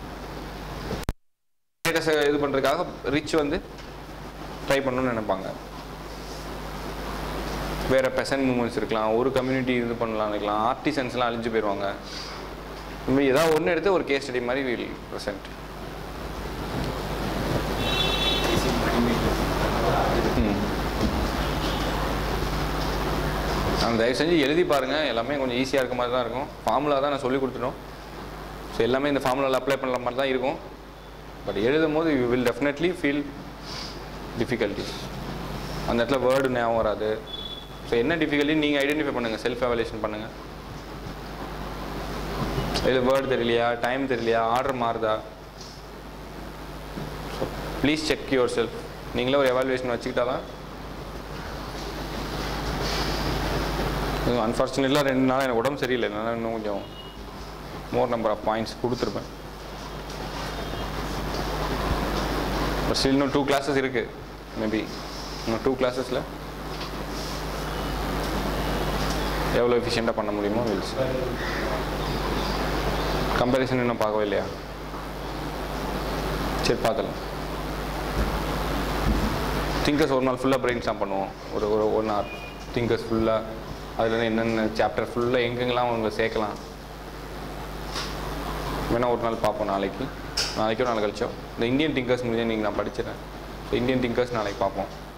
ஸ்டேட்டஸை இது பண்ணுறதுக்காக ரிச் வந்து ட்ரை பண்ணணும்னு நினைப்பாங்க வேறு பெசன்ட் மூமெண்ட்ஸ் இருக்கலாம் ஒரு கம்யூனிட்டி இது பண்ணலாம் இருக்கலாம் ஆர்டிசன்ஸ்லாம் அழிஞ்சு போயிடுவாங்க இந்த மாதிரி ஏதாவது ஒன்று எடுத்து ஒரு கேஸ் ஸ்டடி மாதிரி வில் ப்ரெசென்ட் நான் தயவு செஞ்சு எழுதி பாருங்கள் எல்லாமே கொஞ்சம் ஈஸியாக இருக்க மாதிரி தான் இருக்கும் ஃபார்முலா தான் நான் சொல்லி கொடுத்துட்டோம் ஸோ எல்லாமே இந்த ஃபார்முலாவில் அப்ளை பண்ணுற மாதிரி தான் இருக்கும் பட் எழுதும் போது you will definitely feel difficulties அந்த இடத்துல வேர்டு ஞாபகம் வராது ஸோ என்ன டிஃபிகல்ட்டி நீங்கள் ஐடென்டிஃபை பண்ணுங்கள் செல்ஃப் எவலேஷன் பண்ணுங்கள் இது வேர்டு தெரியலையா டைம் தெரியலையா ஆர்டர் மாறுதா so please check yourself நீங்களே ஒரு எவாலுவேஷன் வச்சுக்கிட்டா தான் அன்ஃபார்ச்சுனேட்லாம் ரெண்டு நாள் எனக்கு உடம்பு சரியில்லை நான் இன்னும் கொஞ்சம் மோர் நம்பர் ஆஃப் பாயிண்ட்ஸ் கொடுத்துருப்பேன் பட் ஸ்டில் இன்னும் டூ கிளாஸஸ் இருக்குது மேபி இன்னும் டூ கிளாஸஸில் எவ்வளோ எஃபிஷியண்ட்டாக பண்ண முடியுமோ வில்ஸ் கம்பேரிசன் இன்னும் பார்க்கவே இல்லையா சரி பார்க்கலாம் திங்கர்ஸ் ஒரு நாள் ஃபுல்லாக பிரெயின் ஸ்டாம் பண்ணுவோம் ஒரு ஒரு ஒன் ஹவர் திங்கர்ஸ் ஃபுல்லாக அதில் என்னென்ன சாப்டர் ஃபுல்லாக எங்கெங்கெல்லாம் உங்களை சேர்க்கலாம் வேணால் ஒரு நாள் பார்ப்போம் நாளைக்கு நாளைக்கோ நாளை கழிச்சோ இந்த இந்தியன் திங்கர்ஸ் முடிஞ்சு நீங்கள் நான் படிச்சிடறேன் இந்தியன் திங்கர்ஸ் நாளைக்கு பார்ப்போம்